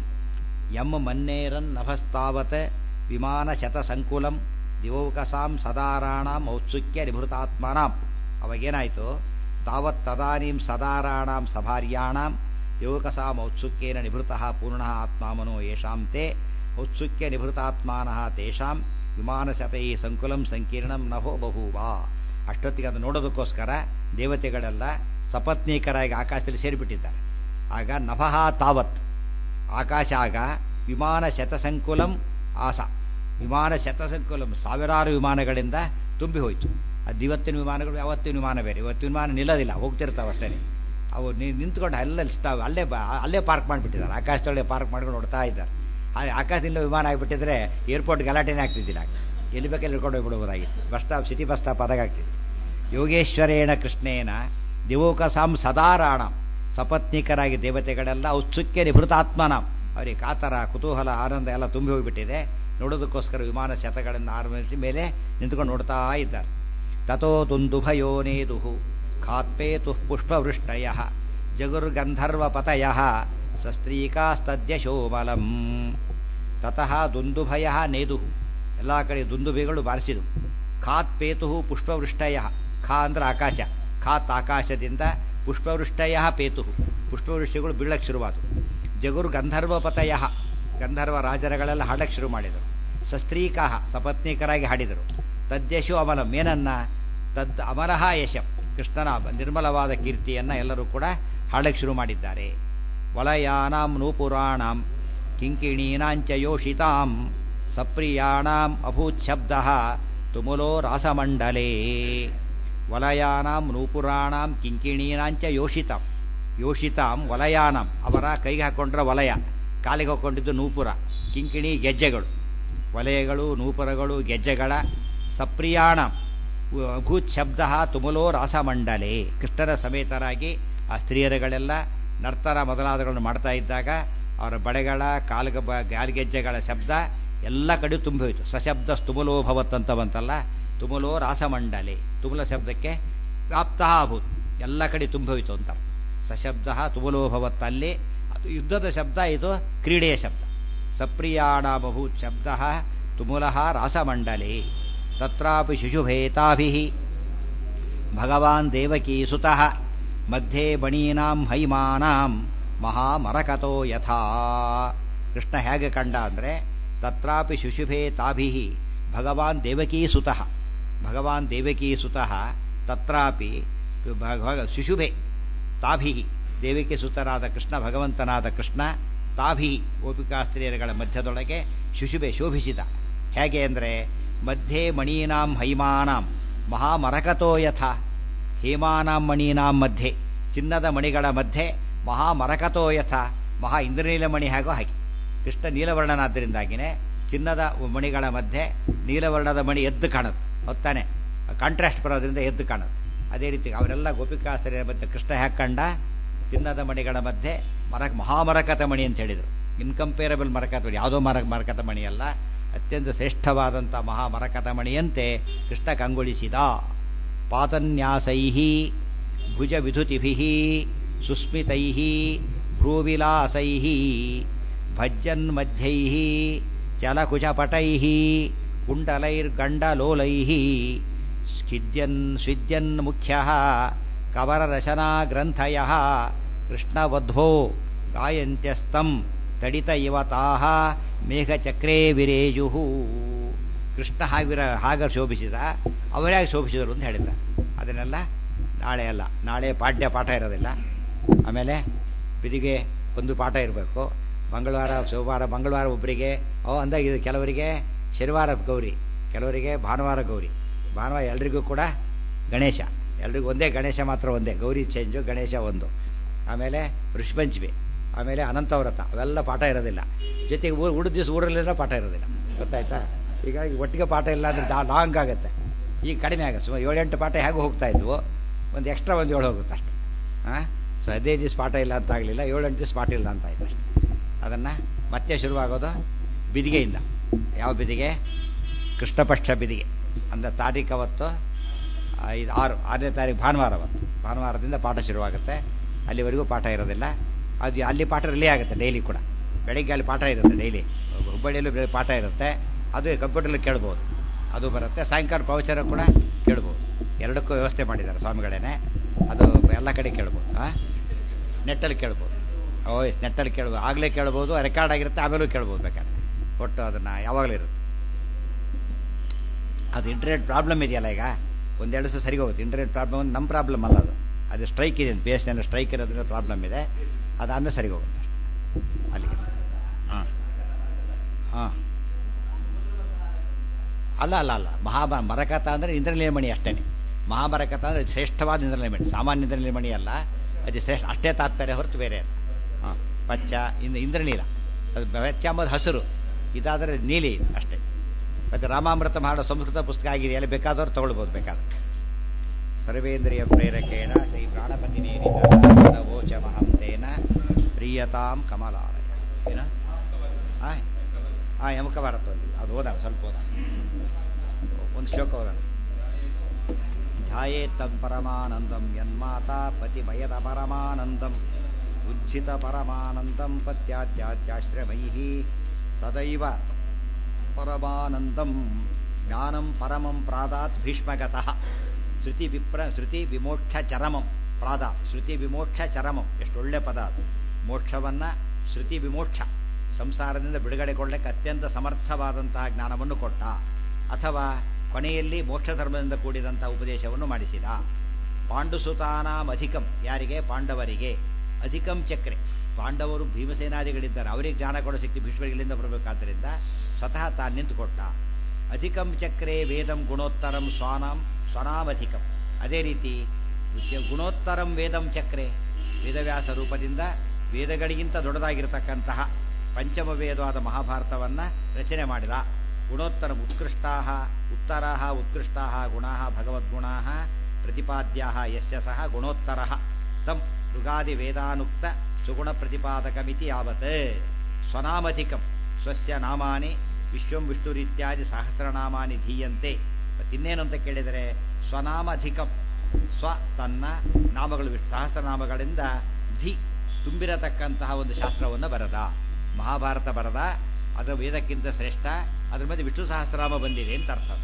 ಎಂ ಮನ್ನೇರನ್ನಭಸ್ತಾವತ್ ವಿಮಾನ ಶತಸಂಕುಲಂ ದಿವೌಕಸಾಂ ಸದಾರಾಣಾಂ ಔತ್ಸುಕ್ಯ ನಿಭೃತಾತ್ಮನಾಂ ಅವಾಗೇನಾಯಿತು ತಾವತ್ ತದಾನೀಂ ಸದಾರಾಣಾಂ ಸಭಾರ್ಯಾಣಾಂ ಯೋಗಸಾಂ ಔತ್ಸುಕ್ಯೇನ ನಿಭೃತಃ ಪೂರ್ಣಃ ಆತ್ಮಾಮನೋ ಯೇಷಾಂ ತೇ ಔತ್ಸುಕ್ಯ ನಿಭೃತಾತ್ಮಾನಃ ತೇಷಾಂ ವಿಮಾನಶತೈ ಸಂಕುಲಂ ಸಂಕೀರ್ಣಂ ನಭೋ ಬಹೂವಾ ಅಷ್ಟೊತ್ತಿಗೆ ಅದು ನೋಡೋದಕ್ಕೋಸ್ಕರ ದೇವತೆಗಳೆಲ್ಲ ಸಪತ್ನೀಕರಾಗಿ ಆಕಾಶದಲ್ಲಿ ಸೇರಿಬಿಟ್ಟಿದ್ದಾರೆ ಆಗ ನಭಃ ತಾವತ್ ಆಕಾಶ ಆಗ ವಿಮಾನ ಶತಸಂಕುಲಂ ಆಸ ವಿಮಾನ ಶತಸಂಕುಲಂ ಸಾವಿರಾರು ವಿಮಾನಗಳಿಂದ ತುಂಬಿ ಹೋಯಿತು ಅದು ಇವತ್ತಿನ ವಿಮಾನಗಳು ಯಾವತ್ತಿನ ವಿಮಾನ ಬೇರೆ ಇವತ್ತಿನ ವಿಮಾನ ನಿಲ್ಲೋದಿಲ್ಲ ಹೋಗ್ತಿರ್ತಾವೆ ಅಷ್ಟೇ ಅವು ನಿಂತ್ಕೊಂಡು ಅಲ್ಲಲ್ಲಿ ಸ್ಟಾವ್ ಅಲ್ಲೇ ಬ ಅಲ್ಲೇ ಪಾರ್ಕ್ ಮಾಡಿಬಿಟ್ಟಿದ್ದಾರೆ ಆಕಾಶದೊಳಗೆ ಪಾರ್ಕ್ ಮಾಡ್ಕೊಂಡು ನೋಡ್ತಾ ಇದ್ದಾರೆ ಆ ಆಕಾಶದಿಂದ ವಿಮಾನ ಆಗಿಬಿಟ್ಟಿದ್ರೆ ಏರ್ಪೋರ್ಟ್ ಗಲಾಟೆನೇ ಆಗ್ತಿದ್ದಿಲ್ಲ ಎಲ್ಲಿ ಬೇಕಲ್ಲಿ ಹಿಡ್ಕೊಂಡು ಹೋಗ್ಬಿಡ್ಬೋದಾಗಿತ್ತು bus stop city bus stop ಅದಾಗ್ತಿತ್ತು ಯೋಗೇಶ್ವರೇಣ ಕೃಷ್ಣೇನ ದಿವೋಕಸಾಂ ಸದಾರಾಣ ಸಪತ್ನಿಕರಾಗಿ ದೇವತೆಗಳೆಲ್ಲ ಔತ್ಸುಕ್ಯ ನಿಭೃತಾತ್ಮನಾಂ ಅವರಿಗೆ ಕಾತರ ಕುತೂಹಲ ಆನಂದ ಎಲ್ಲ ತುಂಬಿ ಹೋಗಿಬಿಟ್ಟಿದೆ ನೋಡೋದಕ್ಕೋಸ್ಕರ ವಿಮಾನ ಶತಗಳಿಂದ ಆರಂಭಿಸಿ ಮೇಲೆ ನಿಂತ್ಕೊಂಡು ನೋಡ್ತಾ ಇದ್ದಾರೆ ತಥೋ ದುಂದುಭಯೋನೇದು ಖಾತ್ಪೇತು ಪುಷ್ಪವೃಷ್ಟಯ ಜಗುರ್ಗಂಧರ್ವಪತಯ ಸಸ್ತ್ರೀಕಾಸ್ತದ್ಯ ಶೋಮಲಂ ತತಃ ದುಂದುಭಯ ನೇದು ಎಲ್ಲ ಕಡೆ ದುಂದುಭೆಗಳು ಬಾರಿಸಿದವು ಖಾತ್ ಪೇತು ಪುಷ್ಪವೃಷ್ಟಯ ಖಾ ಅಂದ್ರೆ ಆಕಾಶ ಖಾತ್ ಆಕಾಶದಿಂದ ಪುಷ್ಪವೃಷ್ಟಯ ಪೇತು ಪುಷ್ಪವೃಷ್ಟಿಗಳು ಬೀಳಕ್ಕೆ ಶುರುವಾದವು ಜಗುರು ಗಂಧರ್ವಪತಯ ಗಂಧರ್ವ ರಾಜರಗಳೆಲ್ಲ ಹಾಡಕ್ಕೆ ಶುರು ಮಾಡಿದರು ಸಸ್ತ್ರೀಕಾಹ ಸಪತ್ನೀಕರಾಗಿ ಹಾಡಿದರು ತದ್ಯಶು ಅಮಲಂ ಏನನ್ನ ತದ್ ಅಮಲಹ ಯಶಂ ಕೃಷ್ಣನ ನಿರ್ಮಲವಾದ ಕೀರ್ತಿಯನ್ನು ಎಲ್ಲರೂ ಕೂಡ ಹಾಡಕ್ಕೆ ಶುರು ಮಾಡಿದ್ದಾರೆ ವಲಯಾನಾಂ ನೂಪುರಾಣಾಂ ಕಿಂಕಿಣೀನಾಂಚ ಯೋಷಿತಾಂ ಸಪ್ರಿಯಾಣಾಂ ಅಭೂತ್ ಶಬ್ದ ತುಮುಲೋ ರಾಸಮಂಡಲೇ ವಲಯಾನಾಂ ನೂಪುರಾಣಾಂ ಕಿಂಕಿಣೀನಾಂಚ ಯೋಷಿತಾಂ ಯೋಷಿತಾಂ ವಲಯಾನಾಂ ಅವರ ಕೈಗೆ ಹಾಕೊಂಡ್ರ ವಲಯ ಕಾಲಿಗೆ ಹಾಕೊಂಡಿದ್ದು ನೂಪುರ ಕಿಂಕಿಣಿ ಗೆಜ್ಜೆಗಳು ವಲಯಗಳು ನೂಪುರಗಳು ಗೆಜ್ಜೆಗಳ ಸಪ್ರಿಯಾಣ ಅಭೂತ್ ಶಬ್ದ ತುಮುಲೋ ರಾಸಮಂಡಲೆ ಕೃಷ್ಣನ ಸಮೇತರಾಗಿ ಆ ಸ್ತ್ರೀಯರುಗಳೆಲ್ಲ ನರ್ತನ ಮೊದಲಾದಗಳನ್ನು ಮಾಡ್ತಾ ಇದ್ದಾಗ ಅವರ ಬಳೆಗಳ ಕಾಲ್ಗ ಬ ಗಾಲ್ಗೆಜ್ಜೆಗಳ ಶಬ್ದ ಎಲ್ಲ ಕಡೆ ತುಂಬಿ ಹೋಯಿತು ಸಶಬ್ದ ಸ್ತುಮುಲೋ ಭವತ್ ಅಂತ ಬಂತಲ್ಲ ತುಮುಲೋ ರಾಸಮಂಡಲೆ ತುಮುಲ ಶಬ್ದಕ್ಕೆ ವ್ಯಾಪ್ತ ಅಭೂತ್ ಎಲ್ಲ ಕಡೆ ತುಂಬಿ ಹೋಯಿತು ಅಂತ ಸಶಬ್ದ ತುಮುಲೋ ಭವತ್ ಅಲ್ಲಿ ಅದು ಯುದ್ಧದ ಶಬ್ದ ಇದು ಕ್ರೀಡೆಯ ಶಬ್ದ ಸಪ್ರಿಯಾಣ ಬಭೂತ್ ಶಬ್ದ ತುಮುಲಃ ರಾಸಮಂಡಲೆ ತತ್ರಾಪಿ ಶಿಶುಭೇತಾಭಿ ಭಗವಾನ್ ದೇವಕೀ ಸುತಃ ಮಧ್ಯೆ ಬಣೀನಾಂ ಹೈಮಾನಾಂ ಮಹಾಮರಕತೋ ಯಥಾ ಕೃಷ್ಣ ಹೇಗೆ ಕಂಡ ಅಂದರೆ ತತ್ರಾಪಿ ಶಿಶುಭೇ ತಾಭಿ ಭಗವಾನ್ ದೇವಕೀ ಸುತಃ ಭಗವಾನ್ ದೇವಕೀ ಸುತಃ ತತ್ರಾಪಿ ಭಗ ಶಿಶುಭೆ ತಾಭಿ ದೇವಿಕೆ ಸುತನಾದ ಕೃಷ್ಣ ಭಗವಂತನಾದ ಕೃಷ್ಣ ತಾಭಿ ಗೋಪಿಕಾಸ್ತ್ರೀಯರುಗಳ ಮಧ್ಯದೊಳಗೆ ಶಿಶುಬೆ ಶೋಭಿಸಿದ ಹೇಗೆ ಅಂದರೆ ಮಧ್ಯೆ ಮಣೀನಾಂ ಹೈಮಾನಾಂ ಮಹಾಮರಕತೋ ಯಥ ಹೇಮಾನಾಂ ಮಣೀನಾಂ ಮಧ್ಯೆ ಚಿನ್ನದ ಮಣಿಗಳ ಮಧ್ಯೆ ಮಹಾಮರಕತೋ ಯಥ ಮಹಾ ಇಂದ್ರನೀಲ ಮಣಿ ಹಾಗೋ ಹಾಗೆ ಕೃಷ್ಣ ನೀಲವರ್ಣನಾದ್ದರಿಂದಾಗಿನೇ ಚಿನ್ನದ ಮಣಿಗಳ ಮಧ್ಯೆ ನೀಲವರ್ಣದ ಮಣಿ ಎದ್ದು ಕಾಣುತ್ತೆ ಹೊತ್ತಾನೆ ಕಾಂಟ್ರಾಸ್ಟ್ ಬರೋದ್ರಿಂದ ಎದ್ದು ಕಾಣುತ್ತೆ ಅದೇ ರೀತಿ ಅವರೆಲ್ಲ ಗೋಪಿಕಾಸ್ತ್ರೀಯರ ಮಧ್ಯೆ ಕೃಷ್ಣ ಹ್ಯಾಕ್ ಕಂಡ ಚಿನ್ನದ ಮಣಿಗಳ ಮಧ್ಯೆ ಮರ ಮಹಾಮರಕತ ಮಣಿ ಅಂತ ಹೇಳಿದರು ಇನ್ಕಂಪೇರಬಲ್ ಮರಕತ ಮಣಿ ಯಾವುದೋ ಮರ ಮರಕತ ಮಣಿ ಅಲ್ಲ ಅತ್ಯಂತ ಶ್ರೇಷ್ಠವಾದಂಥ ಮಹಾಮರಕತಮಣಿಯಂತೆ ಕೃಷ್ಣ ಕಂಗೊಳಿಸಿದ ಪಾದನ್ಯಾಸೈ ಭುಜ ವಿಧುತಿಭಿ ಸುಸ್ಮಿತೈ ಭ್ರೂವಿಲಾಸೈ ಭಜ್ಜನ್ಮಧ್ಯೈ ಚಲಕುಚಪಟೈ ಕುಂಡಲೈರ್ಗಂಡಲೋಲೈ ಸ್ಖಿದ್ಯನ್ ಸ್ವಿದ್ಯನ್ ಮುಖ್ಯ ಕವರರಚನಾಗ್ರಂಥಯ ಕೃಷ್ಣವಧ್ವೋ ಗಾಯಂತ್ಯಸ್ತಂ ತಡಿತ ಇವತಾಹ ಮೇಘಚಕ್ರೇ ವಿರೇಜು ಕೃಷ್ಣ ಹಾಗಿರ ಹಾಗ ಶೋಭಿಸಿದ ಅವರ್ಯಾಗಿ ಶೋಭಿಸಿದರು ಅಂತ ಹೇಳಿದ್ದ ಅದನ್ನೆಲ್ಲ ನಾಳೆ ಅಲ್ಲ ನಾಳೆ ಪಾಠ್ಯ ಪಾಠ ಇರೋದಿಲ್ಲ ಆಮೇಲೆ ಬಿದಿಗೆ ಒಂದು ಪಾಠ ಇರಬೇಕು ಮಂಗಳವಾರ ಸೋಮವಾರ ಮಂಗಳವಾರ ಒಬ್ಬರಿಗೆ ಅವ ಅಂದಾಗ ಇದು ಕೆಲವರಿಗೆ ಶನಿವಾರ ಗೌರಿ ಕೆಲವರಿಗೆ ಭಾನುವಾರ ಗೌರಿ ಭಾನುವಾರ ಎಲ್ರಿಗೂ ಕೂಡ ಗಣೇಶ ಎಲ್ರಿಗೂ ಒಂದೇ ಗಣೇಶ ಮಾತ್ರ ಒಂದೇ ಗೌರಿ ಚೇಂಜು ಗಣೇಶ ಒಂದು ಆಮೇಲೆ ಋಷಿಪಂಚಮಿ ಆಮೇಲೆ ಅನಂತವ್ರತ ಅವೆಲ್ಲ ಪಾಠ ಇರೋದಿಲ್ಲ ಜೊತೆಗೆ ಊರು ಉಳಿದ ದಿವಸ ಊರಲ್ಲಿರೋ ಪಾಠ ಇರೋದಿಲ್ಲ ಗೊತ್ತಾಯ್ತಾ ಹೀಗಾಗಿ ಒಟ್ಟಿಗೆ ಪಾಠ ಇಲ್ಲ ಅಂದರೆ ದಾ ಲಾಂಗ್ ಆಗುತ್ತೆ ಈಗ ಕಡಿಮೆ ಆಗುತ್ತೆ ಸುಮಾರು ಏಳೆಂಟು ಪಾಠ ಹೇಗೆ ಹೋಗ್ತಾ ಇದ್ವು ಒಂದು ಎಕ್ಸ್ಟ್ರಾ ಒಂದು ಏಳು ಹೋಗುತ್ತೆ ಅಷ್ಟೆ ಹಾಂ ಸೊ ಹದಿನೈದು ದಿವಸ ಪಾಠ ಇಲ್ಲ ಅಂತ ಆಗಲಿಲ್ಲ ಏಳೆಂಟು ದಿವಸ ಪಾಠ ಇಲ್ಲ ಅಂತ ಆಯ್ತು ಅಷ್ಟೆ ಅದನ್ನು ಮತ್ತೆ ಶುರುವಾಗೋದು ಬಿದಿಗೆಯಿಂದ ಯಾವ ಬಿದಿಗೆ ಕೃಷ್ಣಪಕ್ಷ ಬಿದಿಗೆ ಅಂದರೆ ತಾರೀಕು ಅವತ್ತು ಐದು ಆರು ಆರನೇ ತಾರೀಕು ಭಾನುವಾರ ಅವತ್ತು ಭಾನುವಾರದಿಂದ ಪಾಠ ಶುರುವಾಗುತ್ತೆ ಅಲ್ಲಿವರೆಗೂ ಪಾಠ ಇರೋದಿಲ್ಲ ಅದು ಅಲ್ಲಿ ಪಾಠ ರಿಲೇ ಆಗುತ್ತೆ ಡೈಲಿ ಕೂಡ ಬೆಳಗ್ಗೆ ಅಲ್ಲಿ ಪಾಠ ಇರುತ್ತೆ ಡೈಲಿ ಹುಬ್ಬಳ್ಳಿಯಲ್ಲೂ ಬೆ- ಪಾಠ ಇರುತ್ತೆ ಅದು ಕಂಪ್ಯೂಟರ್ಲಿ ಕೇಳ್ಬೋದು ಅದು ಬರುತ್ತೆ ಸಾಯಂಕಾಲ ಪ್ರವಚನ ಕೂಡ ಕೇಳ್ಬೋದು ಎರಡಕ್ಕೂ ವ್ಯವಸ್ಥೆ ಮಾಡಿದ್ದಾರೆ ಸ್ವಾಮಿಗಳೇನೆ ಅದು ಎಲ್ಲ ಕಡೆ ಕೇಳ್ಬೋದು ಹಾಂ ನೆಟ್ಟಲ್ಲಿ ಕೇಳ್ಬೋದು ಓ ಎಸ್ ನೆಟ್ಟಲ್ಲಿ ಕೇಳ್ಬೋದು ಆಗಲೇ ಕೇಳ್ಬೋದು ರೆಕಾರ್ಡ್ ಆಗಿರುತ್ತೆ ಆಮೇಲೂ ಕೇಳ್ಬೋದು ಬೇಕಾದ್ರೆ ಒಟ್ಟು ಅದನ್ನು ಯಾವಾಗಲೂ ಇರುತ್ತೆ ಅದು ಇಂಟರ್ನೆಟ್ ಪ್ರಾಬ್ಲಮ್ ಇದೆಯಲ್ಲ ಈಗ ಒಂದೆರಡು ದಿವಸ ಸರಿ ಹೋಗುತ್ತೆ ಇಂಟರ್ನೆಟ್ ಪ್ರಾಬ್ಲಮ್ ನಮ್ಮ ಪ್ರಾಬ್ಲಮ್ ಅಲ್ಲ ಅದು ಅದು ಸ್ಟ್ರೈಕ್ ಇದೆ ಬಿ ಎಸ್ ಎನ್ ಸ್ಟ್ರೈಕ್ ಇರೋದ್ರಿಂದ ಪ್ರಾಬ್ಲಮ್ ಇದೆ ಅದಾದಮೇಲೆ ಸರಿ ಹೋಗುತ್ತೆ ಅಷ್ಟೇ ಅಲ್ಲಿಗೆ ಹಾಂ ಹಾಂ ಅಲ್ಲ ಅಲ್ಲ ಅಲ್ಲ ಮಹಾಭ ಮರಕಥ ಅಂದರೆ ಇಂದ್ರನೀಲಮಣಿ ಅಷ್ಟೇ ಮಹಾಭರಕಥ ಅಂದರೆ ಶ್ರೇಷ್ಠವಾದ ಇಂದ್ರನೀಲಮಣಿ ಸಾಮಾನ್ಯ ಇಂದ್ರನೀಲಮಣಿ ಅಲ್ಲ ಅದು ಶ್ರೇಷ್ಠ ಅಷ್ಟೇ ತಾತ್ಪರ್ಯ ಹೊರತು ಬೇರೆ ಅಲ್ಲ ಹಾಂ ಪಚ್ಚ ಇಂದ ಇಂದ್ರನೀಲ ಅದು ವೆಚ್ಚ ಅಂಬುದು ಹಸಿರು ಇದಾದರೆ ನೀಲಿ ಅಷ್ಟೇ ಮತ್ತು ರಾಮಾಮೃತ ಮಾಡೋ ಸಂಸ್ಕೃತ ಪುಸ್ತಕ ಆಗಿದೆ ಎಲ್ಲಿ ಬೇಕಾದವ್ರು ತೊಗೊಳ್ಬೋದು ಬೇಕಾದ್ರೆ ಸರ್ವೇಂದ್ರಿಯ ಪ್ರೇರಕೇಣ ಶ್ರೀ ಪ್ರಾಣಪತಿನೇನಿತ ವೋಚ ಮಹಂತೇನ ಪ್ರಿಯತಾಂ ಕಮಲಾಲಯ ಏನ ಹಾಂ ಹಾಂ ಯಮಕ ಭಾರತ ಓದಿದ್ದು. ಅದು ಓದ ಸ್ವಲ್ಪ ಓದ ಒಂದು ಶ್ಲೋಕ ಓದೋಣ ಧ್ಯಾಯೇತ್ತಂ ಪರಮಾನಂದಂ ಯನ್ಮಾತಾ ಪತಿಮಯದ ಪರಮಾನಂದಂ ಉಜ್ಜಿತ ಪರಮಾನಂದಂ ಪತ್ಯಾತ್ಯಾತ್ಯಾಶ್ರಮೈ ಸದೈವ ಪರಮಾನಂದಂ ಜ್ಞಾನಂ ಪರಮಂ ಪ್ರಾದಾತ್ ಭೀಷ್ಮಗತಃ ಶ್ರುತಿ ವಿಪ್ರ ಶ್ರುತಿ ವಿಮೋಕ್ಷ ಚರಮಂ ಪ್ರಾದ ಶ್ರುತಿ ವಿಮೋಕ್ಷ ಚರಮಂ ಎಷ್ಟು ಒಳ್ಳೆ ಪದ ಅದು ಮೋಕ್ಷವನ್ನು ಶ್ರುತಿ ವಿಮೋಕ್ಷ ಸಂಸಾರದಿಂದ ಬಿಡುಗಡೆ ಕೊಡಲಿಕ್ಕೆ ಅತ್ಯಂತ ಸಮರ್ಥವಾದಂತಹ ಜ್ಞಾನವನ್ನು ಕೊಟ್ಟ ಅಥವಾ ಕೊನೆಯಲ್ಲಿ ಮೋಕ್ಷ ಧರ್ಮದಿಂದ ಕೂಡಿದಂತಹ ಉಪದೇಶವನ್ನು ಮಾಡಿಸಿದ ಪಾಂಡುಸುತಾನಾಂ ಅಧಿಕಂ ಯಾರಿಗೆ ಪಾಂಡವರಿಗೆ ಅಧಿಕಂ ಚಕ್ರೆ ಪಾಂಡವರು ಭೀಮಸೇನಾದಿಗಳಿದ್ದಾರೆ ಅವರಿಗೆ ಜ್ಞಾನ ಕೊಡೋ ಶಕ್ತಿ ಭೀಷ್ಮರಿಗಳಿಂದ ಬರಬೇಕಾದ್ದರಿಂದ ಸ್ವತಃ ತಾನು ನಿಂತು ಕೊಟ್ಟ ಅಧಿಕಂ ಚಕ್ರೆ ವೇದಂ ಗುಣೋತ್ತರಂ ಸ್ವಾನಾಂ ಸ್ವನಾಮಧಿಕಂ ಅದೇ ರೀತಿ ವಿದ್ಯ- ಗುಣೋತ್ತರಂ ವೇದಂ ಚಕ್ರೆ ವೇದವ್ಯಾಸ ರೂಪದಿಂದ ವೇದಗಳಿಗಿಂತ ದೊಡ್ಡದಾಗಿರತಕ್ಕಂತಹ ಪಂಚಮ ವೇದವಾದ ಮಹಾಭಾರತವನ್ನು ರಚನೆ ಮಾಡಿದ ಗುಣೋತ್ತರ ಉತ್ಕೃಷ್ಟಾ ಉತ್ತರಾ ಉತ್ಕೃಷ್ಟಾ ಗುಣಾ ಭಗವದ್ಗುಣಾ ಪ್ರತಿಪಾದ್ಯಾ ಯಸ್ಯ ಸಹ ಗುಣೋತ್ತರ ತಂ ಋಗಾದಿ ವೇದಾನುಕ್ತ ಸುಗುಣ ಪ್ರತಿಪಾದಕಮಿತಿ ಯಾವತ್ ಸ್ವನಾಮಧಿಕಂ ಸ್ವಸ್ಯ ನಾಮಾನಿ ವಿಶ್ವಂ ವಿಷ್ಣುರಿತ್ಯಾದಿ ಸಹಸ್ರನಾಮಾನಿ ಧೀಯಂತೆ ಮತ್ತಿನ್ನೇನು ಅಂತ ಕೇಳಿದರೆ ಸ್ವನಾಮಧಿಕಂ ಸ್ವ ತನ್ನ ನಾಮಗಳು ವಿಷ್ಣು ಸಹಸ್ರನಾಮಗಳಿಂದ ಧಿ ತುಂಬಿರತಕ್ಕಂತಹ ಒಂದು ಶಾಸ್ತ್ರವನ್ನು ಬರದ ಮಹಾಭಾರತ ಬರದ ಅದು ವೇದಕ್ಕಿಂತ ಶ್ರೇಷ್ಠ ಅದ್ರ ಮಧ್ಯೆ ವಿಷ್ಣು ಸಹಸ್ರನಾಮ ಬಂದಿದೆ ಅಂತ ಅರ್ಥ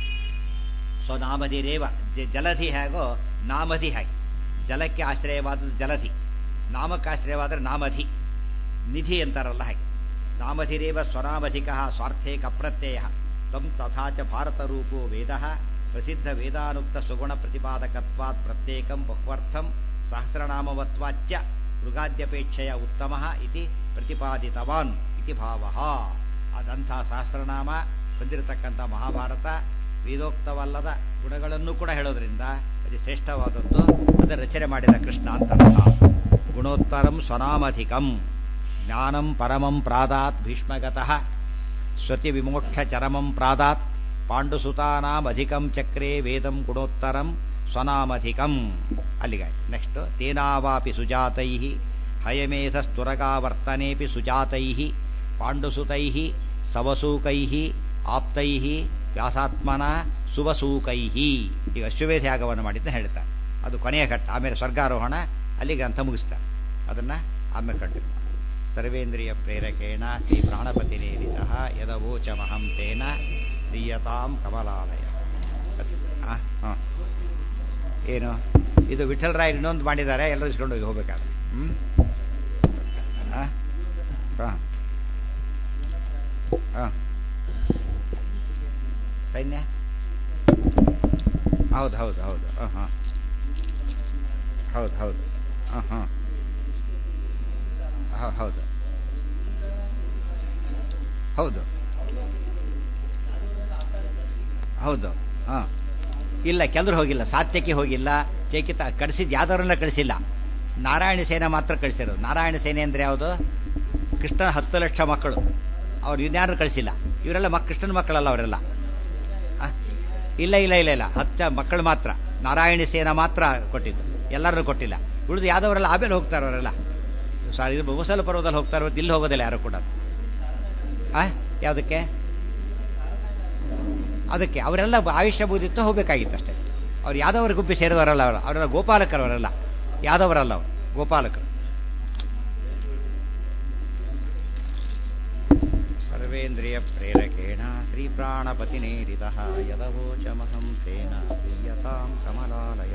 ಸ್ವನಾಮಧಿರೇವ ಜ ಜಲಧಿ ಹೇಗೋ ನಾಮಧಿ ಹಾಗೆ ಜಲಕ್ಕೆ ಆಶ್ರಯವಾದದ್ದು ಜಲಧಿ ನಾಮಕ್ಕೆ ಆಶ್ರಯವಾದರೆ ನಾಮಧಿ ನಿಧಿ ಅಂತಾರಲ್ಲ ಹಾಗೆ ನಾಮಧಿರೇವ ಸ್ವನಾಮಧಿಕ ಸ್ವಾರ್ಥೇ ಕಪ್ರತ್ಯಯ ತಂ ತಥಾ ಚ ಭಾರತರೂಪೋ ವೇದ ಪ್ರಸಿದ್ಧ ವೇದಾನುಕ್ತ ಸುಗುಣ ಪ್ರತಿಪಾದಕತ್ವಾತ್ ಪ್ರತ್ಯೇಕಂ ಬಹುವರ್ಥಂ ಸಹಸ್ರನಾಮವತ್ವಾಚ್ಚ ಮೃಗಾದ್ಯಪೇಕ್ಷೆಯ ಉತ್ತಮ ಇತಿ ಪ್ರತಿಪಾದಿತವಾನ್ ಇತಿ ಭಾವ ಅದಂಥ ಸಹಸ್ರನಾಮ ಹೊಂದಿರತಕ್ಕಂಥ ಮಹಾಭಾರತ ವೇದೋಕ್ತವಲ್ಲದ ಗುಣಗಳನ್ನು ಕೂಡ ಹೇಳೋದ್ರಿಂದ ಅತಿ ಶ್ರೇಷ್ಠವಾದದ್ದು ಅದರ ರಚನೆ ಮಾಡಿದ ಕೃಷ್ಣ ಅಂತ ಅರ್ಥ. ಗುಣೋತ್ತರಂ ಸ್ವನಾಮಧಿಕಂ ಜ್ಞಾನಂ ಪರಮಂ ಪ್ರಾದಾತ್ ಭೀಷ್ಮಗತಃ ಸ್ವತಿ ವಿಮೋಕ್ಷ ಚರಮಂ ಪ್ರಾದಾತ್ ಪಾಂಡುಸುತಾನಾಮಧಿಕಂ ಚಕ್ರೇ ವೇದಂ ಗುಣೋತ್ತರಂ ಸ್ವನಾಮಧಿಕಂ ಅಲ್ಲಿಗೆ ನೆಕ್ಸ್ಟ್ ತೇನಾವಾಪಿ ಸುಜಾತೈ ಹಯಮೇಧಸ್ತುರಗಾವರ್ತನೇಪಿ ಸುಜಾತೈ ಪಾಂಡುಸುತೈ ಸವಸೂಕೈ ಆಪ್ತೈ ವ್ಯಾಸಾತ್ಮನ ಸುವಸೂಕೈ ಈಗ ಅಶ್ವಮೇಧ ಯಾಗವನ್ನು ಮಾಡಿದ್ದ ಹೇಳ್ತಾರೆ ಅದು ಕೊನೆಯ ಘಟ್ಟ ಆಮೇಲೆ ಸ್ವರ್ಗಾರೋಹಣ ಅಲ್ಲಿಗೆ ಅಂತ ಮುಗಿಸ್ತಾರೆ ಅದನ್ನು ಆಮೇಲೆ ಕಂಟಿನ್ಯೂ ಸರ್ವೇಂದ್ರಿಯ ಪ್ರೇರಕೇಣ ಶ್ರೀ ಪ್ರಾಣಪತಿನೇರಿತ ಯದವೋಚಮಹಂ ತೇನ ದೀಯತಾಂ ಕಮಲಾಲಯ ಹಾಂ ಹಾಂ ಏನು ಇದು ವಿಠಲರಾಯರು ಇನ್ನೊಂದು ಮಾಡಿದ್ದಾರೆ ಎಲ್ಲರೂ ಇಸ್ಕೊಂಡು ಹೋಗಿ ಹೋಗ್ಬೇಕಾದ್ರೆ ಹ್ಞೂ ಹಾಂ ಹಾಂ ಹಾಂ ಸೈನ್ಯ ಹೌದು ಹೌದು ಹೌದು ಹಾಂ ಹಾಂ ಹೌದು ಹೌದು ಹಾಂ ಹಾಂ ಹೌ- ಹೌದು ಹೌದು ಹೌದು ಹಾಂ ಇಲ್ಲ ಕೆಲವರು ಹೋಗಿಲ್ಲ ಸಾತ್ಯಕ್ಕೆ ಹೋಗಿಲ್ಲ ಚೈಕಿತ ಕಳಿಸಿದ್ದು ಯಾವ್ದವ್ರನ್ನ ಕಳಿಸಿಲ್ಲ ನಾರಾಯಣ ಸೇನೆ ಮಾತ್ರ ಕಳಿಸಿರೋದು ನಾರಾಯಣ ಸೇನೆ ಅಂದರೆ ಯಾವುದು ಕೃಷ್ಣನ ಹತ್ತು ಲಕ್ಷ ಮಕ್ಕಳು ಅವ್ರು ಇನ್ಯಾರು ಕಳಿಸಿಲ್ಲ ಇವರೆಲ್ಲ ಮಕ್ ಕೃಷ್ಣನ ಮಕ್ಕಳಲ್ಲ ಅವರೆಲ್ಲ ಆ? ಇಲ್ಲ ಇಲ್ಲ ಇಲ್ಲ ಇಲ್ಲ ಹತ್ತು ಮಕ್ಕಳು ಮಾತ್ರ ನಾರಾಯಣ ಸೇನ ಮಾತ್ರ ಕೊಟ್ಟಿದ್ದು ಎಲ್ಲರನ್ನೂ ಕೊಟ್ಟಿಲ್ಲ ಉಳಿದು ಯಾವ್ದವರೆಲ್ಲ ಆಮೇಲೆ ಹೋಗ್ತಾರೆ ಅವರೆಲ್ಲ ಸಾರಿ ಇದು ಮುಸಲ ಪರ್ವದಲ್ಲಿ ಹೋಗ್ತಾರೆ ಹೊರ್ತು ಇಲ್ಲಿ ಹೋಗೋದಿಲ್ಲ ಯಾರು ಕೂಡ ಆ ಯಾವುದಕ್ಕೆ ಅದಕ್ಕೆ ಅವರೆಲ್ಲ ಆಯುಷ್ಯ ಬೂದಿತ್ತು ಹೋಗಬೇಕಾಗಿತ್ತು ಅಷ್ಟೇ ಅವ್ರು ಯಾದವರ ಗುಬ್ಬಿ ಸೇರಿದವರಲ್ಲ ಅವರು ಅವರೆಲ್ಲ ಗೋಪಾಲಕರವರೆಲ್ಲ ಯಾದವರಲ್ಲ ಅವರು ಗೋಪಾಲಕರು ಸರ್ವೇಂದ್ರಿಯ ಪ್ರೇರಕೇಣ ಶ್ರೀ ಪ್ರಾಣಪತಿನೇರಿತ ಯದವೋಚಮಹಂ ತೇನ ಪ್ರೀಯತಾಂ ಕಮಲಾಲಯ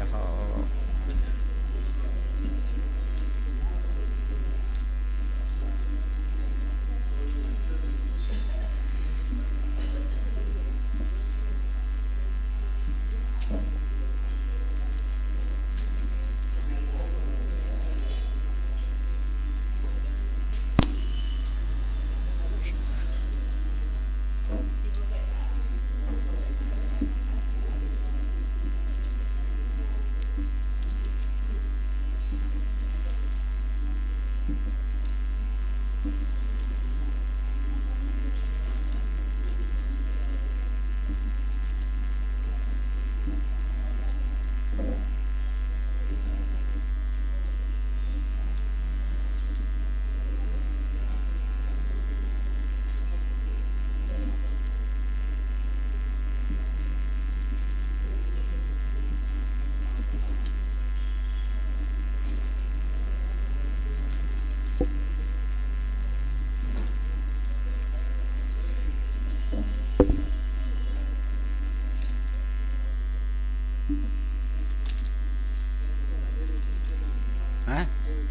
ಹಾಂ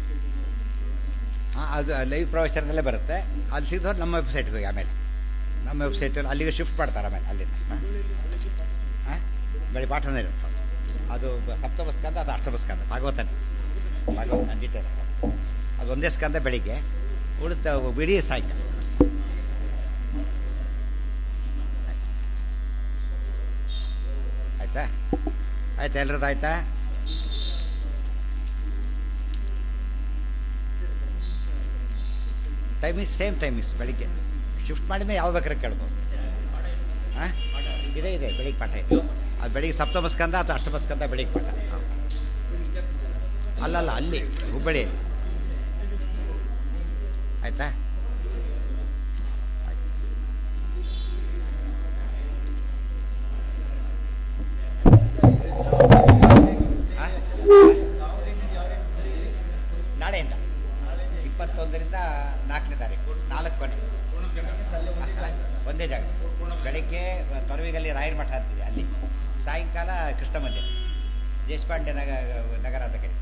ಹಾಂ ಅದು ಲೈವ್ ಪ್ರವಚನದಲ್ಲೇ ಬರುತ್ತೆ ಅಲ್ಲಿ ಸಿಗೋದು ನಮ್ಮ ವೆಬ್ಸೈಟ್ಗೆ ಹೋಗಿ ಆಮೇಲೆ ನಮ್ಮ ವೆಬ್ಸೈಟಲ್ಲಿ ಅಲ್ಲಿಗೆ ಶಿಫ್ಟ್ ಮಾಡ್ತಾರೆ ಆಮೇಲೆ ಅಲ್ಲಿಂದ ಹಾಂ ಬೆಳಿ ಪಾಠನೇ ಇರುತ್ತೆ ಅದು ಬ- ಸಪ್ತಮ ಸ್ಕಂದ ಅದು ಅಷ್ಟಮ ಸ್ಕಂದ ಭಾಗವತನೇ ಭಾಗವತ ಡೀಟೇಲ್ ಅದು ಒಂದೇ ಸ್ಕಂದ ಬೆಳಿಗ್ಗೆ ಉಳಿದ ಬಿಡಿ ಸಾಯಂಕಾಲ ಆಯ್ತಾ ಆಯ್ತಾ ಎಲ್ರದ್ದು ಆಯ್ತಾ ಟೈಮಿಂಗ್ಸ್ ಸೇಮ್ ಟೈಮಿಂಗ್ಸ್ ಬೆಳಿಗ್ಗೆ ಶಿಫ್ಟ್ ಮಾಡಿದ್ಮೇಲೆ ಯಾವ ಬೇಕಾದ್ರೆ ಕೇಳ್ಬೋದು ಹಾಂ ಇದೆ ಇದೆ ಬೆಳಿಗ್ಗೆ ಪಾಠ ಇದೆ ಅದು ಬೆಳಿಗ್ಗೆ ಸಪ್ತಮ ಸ್ಕಂದ ಅಥವಾ ಅಷ್ಟಮ ಸ್ಕಂದ ಬೆಳಿಗ್ಗೆ ಪಾಠ ಹಾಂ ಅಲ್ಲಲ್ಲ ಅಲ್ಲಿ ಹುಬ್ಬಳ್ಳಿ ಆಯ್ತಾ ಆಯ್ತು ಆ? ನಾಳೆಯಿಂದ ಇಪ್ಪತ್ತೊಂದರಿಂದ ನಾಲ್ಕನೇ ತಾರೀಕು ನಾಲ್ಕು ಕೊನೆ ಒಂದೇ ಜಾಗ ಬೆಳಿಗ್ಗೆ ತೊರವಿಗಲ್ಲಿ ರಾಯರ ಮಠ ಅಂತಿದೆ ಅಲ್ಲಿ ಸಾಯಂಕಾಲ ಕೃಷ್ಣ ಮಂದಿರ ದೇಶಪಾಂಡೆ ನಗ ನಗರ ಅಂತ ಕರೀತಾರೆ